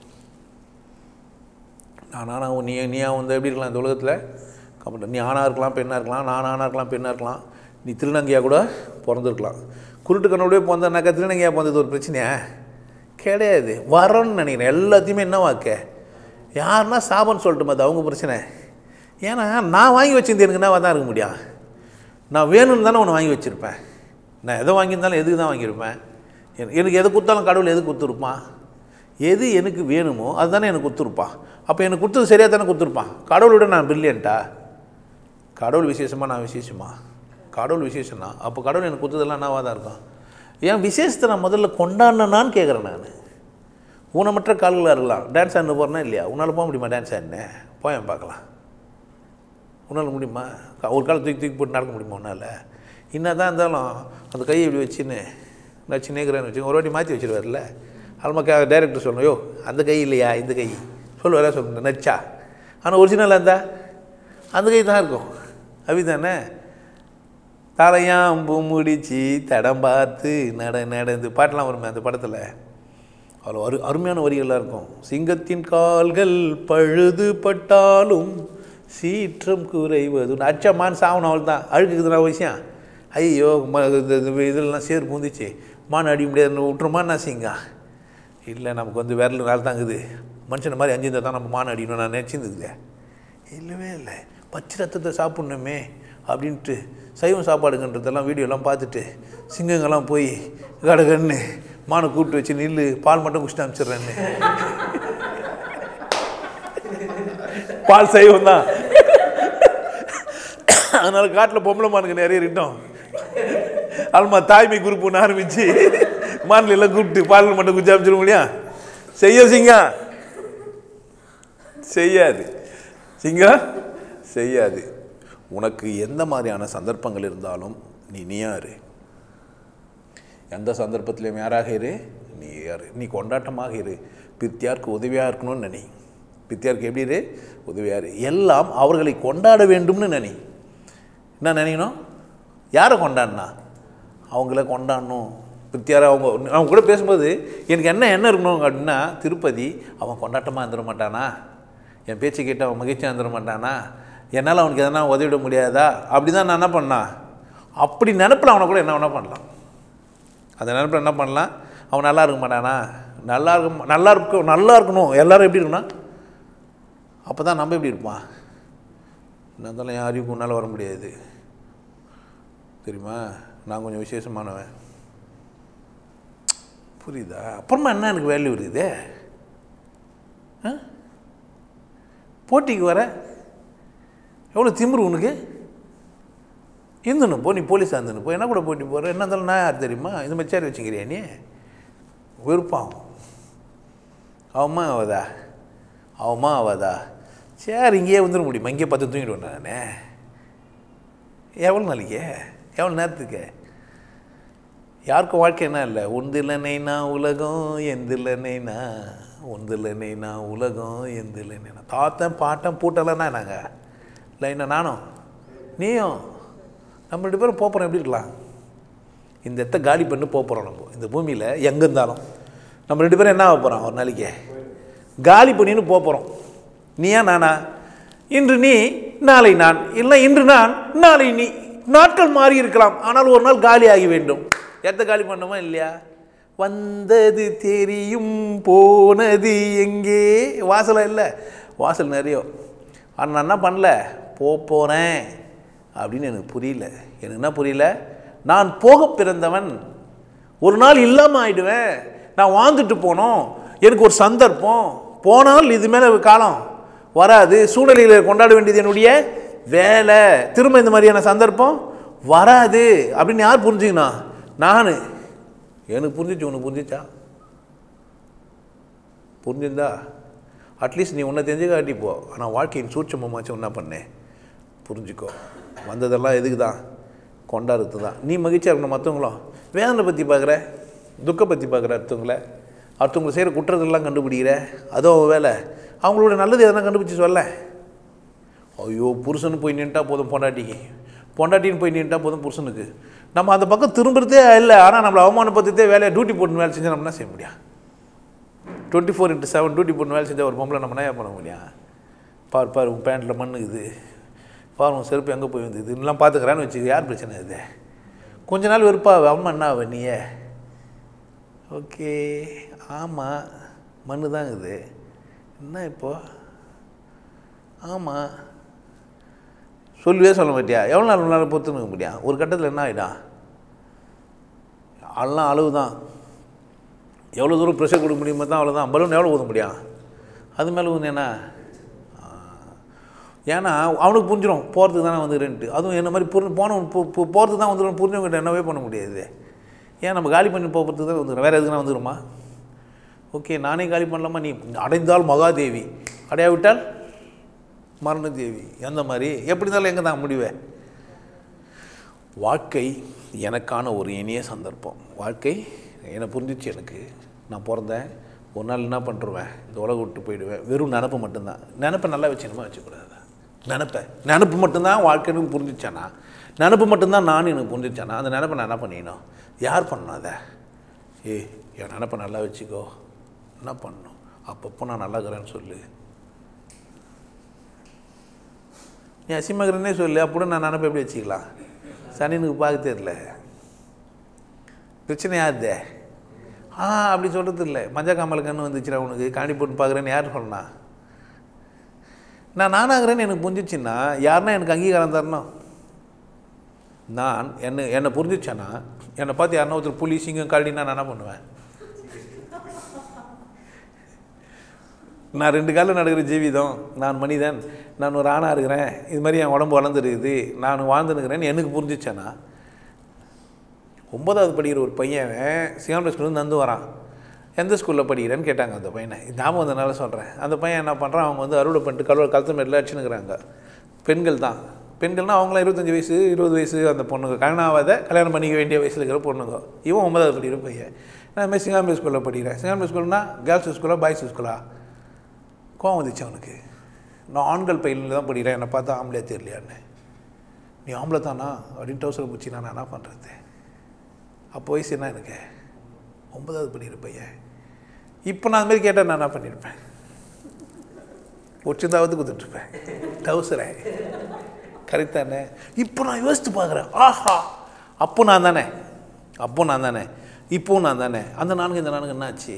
நான் நானாகவும் நீ நீயாகவும் வந்து எப்படி இருக்கலாம் இந்த உலகத்தில் கம்ஃபர்ட் நீ ஆணாக இருக்கலாம் பெண்ணாக இருக்கலாம் நான் ஆணாக இருக்கலாம் பெண்ணாக இருக்கலாம் நீ திருநங்கையாக கூட பிறந்திருக்கலாம் குருட்டு கண்ணோடய பிறந்தனாக்கா திருநங்கையாக பிறந்தது ஒரு பிரச்சனையா கிடையாது வரணும்னு நினைக்கிறேன் எல்லாத்தையுமே என்ன வாக்க யாருன்னா சாபம்னு சொல்லிட்டு அது அவங்க பிரச்சனை ஏன்னா நான் வாங்கி வச்சிருந்து எனக்கு என்ன தான் இருக்க முடியும் நான் வேணும்னு தானே ஒன்று வாங்கி வச்சுருப்பேன் நான் எதை வாங்கியிருந்தாலும் எதுக்கு தான் வாங்கியிருப்பேன் எனக்கு எனக்கு எது கொடுத்தாலும் கடவுள் எது கொடுத்துருப்பான் எது எனக்கு வேணுமோ அதுதானே எனக்கு கொடுத்துருப்பான் அப்போ எனக்கு கொடுத்தது சரியாக தானே கொடுத்துருப்பான் கடவுளோட நான் பிரில்லியன்ட்டா கடவுள் விசேஷமா நான் விசேஷமா கடவுள் விசேஷம்னா அப்போ கடவுள் எனக்கு கொடுத்ததெல்லாம் என்னவாக தான் இருக்கும் ஏன் விசேஷத்தை நான் முதல்ல கொண்டாடினான்னு கேட்குறேன் நான் ஊனமற்ற கால்களாக இருக்கலாம் டான்ஸ் ஆடினு போகிறேன்னா இல்லையா உன்னால் போக முடியுமா டான்ஸ் ஆடினே போயேன் பார்க்கலாம் உன்னால் முடியுமா க- ஒரு கால் தூக்கி தூக்கி போட்டு நடக்க முடியுமா உன்னால் என்ன தான் இருந்தாலும் அந்த கையை இப்படி வச்சுன்னு நச்சு நேக்கிறேன்னு வச்சு ஒரு வாட்டி மாற்றி வச்சிருவார்ல அல்மக்கா டைரக்டர் சொல்லணும் யோ அந்த கை இல்லையா இந்த கை சொல்லுவாரா சொல்லுங்க நச்சா ஆனால் ஒரிஜினலாக இருந்தா அந்த கை தான் இருக்கும் அப்படி தானே தலையாம்பு முடிச்சு தடம் பார்த்து நட நடந்து பாட்டெலாம் வருமே அந்த படத்தில் அவ்வளோ அரு அருமையான வரிகளாக இருக்கும் சிங்கத்தின் கால்கள் பழுது பட்டாலும் சீற்றம் குறைவது அச்சமான் சாவணும் அவள் தான் அழுக்குதுனா விஷயம் ஐயோ ம இது- இது- இதெல்லாம் சேர் பூந்துச்சு மான் அடிக்க முடியாது விட்டுருமா நான் சிங்க இல்லை நமக்கு வந்து விரல் நாள் தாங்குது மனுஷனை மாதிரி அஞ்சு இருந்தால் தான் நம்ம மான் அடிக்கணும் நான் நினச்சிருந்தது இல்லவே இல்லை பச்சை ரத்தத்தை சாப்பிட்ணுமே அப்படின்ட்டு சைவம் சாப்பாடுங்கன்றதெல்லாம் வீடியோலாம் பார்த்துட்டு சிங்கங்கள்லாம் போய் கடகன்னு மானை கூப்பிட்டு வச்சு நில்லு பால் மட்டும் குடிச்சிட்டு அனுப்பிச்சிடுறேன்னு பால் சைவம் தான் அதனால காட்டில் பொம்பளை மானுக்கு நிறைய இருக்கட்டும் அல்மா தாய்மை குரூப் ஒன்று ஆரம்பிச்சு மான்ல எல்லாம் கூப்பிட்டு பால் மட்டும் குடிச்சு அனுப்பிச்சிட முடியும் செய்ய சிங்கம் செய்யாது சிங்கம் செய்யாது உனக்கு எந்த மாதிரியான சந்தர்ப்பங்கள் இருந்தாலும் நீ நீயா இரு எந்த சந்தர்ப்பத்திலையும் யாராக இரு நீ யார் நீ கொண்டாட்டமாக இரு பித்தியாருக்கு உதவியாக இருக்கணும்னு நினை பித்தியாருக்கு எப்படி இரு உதவியாக இரு எல்லாம் அவர்களை கொண்டாட வேண்டும்னு நினை என்ன நினைக்கணும் யாரை கொண்டாடினா அவங்கள கொண்டாடணும் பித்தியாரை அவங்க அவங்க கூட பேசும்போது எனக்கு என்ன என்ன இருக்கணும் அப்படின்னா திருப்பதி அவன் கொண்டாட்டமாக இருந்துட மாட்டானா என் பேச்சு கேட்டு அவன் மகிழ்ச்சியாக இருந்துட மாட்டானா என்னால் அவனுக்கு எதனா உதவிட முடியாதா அப்படி தான் நான் என்ன பண்ணான் அப்படி நினப்பில் அவனை கூட என்ன வேணால் பண்ணலாம் அந்த நினப்பில் என்ன பண்ணலாம் அவன் நல்லா இருக்க மாட்டானா நல்லா இருக்க நல்லா இருக்க நல்லா இருக்கணும் எல்லாரும் எப்படி இருக்கணும் அப்போ தான் நம்ம எப்படி இருப்பான் என்ன இருந்தாலும் யாரையும் உன்னால் வர முடியாது தெரியுமா நான் கொஞ்சம் விசேஷமானவன் புரியுதா அப்புறமா என்ன எனக்கு வேல்யூ இருக்குதே ஆ? போட்டிக்கு வர எவ்வளோ திமிரு உனக்கு இருந்துணும் போ நீ போலீஸாக இருந்துன்னு போ என்ன கூட போட்டி போகிற என்ன இருந்தாலும் நான் யார் தெரியுமா இந்த மாதிரி சேர் வச்சுக்கிறியா நீ வெறுப்பாகும் அவமா ஆவதா அவமா ஆவாதா சரி இங்கேயே வந்துட முடியுமா இங்கேயே பார்த்து தூங்கிடுவேன் நானே எவ்வளோ நாளைக்கு எவ்வளோ நேரத்துக்கு யாருக்கும் வாழ்க்கை என்ன இல்லை உந்தில்லனைனா உலகம் எந்தில்லனைனா உந்தில்லனைனா உலகம் எந்தில்லனைனா தாத்தன் பாட்டன் பூட்டலைன்னா நாங்கள் லைனா நானும் நீயும் நம்ம ரெண்டு பேரும் போகிறோம் எப்படி இருக்கலாம் இந்த இடத்த காலி பண்ணி போகிறோம் நம்ம இந்த பூமியில் எங்கே இருந்தாலும் நம்ம ரெண்டு பேரும் என்ன ஆக போகிறோம் ஒரு நாளைக்கு காலி பண்ணின்னு போகிறோம் நீயா நானா இன்று நீ நாளை நான் இல்லை இன்று நான் நாளை நீ நாட்கள் மாறி இருக்கலாம் ஆனால் ஒரு நாள் காலி ஆகி வேண்டும் எத்த காலி பண்ணுமா இல்லையா வந்தது தெரியும் போனது எங்கே வாசலை இல்லை வாசல் நிறைய ஆனால் நான் என்ன பண்ணல போக போகிறேன் அப்படின்னு எனக்கு புரியல எனக்கு என்ன புரியல நான் போக பிறந்தவன் ஒரு நாள் இல்லாமல் ஆயிடுவேன் நான் வாழ்ந்துட்டு போனோம் எனக்கு ஒரு சந்தர்ப்பம் போனால் இது மேலே காலம் வராது சூழ்நிலையில் கொண்டாட வேண்டியது என்னுடைய வேலை திரும்ப இந்த மாதிரியான சந்தர்ப்பம் வராது அப்படின்னு யார் புரிஞ்சுக்கணும் நான் எனக்கு புரிஞ்சிச்சு உனக்கு புரிஞ்சிச்சா புரிஞ்சிருந்தா அட்லீஸ்ட் நீ உன்னை தெரிஞ்சு காட்டி போ ஆனால் வாழ்க்கையின் சூட்சமமாச்சும் என்ன பண்ணேன் புரிஞ்சுக்கோ வந்ததெல்லாம் எதுக்கு தான் கொண்டாடுறது தான் நீ மகிழ்ச்சியாக இருக்கணும் மற்றவங்களும் வேதனை பற்றி பார்க்குற துக்க பற்றி பார்க்குற அடுத்தவங்கள அடுத்தவங்களை செய்கிற குற்றங்கள்லாம் கண்டுபிடிக்கிற அதுவும் அவன் வேலை அவங்களோட நல்லது எதனா கண்டுபிடிச்சி சொல்ல ஐயோ புருஷன் போய் நின்ட்டா போதும் பொண்டாட்டிக்கு பொண்டாட்டின்னு போய் நின்ட்டா போதும் புருஷனுக்கு நம்ம அந்த பக்கம் திரும்புறதே இல்லை ஆனால் நம்மளை அவமானப்படுத்ததே வேலையை டியூட்டி போட்டு வேலை செஞ்சால் நம்ம என்ன செய்ய முடியும் twenty four into seven duty போட்டு வேலை செஞ்சால் ஒரு பொம்பளை நம்ம என்ன பண்ண முடியும் பார் பார் உன் பேண்ட்டில் மண்ணுக்குது பார் உன் செருப்பு எங்கே போய் வந்தது இதெல்லாம் பார்த்துக்கிறான்னு வச்சுக்க யார் பிரச்சனை இது கொஞ்ச நாள் வெறுப்பாவ அம்மா என்ன ஆவ நீயே ஓகே ஆமாம் மண்ணு தான் இது என்ன இப்போ ஆமாம் சொல்லவே சொல்ல மாட்டியா எவ்வளோ நாள் நாள் பொறுத்து நிற்க முடியும் ஒரு கட்டத்தில் என்ன ஆகிடும் எல்லாம் அளவு தான் எவ்வளோ தூரம் ப்ரெஷர் கொடுக்க முடியுமோ தான் அவ்வளோதான் பலூன் எவ்வளோ ஊத முடியும் அது மேலே ஊது என்ன ஏன்னா அவனுக்கு புரிஞ்சிடும் போகிறதுக்கு தானே வந்துடுறேன்ட்டு அதுவும் என்ன மாதிரி புரிஞ்சு போனவன் போகிறதுக்கு தான் வந்துடும் புரிஞ்சவங்கிட்ட என்னவே பண்ண முடியாது ஏன் நம்ம காலி பண்ணி போகிறதுக்கு தான் வந்துடும் வேறு எதுக்குன்னா வந்துடுமா ஓகே நானே காலி பண்ணலாமா நீ அடைந்தால் மகாதேவி அடையாவிட்டால் மரணதேவி எந்த மாதிரி எப்படி இருந்தாலும் எங்கே தான் முடிவேன் வாழ்க்கை எனக்கான ஒரு இனிய சந்தர்ப்பம் வாழ்க்கை என்னை புரிஞ்சிச்சு எனக்கு நான் பிறந்தேன் ஒரு நாள் என்ன பண்ணுருவேன் இந்த உலகம் விட்டு போயிடுவேன் வெறும் நினப்பு மட்டும்தான் நினப்பை நல்லா வச்சுக்கணுமா வச்சுக்கூடாது நினப்பை நினப்பு மட்டும்தான் வாழ்க்கைன்னு புரிஞ்சிச்சானா நினப்பு மட்டும்தான் நான் எனக்கு புரிஞ்சிச்சானா அந்த நினப்பை நான் என்ன பண்ணிக்கணும் யார் பண்ணணும் அதை ஏய் என் நினப்பை நல்லா வச்சுக்கோ என்ன பண்ணணும் அப்பப்போ நான் நல்லா இருக்கிறேன்னு சொல்லு நீ அசிமகரனே சொல்லு அப்படி நான் நினப்ப எப்படி வச்சுக்கலாம் சனினுக்கு பார்க்க தெரியல பிரச்சனை யாருதே ஆ அப்படி சொல்கிறது இல்லை மஞ்சள் காமல கண்ணு வந்துச்சுடா உனக்கு காணி போட்டு பார்க்குறேன்னு யார் சொன்னா நான் நானாகிறேன்னு எனக்கு புரிஞ்சிச்சுன்னா யாருன்னா எனக்கு அங்கீகாரம் தரணும் நான் என்ன என்னை புரிஞ்சிச்சேன்னா என்னை பார்த்து யாருன்னா ஒருத்தர் புலி சிங்கம் கரடினா நான் என்ன பண்ணுவேன் நான் ரெண்டு காலில் நடக்கிற ஜீவிதம் நான் மனிதன் நான் ஒரு ஆணாக இருக்கிறேன் இது மாதிரி என் உடம்பு வளர்ந்துருக்குது நான் வாழ்ந்துருக்கிறேன்னு எனக்கு புரிஞ்சிச்சேன்னா ஒன்பதாவது படிக்கிற ஒரு பையன் சிங்காம்பரம் ஸ்கூல்லேருந்து நந்து வரான் எந்த ஸ்கூலில் படிக்கிறேன்னு கேட்டாங்க அந்த பையனை இது ஞாபகம் வந்தனால சொல்கிறேன் அந்த பையன் என்ன பண்ணுறான் அவங்க வந்து அறுவடை பண்ணிட்டு கழுவ கழுத்து மேட்டில் அடிச்சுனுக்குறாங்க பெண்கள் தான் பெண்கள்னால் அவங்களாம் இருபத்தஞ்சி வயசு இருபது வயசு அந்த பொண்ணுங்க கல்யாணம் ஆகாத கல்யாணம் பண்ணிக்க வேண்டிய வயசில் இருக்கிற பொண்ணுங்க இவன் ஒன்பதாவது படிக்கிற பையன் நான் இதுமாதிரி சிங்காம்பே ஸ்கூலில் படிக்கிறேன் சிங்காம்பே ஸ்கூல்னா கேர்ள்ஸ் ஸ்கூலா பாய்ஸ் ஸ்கூலா கோவம் வந்துச்சு அவனுக்கு நான் ஆண்கள் பையனில் தான் படிக்கிறேன் என்னை பார்த்தா ஆம்பளையா தெரியலையான்னு நீ ஆம்பளை தானா அப்படின்னு டவுசர் பூச்சி நான் என்ன பண்ணுறது அப்போ வயசு என்ன எனக்கு ஒன்பதாவது படிக்கிற பையன் இப்போ நான் அதுமாரி கேட்டால் நான் என்ன பண்ணியிருப்பேன் ஒச்சிந்தாவது கொடுத்துட்ருப்பேன் டவுசரை கரெக்ட் தானே இப்போ நான் யோசித்து பார்க்குறேன் ஆஹா அப்போ நான் தானே அப்போ நான் தானே இப்போவும் நான் தானே அந்த நானுக்கு இந்த நானுக்கு என்னாச்சு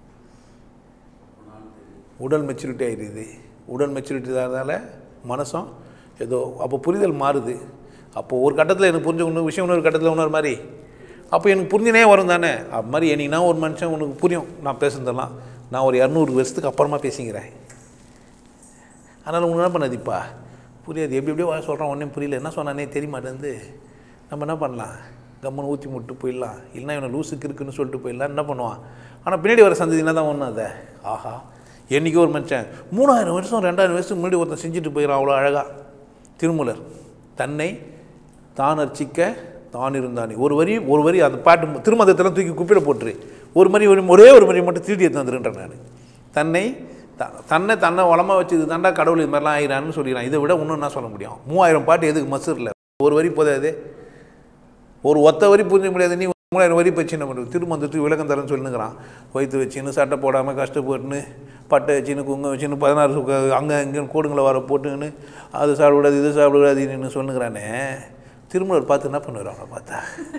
உடல் மெச்சூரிட்டி ஆகிடுது உடல் மெச்சூரிட்டி ஆகிறதால மனசும் ஏதோ அப்போ புரிதல் மாறுது அப்போ ஒரு கட்டத்தில் எனக்கு புரிஞ்ச இன்னொரு விஷயம் இன்னொரு கட்டத்தில் இன்னொரு மாதிரி அப்போ எனக்கு புரிஞ்சுனே வரும் தானே அது மாதிரி என்னைக்கு நான் ஒரு மனுஷன் உனக்கு புரியும் நான் பேசுனதெல்லாம் நான் ஒரு இரநூறு வருஷத்துக்கு அப்புறமா பேசிக்கிறேன் அதனால் உனக்கு என்ன பண்ணாதிப்பா புரியாது எப்படி எப்படியோ வாய சொல்கிறான் ஒன்றும் புரியல என்ன சொன்னானே தெரிய மாட்டேங்குது நம்ம என்ன பண்ணலாம் கம்மன் ஊற்றி முட்டு போயிடலாம் இல்லைன்னா இவனை லூசுக்கு இருக்குன்னு சொல்லிட்டு போயிடலாம் என்ன பண்ணுவான் ஆனால் பின்னாடி வர சந்ததினா தான் ஒன்றும் அதை ஆஹா என்றைக்கோ ஒரு மனுஷன் மூணாயிரம் வருஷம் ரெண்டாயிரம் வருஷம் முன்னாடி ஒருத்தன் செஞ்சுட்டு போயிடறான் அவ்வளோ அழகாக திருமூலர் தன்னை தான் அர்ச்சிக்க தான் இருந்தானே ஒரு வரி ஒரு வரி அந்த பாட்டு திருமந்தத்தெல்லாம் தூக்கி குப்பையில் போட்டுரு ஒரு மாதிரி ஒரு ஒரே ஒரு மாதிரி மட்டும் திருடி எடுத்து நான் தன்னை த- தன்னை தன்னை வளமாக வச்சு இது தாண்டா கடவுள் இது மாதிரிலாம் ஆயிரான்னு சொல்லிடுறான் இதை விட இன்னும் என்ன சொல்ல முடியும் மூவாயிரம் பாட்டு எதுக்கு மசூரில் ஒரு வரி போதாது ஒரு ஒத்த வரி புரிஞ்ச முடியாது நீ மூணாயிரம் வரி பச்சு என்ன பண்ணுறது திருமந்தத்துக்கு விளக்கம் தரேன்னு சொல்லுங்கிறான் வயிற்று வச்சுன்னு சட்டை போடாமல் கஷ்டப்பட்டுன்னு பட்டை வச்சுன்னு குங்கம் வச்சுன்னு பதினாறு சுக்க அங்கே இங்கேன்னு கோடுங்களை வர போட்டுன்னு அது சாப்பிடக்கூடாது இது சாப்பிடக்கூடாதுன்னு சொல்லுங்கிறானே திருமலர் பார்த்து என்ன பண்ணுவார் அவனை பார்த்தா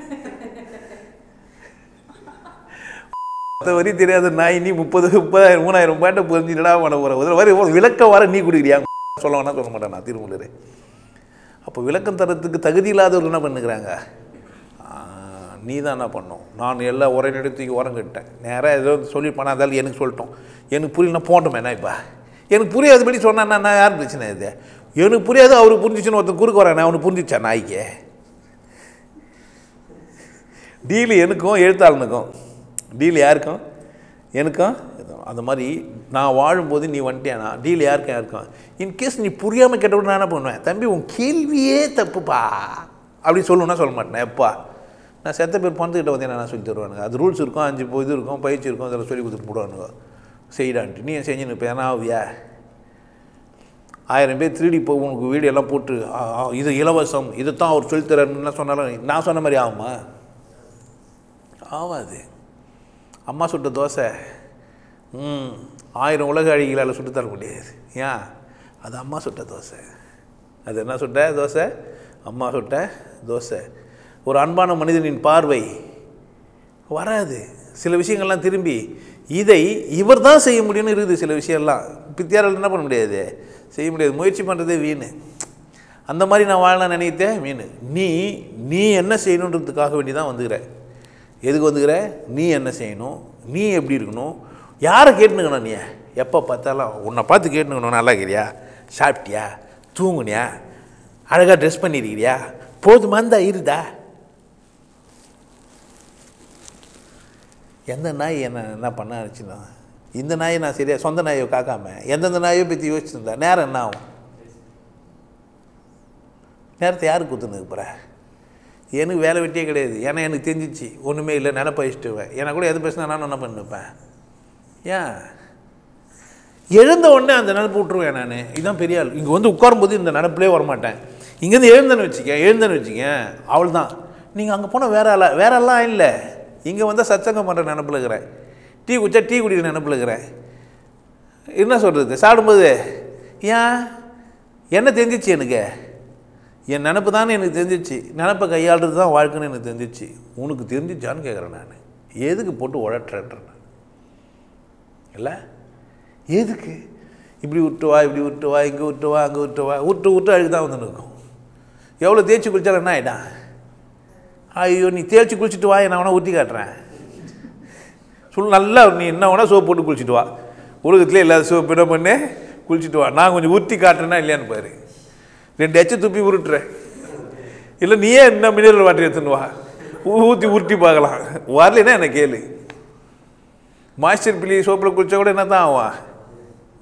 பத்து வரி தெரியாத நாய் நீ முப்பது முப்பதாயிரம் மூணாயிரம் பாட்டை புரிஞ்சுடா பண்ண போகிற ஒரு வரி ஒரு விளக்கம் வர நீ குடிக்கிறியா சொல்ல வேணா சொல்ல மாட்டேன் நான் திருமூலர் அப்போ விளக்கம் தரத்துக்கு தகுதி இல்லாதவர்கள் என்ன பண்ணுகிறாங்க நீ தான் என்ன பண்ணும் நான் எல்லா உரை தூக்கி உரம் கட்டேன் நேராக ஏதோ சொல்லி பண்ணாதாலும் எனக்கு சொல்லிட்டோம் எனக்கு புரியலனா போட்டோமே என்ன இப்போ எனக்கு புரியாதபடி சொன்னா நான் யார் பிரச்சனை இது எனக்கு புரியாது அவருக்கு புரிஞ்சிச்சுன்னு ஒருத்தன் குறுக்க வரானே அவனுக்கு புரிஞ்சிச்சா நாய்க்கு டீல் எனக்கும் எழுத்தாளனுக்கும் டீல் யாருக்கும் எனக்கும் இதுவும். அந்த மாதிரி நான் வாழும்போது நீ வந்துட்டியானா டீல் யாருக்கும் யாருக்கும் இன்கேஸ் நீ புரியாமல் கேட்டவுடனே நான் என்ன பண்ணுவேன் தம்பி உன் கேள்வியே தப்புப்பா அப்படி சொல்லணும்னா சொல்ல மாட்டேன் எப்பா நான் செத்த பேர் பணத்துக்கிட்ட வந்து நான் சொல்லி தருவானுங்க அது ரூல்ஸ் இருக்கும் அஞ்சு இப்போ இது இருக்கும் பயிற்சி இருக்கும் அதெல்லாம் சொல்லி கொடுத்துட்டு போடுவானுங்க செய்டான்ட்டு நீ ஏன் செஞ்சுன்னு இப்போ என்ன ஆவியா ஆயிரம் பேர் திருடி போய் உனக்கு வீடியோ எல்லாம் போட்டு ஆ, ஆ, இது இலவசம் இதைத்தான் அவர் சொல்லித்தரேன்னு சொன்னாலும் நான் சொன்ன மாதிரி ஆகுமா ஆகாது அம்மா சுட்ட தோசை ம் ஆயிரம் உலக அழகிகளால் சுட்டு தர முடியாது ஏன் அது அம்மா சுட்ட தோசை அது என்ன சுட்ட தோசை அம்மா சுட்ட தோசை ஒரு அன்பான மனிதனின் பார்வை வராது சில விஷயங்கள்லாம் திரும்பி இதை இவர் தான் செய்ய முடியும்னு இருக்குது சில விஷயம்லாம் பித்தியாரால் என்ன பண்ண முடியாது செய்ய முடியாது முயற்சி பண்ணுறதே வீண் அந்த மாதிரி நான் வாழலாம் நினைத்தேன் வீண் நீ நீ என்ன செய்யணுன்றதுக்காக வேண்டி தான் வந்துக்கிற எதுக்கு வந்துக்கிற நீ என்ன செய்யணும் நீ எப்படி இருக்கணும் யாரை கேட்டுனுக்கணும் நீ எப்போ பார்த்தாலும் உன்னை பார்த்து கேட்டுனுக்கணும் நல்லா இருக்கிறியா சாப்பிட்டியா தூங்குனியா அழகாக ட்ரெஸ் பண்ணியிருக்கிறியா போதுமா இருந்தா இருதா எந்த நாய் என்ன என்ன பண்ண ஆச்சுன்னா இந்த நாயை நான் சரியா சொந்த நாயை காக்காம எந்தெந்த நாயோ பற்றி யோசிச்சிருந்தா நேரம் என்ன ஆகும் நேரத்தை யாருக்கு குத்துனுக்கு போகிற எனக்கு வேலை வெட்டியே கிடையாது ஏன்னா எனக்கு தெரிஞ்சிச்சு ஒன்றுமே இல்லை நினப்ப வச்சுட்டுவேன் எனக்கு கூட எது பேசினா நான் என்ன பண்ணிப்பேன் ஏன் எழுந்த உடனே அந்த நினப்பு விட்ருவேன் நான் இதுதான் பெரிய ஆள் இங்கே வந்து உட்காரும்போது இந்த நினப்பிலே வரமாட்டேன் இங்கேருந்து எழுந்தேன்னு வச்சுக்க எழுந்தேன்னு வச்சுக்க அவள் தான் நீங்கள் அங்கே போனால் வேற ஆளா வேற எல்லாம் இல்லை இங்கே வந்தால் சச்சங்கம் பண்ணுற நினப்பில் இருக்கிறேன் டீ குடிச்சா டீ குடிக்கிற நினப்பில் இருக்கிறேன் என்ன சொல்கிறது சாப்பிடும்போது ஏன் என்ன தெரிஞ்சிச்சு எனக்கு என் நினப்பு தானே எனக்கு தெரிஞ்சிச்சு நினப்பை கையாளுறது தான் வாழ்க்கைன்னு எனக்கு தெரிஞ்சிச்சு உனக்கு தெரிஞ்சிச்சான்னு கேட்குறேன் நான் எதுக்கு போட்டு உழட்டுறேன்றேன் நான் இல்லை எதுக்கு இப்படி விட்டு வா இப்படி விட்டு வா இங்கே விட்டு வா அங்கே விட்டு வா விட்டு விட்டு அழுக்கு தான் வந்து நிற்கும் எவ்வளோ தேய்ச்சி குளிச்சாலும் என்ன ஆகிட்டான் ஐயோ நீ தேய்ச்சி குளிச்சுட்டு வா நான் வேணா ஊற்றி காட்டுறேன் சொல் நல்லா நீ என்ன வேணா சோப்பு போட்டு குளிச்சுட்டு வா உலகத்துலேயே இல்லாத சோப்பு என்ன பண்ணு குளிச்சுட்டு வா நான் கொஞ்சம் ஊற்றி காட்டுறேன்னா இல்லையான்னு பாரு ரெண்டு எச்ச துப்பி உருட்டுறேன் இல்லை நீயே என்ன மினரல் வாட்டர் எடுத்துன்னு வா ஊற்றி உருட்டி பார்க்கலாம் வரலைன்னா என்ன கேளு மாய்ஸ்சர் பிள்ளை சோப்பில் குளிச்சா கூட என்ன தான் ஆகும்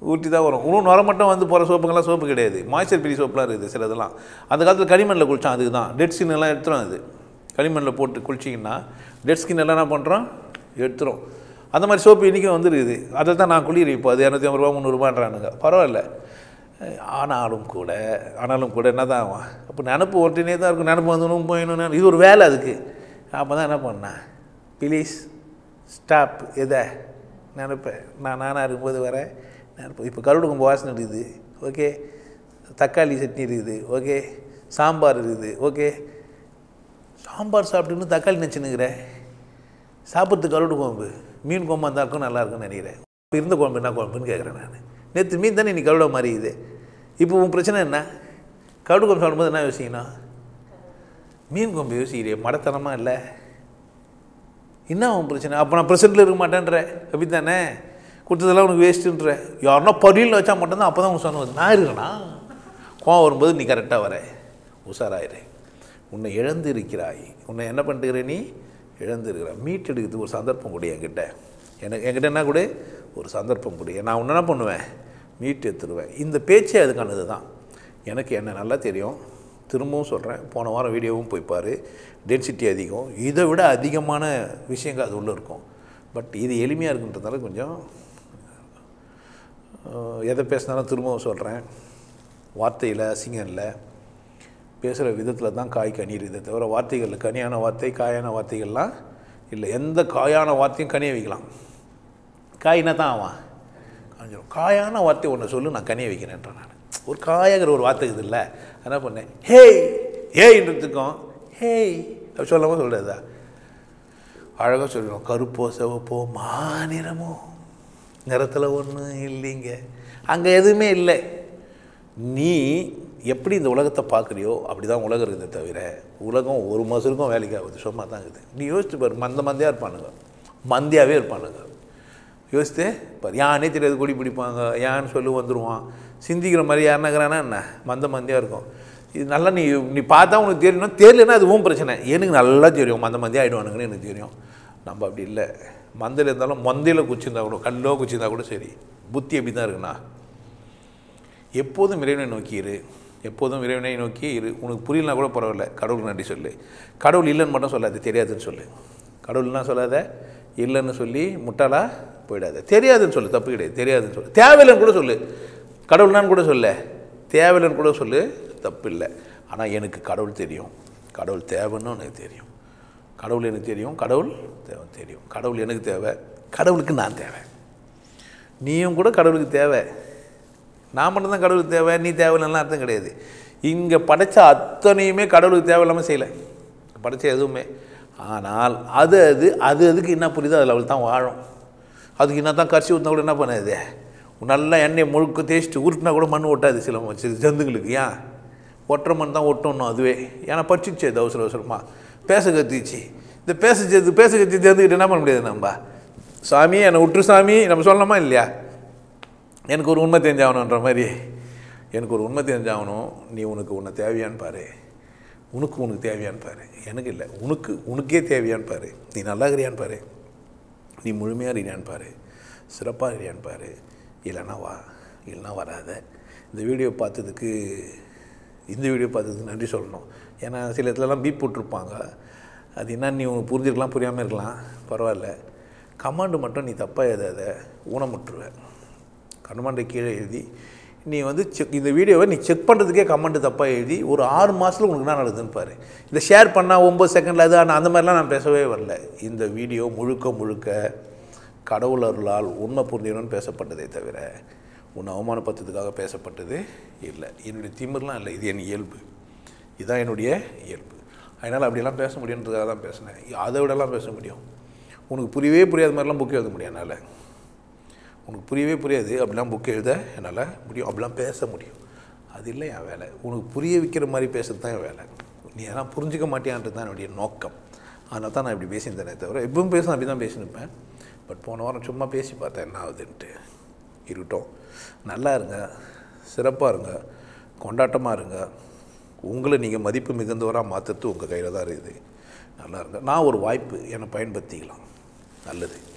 ஊற்றி தான் வரும் இன்னும் நுர மட்டும் வந்து போகிற சோப்புங்கெல்லாம் சோப்பு கிடையாது மாய்ச்சர் பிரி சோப்புலாம் இருக்குது சிலதெல்லாம் அந்த காலத்தில் களிமண்ணில் குளித்தான் அதுக்கு தான் டெட் ஸ்கின் எல்லாம் எடுத்துரும் அது களிமண்ணில் போட்டு குளிச்சிங்கன்னா டெட் ஸ்கின் எல்லாம் என்ன பண்ணுறோம் எடுத்துரும் அந்த மாதிரி சோப்பு இன்றைக்கும் வந்துருக்குது அதை தான் நான் குளிர் இப்போ அது இரநூத்தி ஐம்பது ரூபா முந்நூறுபான்றானுங்க பரவாயில்ல ஆனாலும் கூட ஆனாலும் கூட என்ன தான் ஆகும் அப்போ நினப்பு ஒட்டினே தான் இருக்கும் நினப்பு வந்துடும் போயிடணும் இது ஒரு வேலை அதுக்கு அப்போ தான் என்ன பண்ணேன் ப்ளீஸ் ஸ்டாப் எதை நினைப்பேன் நான் நானாக இருக்கும்போது வரேன் நினைப்பேன் இப்போ கருடு கும்ப வாசனை இருக்குது ஓகே தக்காளி சட்னி இருக்குது ஓகே சாம்பார் இருக்குது ஓகே சாம்பார் சாப்பிட்டுன்னு தக்காளி நினச்சினுக்கிறேன் சாப்பிட்றதுக்கு கருடு குழம்பு மீன் குழம்பு இருந்தால் இருக்கும் நல்லா இருக்கும்னு நினைக்கிறேன் இப்போ இருந்த குழம்பு என்ன குழம்புன்னு கேட்குறேன் நான் நேற்று மீன் தானே இன்னைக்கு கருட மாதிரி இது இப்போ உன் பிரச்சனை என்ன கருடு குழம்பு சாப்பிடும்போது என்ன யோசிக்கணும் மீன் குழம்பு யோசிக்கிறே மடத்தனமாக இல்லை என்ன உன் பிரச்சனை அப்போ நான் ப்ரெசென்ட்டில் இருக்க மாட்டேன்ற அப்படி தானே கொடுத்ததெல்லாம் உனக்கு வேஸ்ட்டுன்ற யாருன்னா பொரியல் வச்சா மட்டும்தான் அப்போ தான் உனக்கு சொன்னது நான் இருக்கேனா கோவம் வரும்போது நீ கரெக்டாக வர உஷாராயிரு உன்னை இழந்து இருக்கிறாய் உன்னை என்ன பண்ணிட்டுக்கிற நீ இழந்து இருக்கிற மீட் எடுக்கிறதுக்கு ஒரு சந்தர்ப்பம் கொடு என்கிட்ட எனக்கு என்கிட்ட என்ன கொடு ஒரு சந்தர்ப்பம் கொடு நான் உன்னை என்ன பண்ணுவேன் மீட் எடுத்துருவேன் இந்த பேச்சே அதுக்கானது தான் எனக்கு என்ன நல்லா தெரியும் திரும்பவும் சொல்கிறேன் போன வாரம் வீடியோவும் போய் பாரு டென்சிட்டி அதிகம் இதை விட அதிகமான விஷயங்கள் அது உள்ளே இருக்கும் பட் இது எளிமையாக இருக்குன்றதால கொஞ்சம் அஹ், எதை பேசினாலும் திரும்பவும் சொல்கிறேன் வார்த்தையில் அசிங்கம் இல்லை பேசுகிற விதத்தில் தான் காய் கனியுது இதை தவிர வார்த்தைகளில் கனியான வார்த்தை காயான வார்த்தைகள்லாம் இல்லை எந்த காயான வார்த்தையும் கனிய வைக்கலாம் காயினா தான் ஆவான் காஞ்சிரும் காயான வார்த்தை ஒன்று சொல்லு நான் கனிய வைக்கிறேன்றேன் நான் ஒரு காயங்கிற ஒரு வார்த்தை இது இல்லை என்ன பண்ணேன் ஹேய் ஹேய்ன்றதுக்கும் ஹேய் அப்படி சொல்லாமல் சொல்கிறதா அழகாக சொல்லணும் கருப்போ சிவப்போ மாநிறமோ நிறத்தில் ஒன்றும் இல்லைங்க அங்கே எதுவுமே இல்லை நீ எப்படி இந்த உலகத்தை பார்க்குறியோ அப்படி தான் உலகம் இருக்குதே தவிர உலகம் ஒரு மாதத்துக்கும் வேலைக்கு ஆகுது சும்மா தான் இருக்குது நீ யோசிச்சு பாரு மந்த மந்தையாக இருப்பானுங்க மந்தியாகவே இருப்பானுங்க யோசித்து பாரு யானே தெரியாது கொடி பிடிப்பாங்க யான்னு சொல்லி வந்துடுவான் சிந்திக்கிற மாதிரி யாருனாங்கிறானா என்ன மந்த மந்தியாக இருக்கும் இது நல்லா நீ நீ பார்த்தா உனக்கு தெரியணும் தெரியலன்னா அது உன் பிரச்சனை எனக்கு நல்லா தெரியும் மந்த மந்தியாக ஆகிடுவானுங்கன்னு எனக்கு தெரியும் நம்ம அப்படி இல்லை மந்தையில் இருந்தாலும் மந்தையில் குச்சிருந்தா கூட கல்லோ குச்சிருந்தா கூட சரி புத்தி எப்படி தான் இருக்குண்ணா எப்போதும் இறைவனை நோக்கி இரு எப்போதும் இறைவனை நோக்கி இரு உனக்கு புரியலனா கூட பரவாயில்ல கடவுளுக்கு நன்றி சொல்லு கடவுள் இல்லைன்னு மட்டும் சொல்லாது தெரியாதுன்னு சொல்லு கடவுள்னா சொல்லாத இல்லைன்னு சொல்லி முட்டாளா போயிடாத தெரியாதுன்னு சொல்லு தப்பு கிடையாது தெரியாதுன்னு சொல்லு தேவையில்லைன்னு கூட சொல்லு கடவுள்னான்னு கூட சொல்ல தேவையில்லைன்னு கூட சொல்லு தப்பு இல்லை ஆனால் எனக்கு கடவுள் தெரியும் கடவுள் தேவைன்னு எனக்கு தெரியும் கடவுள் எனக்கு தெரியும் கடவுள் தேவை தெரியும் கடவுள் எனக்கு தேவை கடவுளுக்கு நான் தேவை நீயும் கூட கடவுளுக்கு தேவை நான் மட்டும்தான் கடவுளுக்கு தேவை நீ தேவையில்லாம் அர்த்தம் கிடையாது இங்கே படைச்ச அத்தனையுமே கடவுளுக்கு தேவையில்லாமல் செய்யலை படைச்ச எதுவுமே ஆனால் அது அது அது அதுக்கு என்ன புரியுதோ அதில் அவள் தான் வாழும் அதுக்கு என்ன தான் கரிசி ஊற்றினா கூட என்ன பண்ணாது நல்லா எண்ணெய் முழுக்க தேய்ச்சிட்டு உருட்டினா கூட மண் ஒட்டாது சில சில ஜந்துங்களுக்கு ஏன் ஒட்டுற மண் தான் ஒட்டணும் அதுவே ஏன்னா படிச்சிச்சு அது அவசர அவசரமாக பேச கற்றுச்சு இந்த பேச சேர்த்து பேச கற்று சேர்ந்துக்கிட்டு என்ன பண்ண முடியாது நம்ம சாமி என்னை விட்டுரு சாமி நம்ம சொல்லலாமா இல்லையா எனக்கு ஒரு உண்மை தெரிஞ்சாகணுன்ற மாதிரி எனக்கு ஒரு உண்மை தெரிஞ்சாகணும் நீ உனக்கு உன்னை தேவையான்னு பாரு உனக்கு உனக்கு தேவையான்னு பாரு எனக்கு இல்லை உனக்கு உனக்கே தேவையான்னு பாரு நீ நல்லா இருக்கிறியான்னு பாரு நீ முழுமையாக இருக்கிறியான்னு பாரு சிறப்பாக இருக்கிறியான்னு பாரு இல்லைன்னா வா இல்லைன்னா வராத இந்த வீடியோ பார்த்ததுக்கு இந்த வீடியோ பார்த்ததுக்கு நன்றி சொல்லணும் ஏன்னா சில இடத்துலலாம் பீப் போட்டிருப்பாங்க அது என்ன நீ உனக்கு புரிஞ்சிருக்கலாம் புரியாமல் இருக்கலாம் பரவாயில்ல கமாண்டு மட்டும் நீ தப்பாக எழுதாத ஊனமுட்டுருவேன் கமாண்டை கீழே எழுதி நீ வந்து செக் இந்த வீடியோவை நீ செக் பண்ணுறதுக்கே கமெண்ட் தப்பாக எழுதி ஒரு ஆறு மாதத்தில் உனக்கு என்ன நடக்குதுன்னு பாரு இந்த ஷேர் பண்ணால் ஒம்பது செகண்டில் அது ஆனால் அந்த மாதிரிலாம் நான் பேசவே வரல இந்த வீடியோ முழுக்க முழுக்க கடவுள் அருளால் உண்மை புரிஞ்சுக்கணும்னு பேசப்பட்டதே தவிர உன்னை அவமானப்படுத்துறதுக்காக பேசப்பட்டது இல்லை என்னுடைய திமிர்லாம் இல்லை இது என் இயல்பு இதுதான் என்னுடைய இயல்பு அதனால் அப்படியெல்லாம் பேச முடியுன்றதுக்காக தான் பேசினேன் அதை விடலாம் பேச முடியும் உனக்கு புரியவே புரியாத மாதிரிலாம் புக் எழுத முடியும் என்னால் உனக்கு புரியவே புரியாது அப்படிலாம் புக் எழுத என்னால் முடியும் அப்படிலாம் பேச முடியும் அது இல்லை என் வேலை உனக்கு புரிய வைக்கிற மாதிரி பேசுறது தான் என் வேலை நீ அதெல்லாம் புரிஞ்சிக்க மாட்டியான்றது தான் என்னுடைய நோக்கம் அதனால தான் நான் இப்படி பேசியிருந்தேனே தவிர எப்பவும் பேசும் அப்படி தான் பேசினிருப்பேன் பட் போன வாரம் சும்மா பேசி பார்த்தேன் என்ன ஆகுதுன்ட்டு இருக்கட்டும் நல்லா இருங்க சிறப்பாக இருங்க கொண்டாட்டமாக இருங்க உங்களை நீங்கள் மதிப்பு மிகுந்தவராக மாற்றுறது உங்கள் கையில் தான் இருக்குது நல்லா இருங்க நான் ஒரு வாய்ப்பு என்னை பயன்படுத்திக்கலாம் நல்லது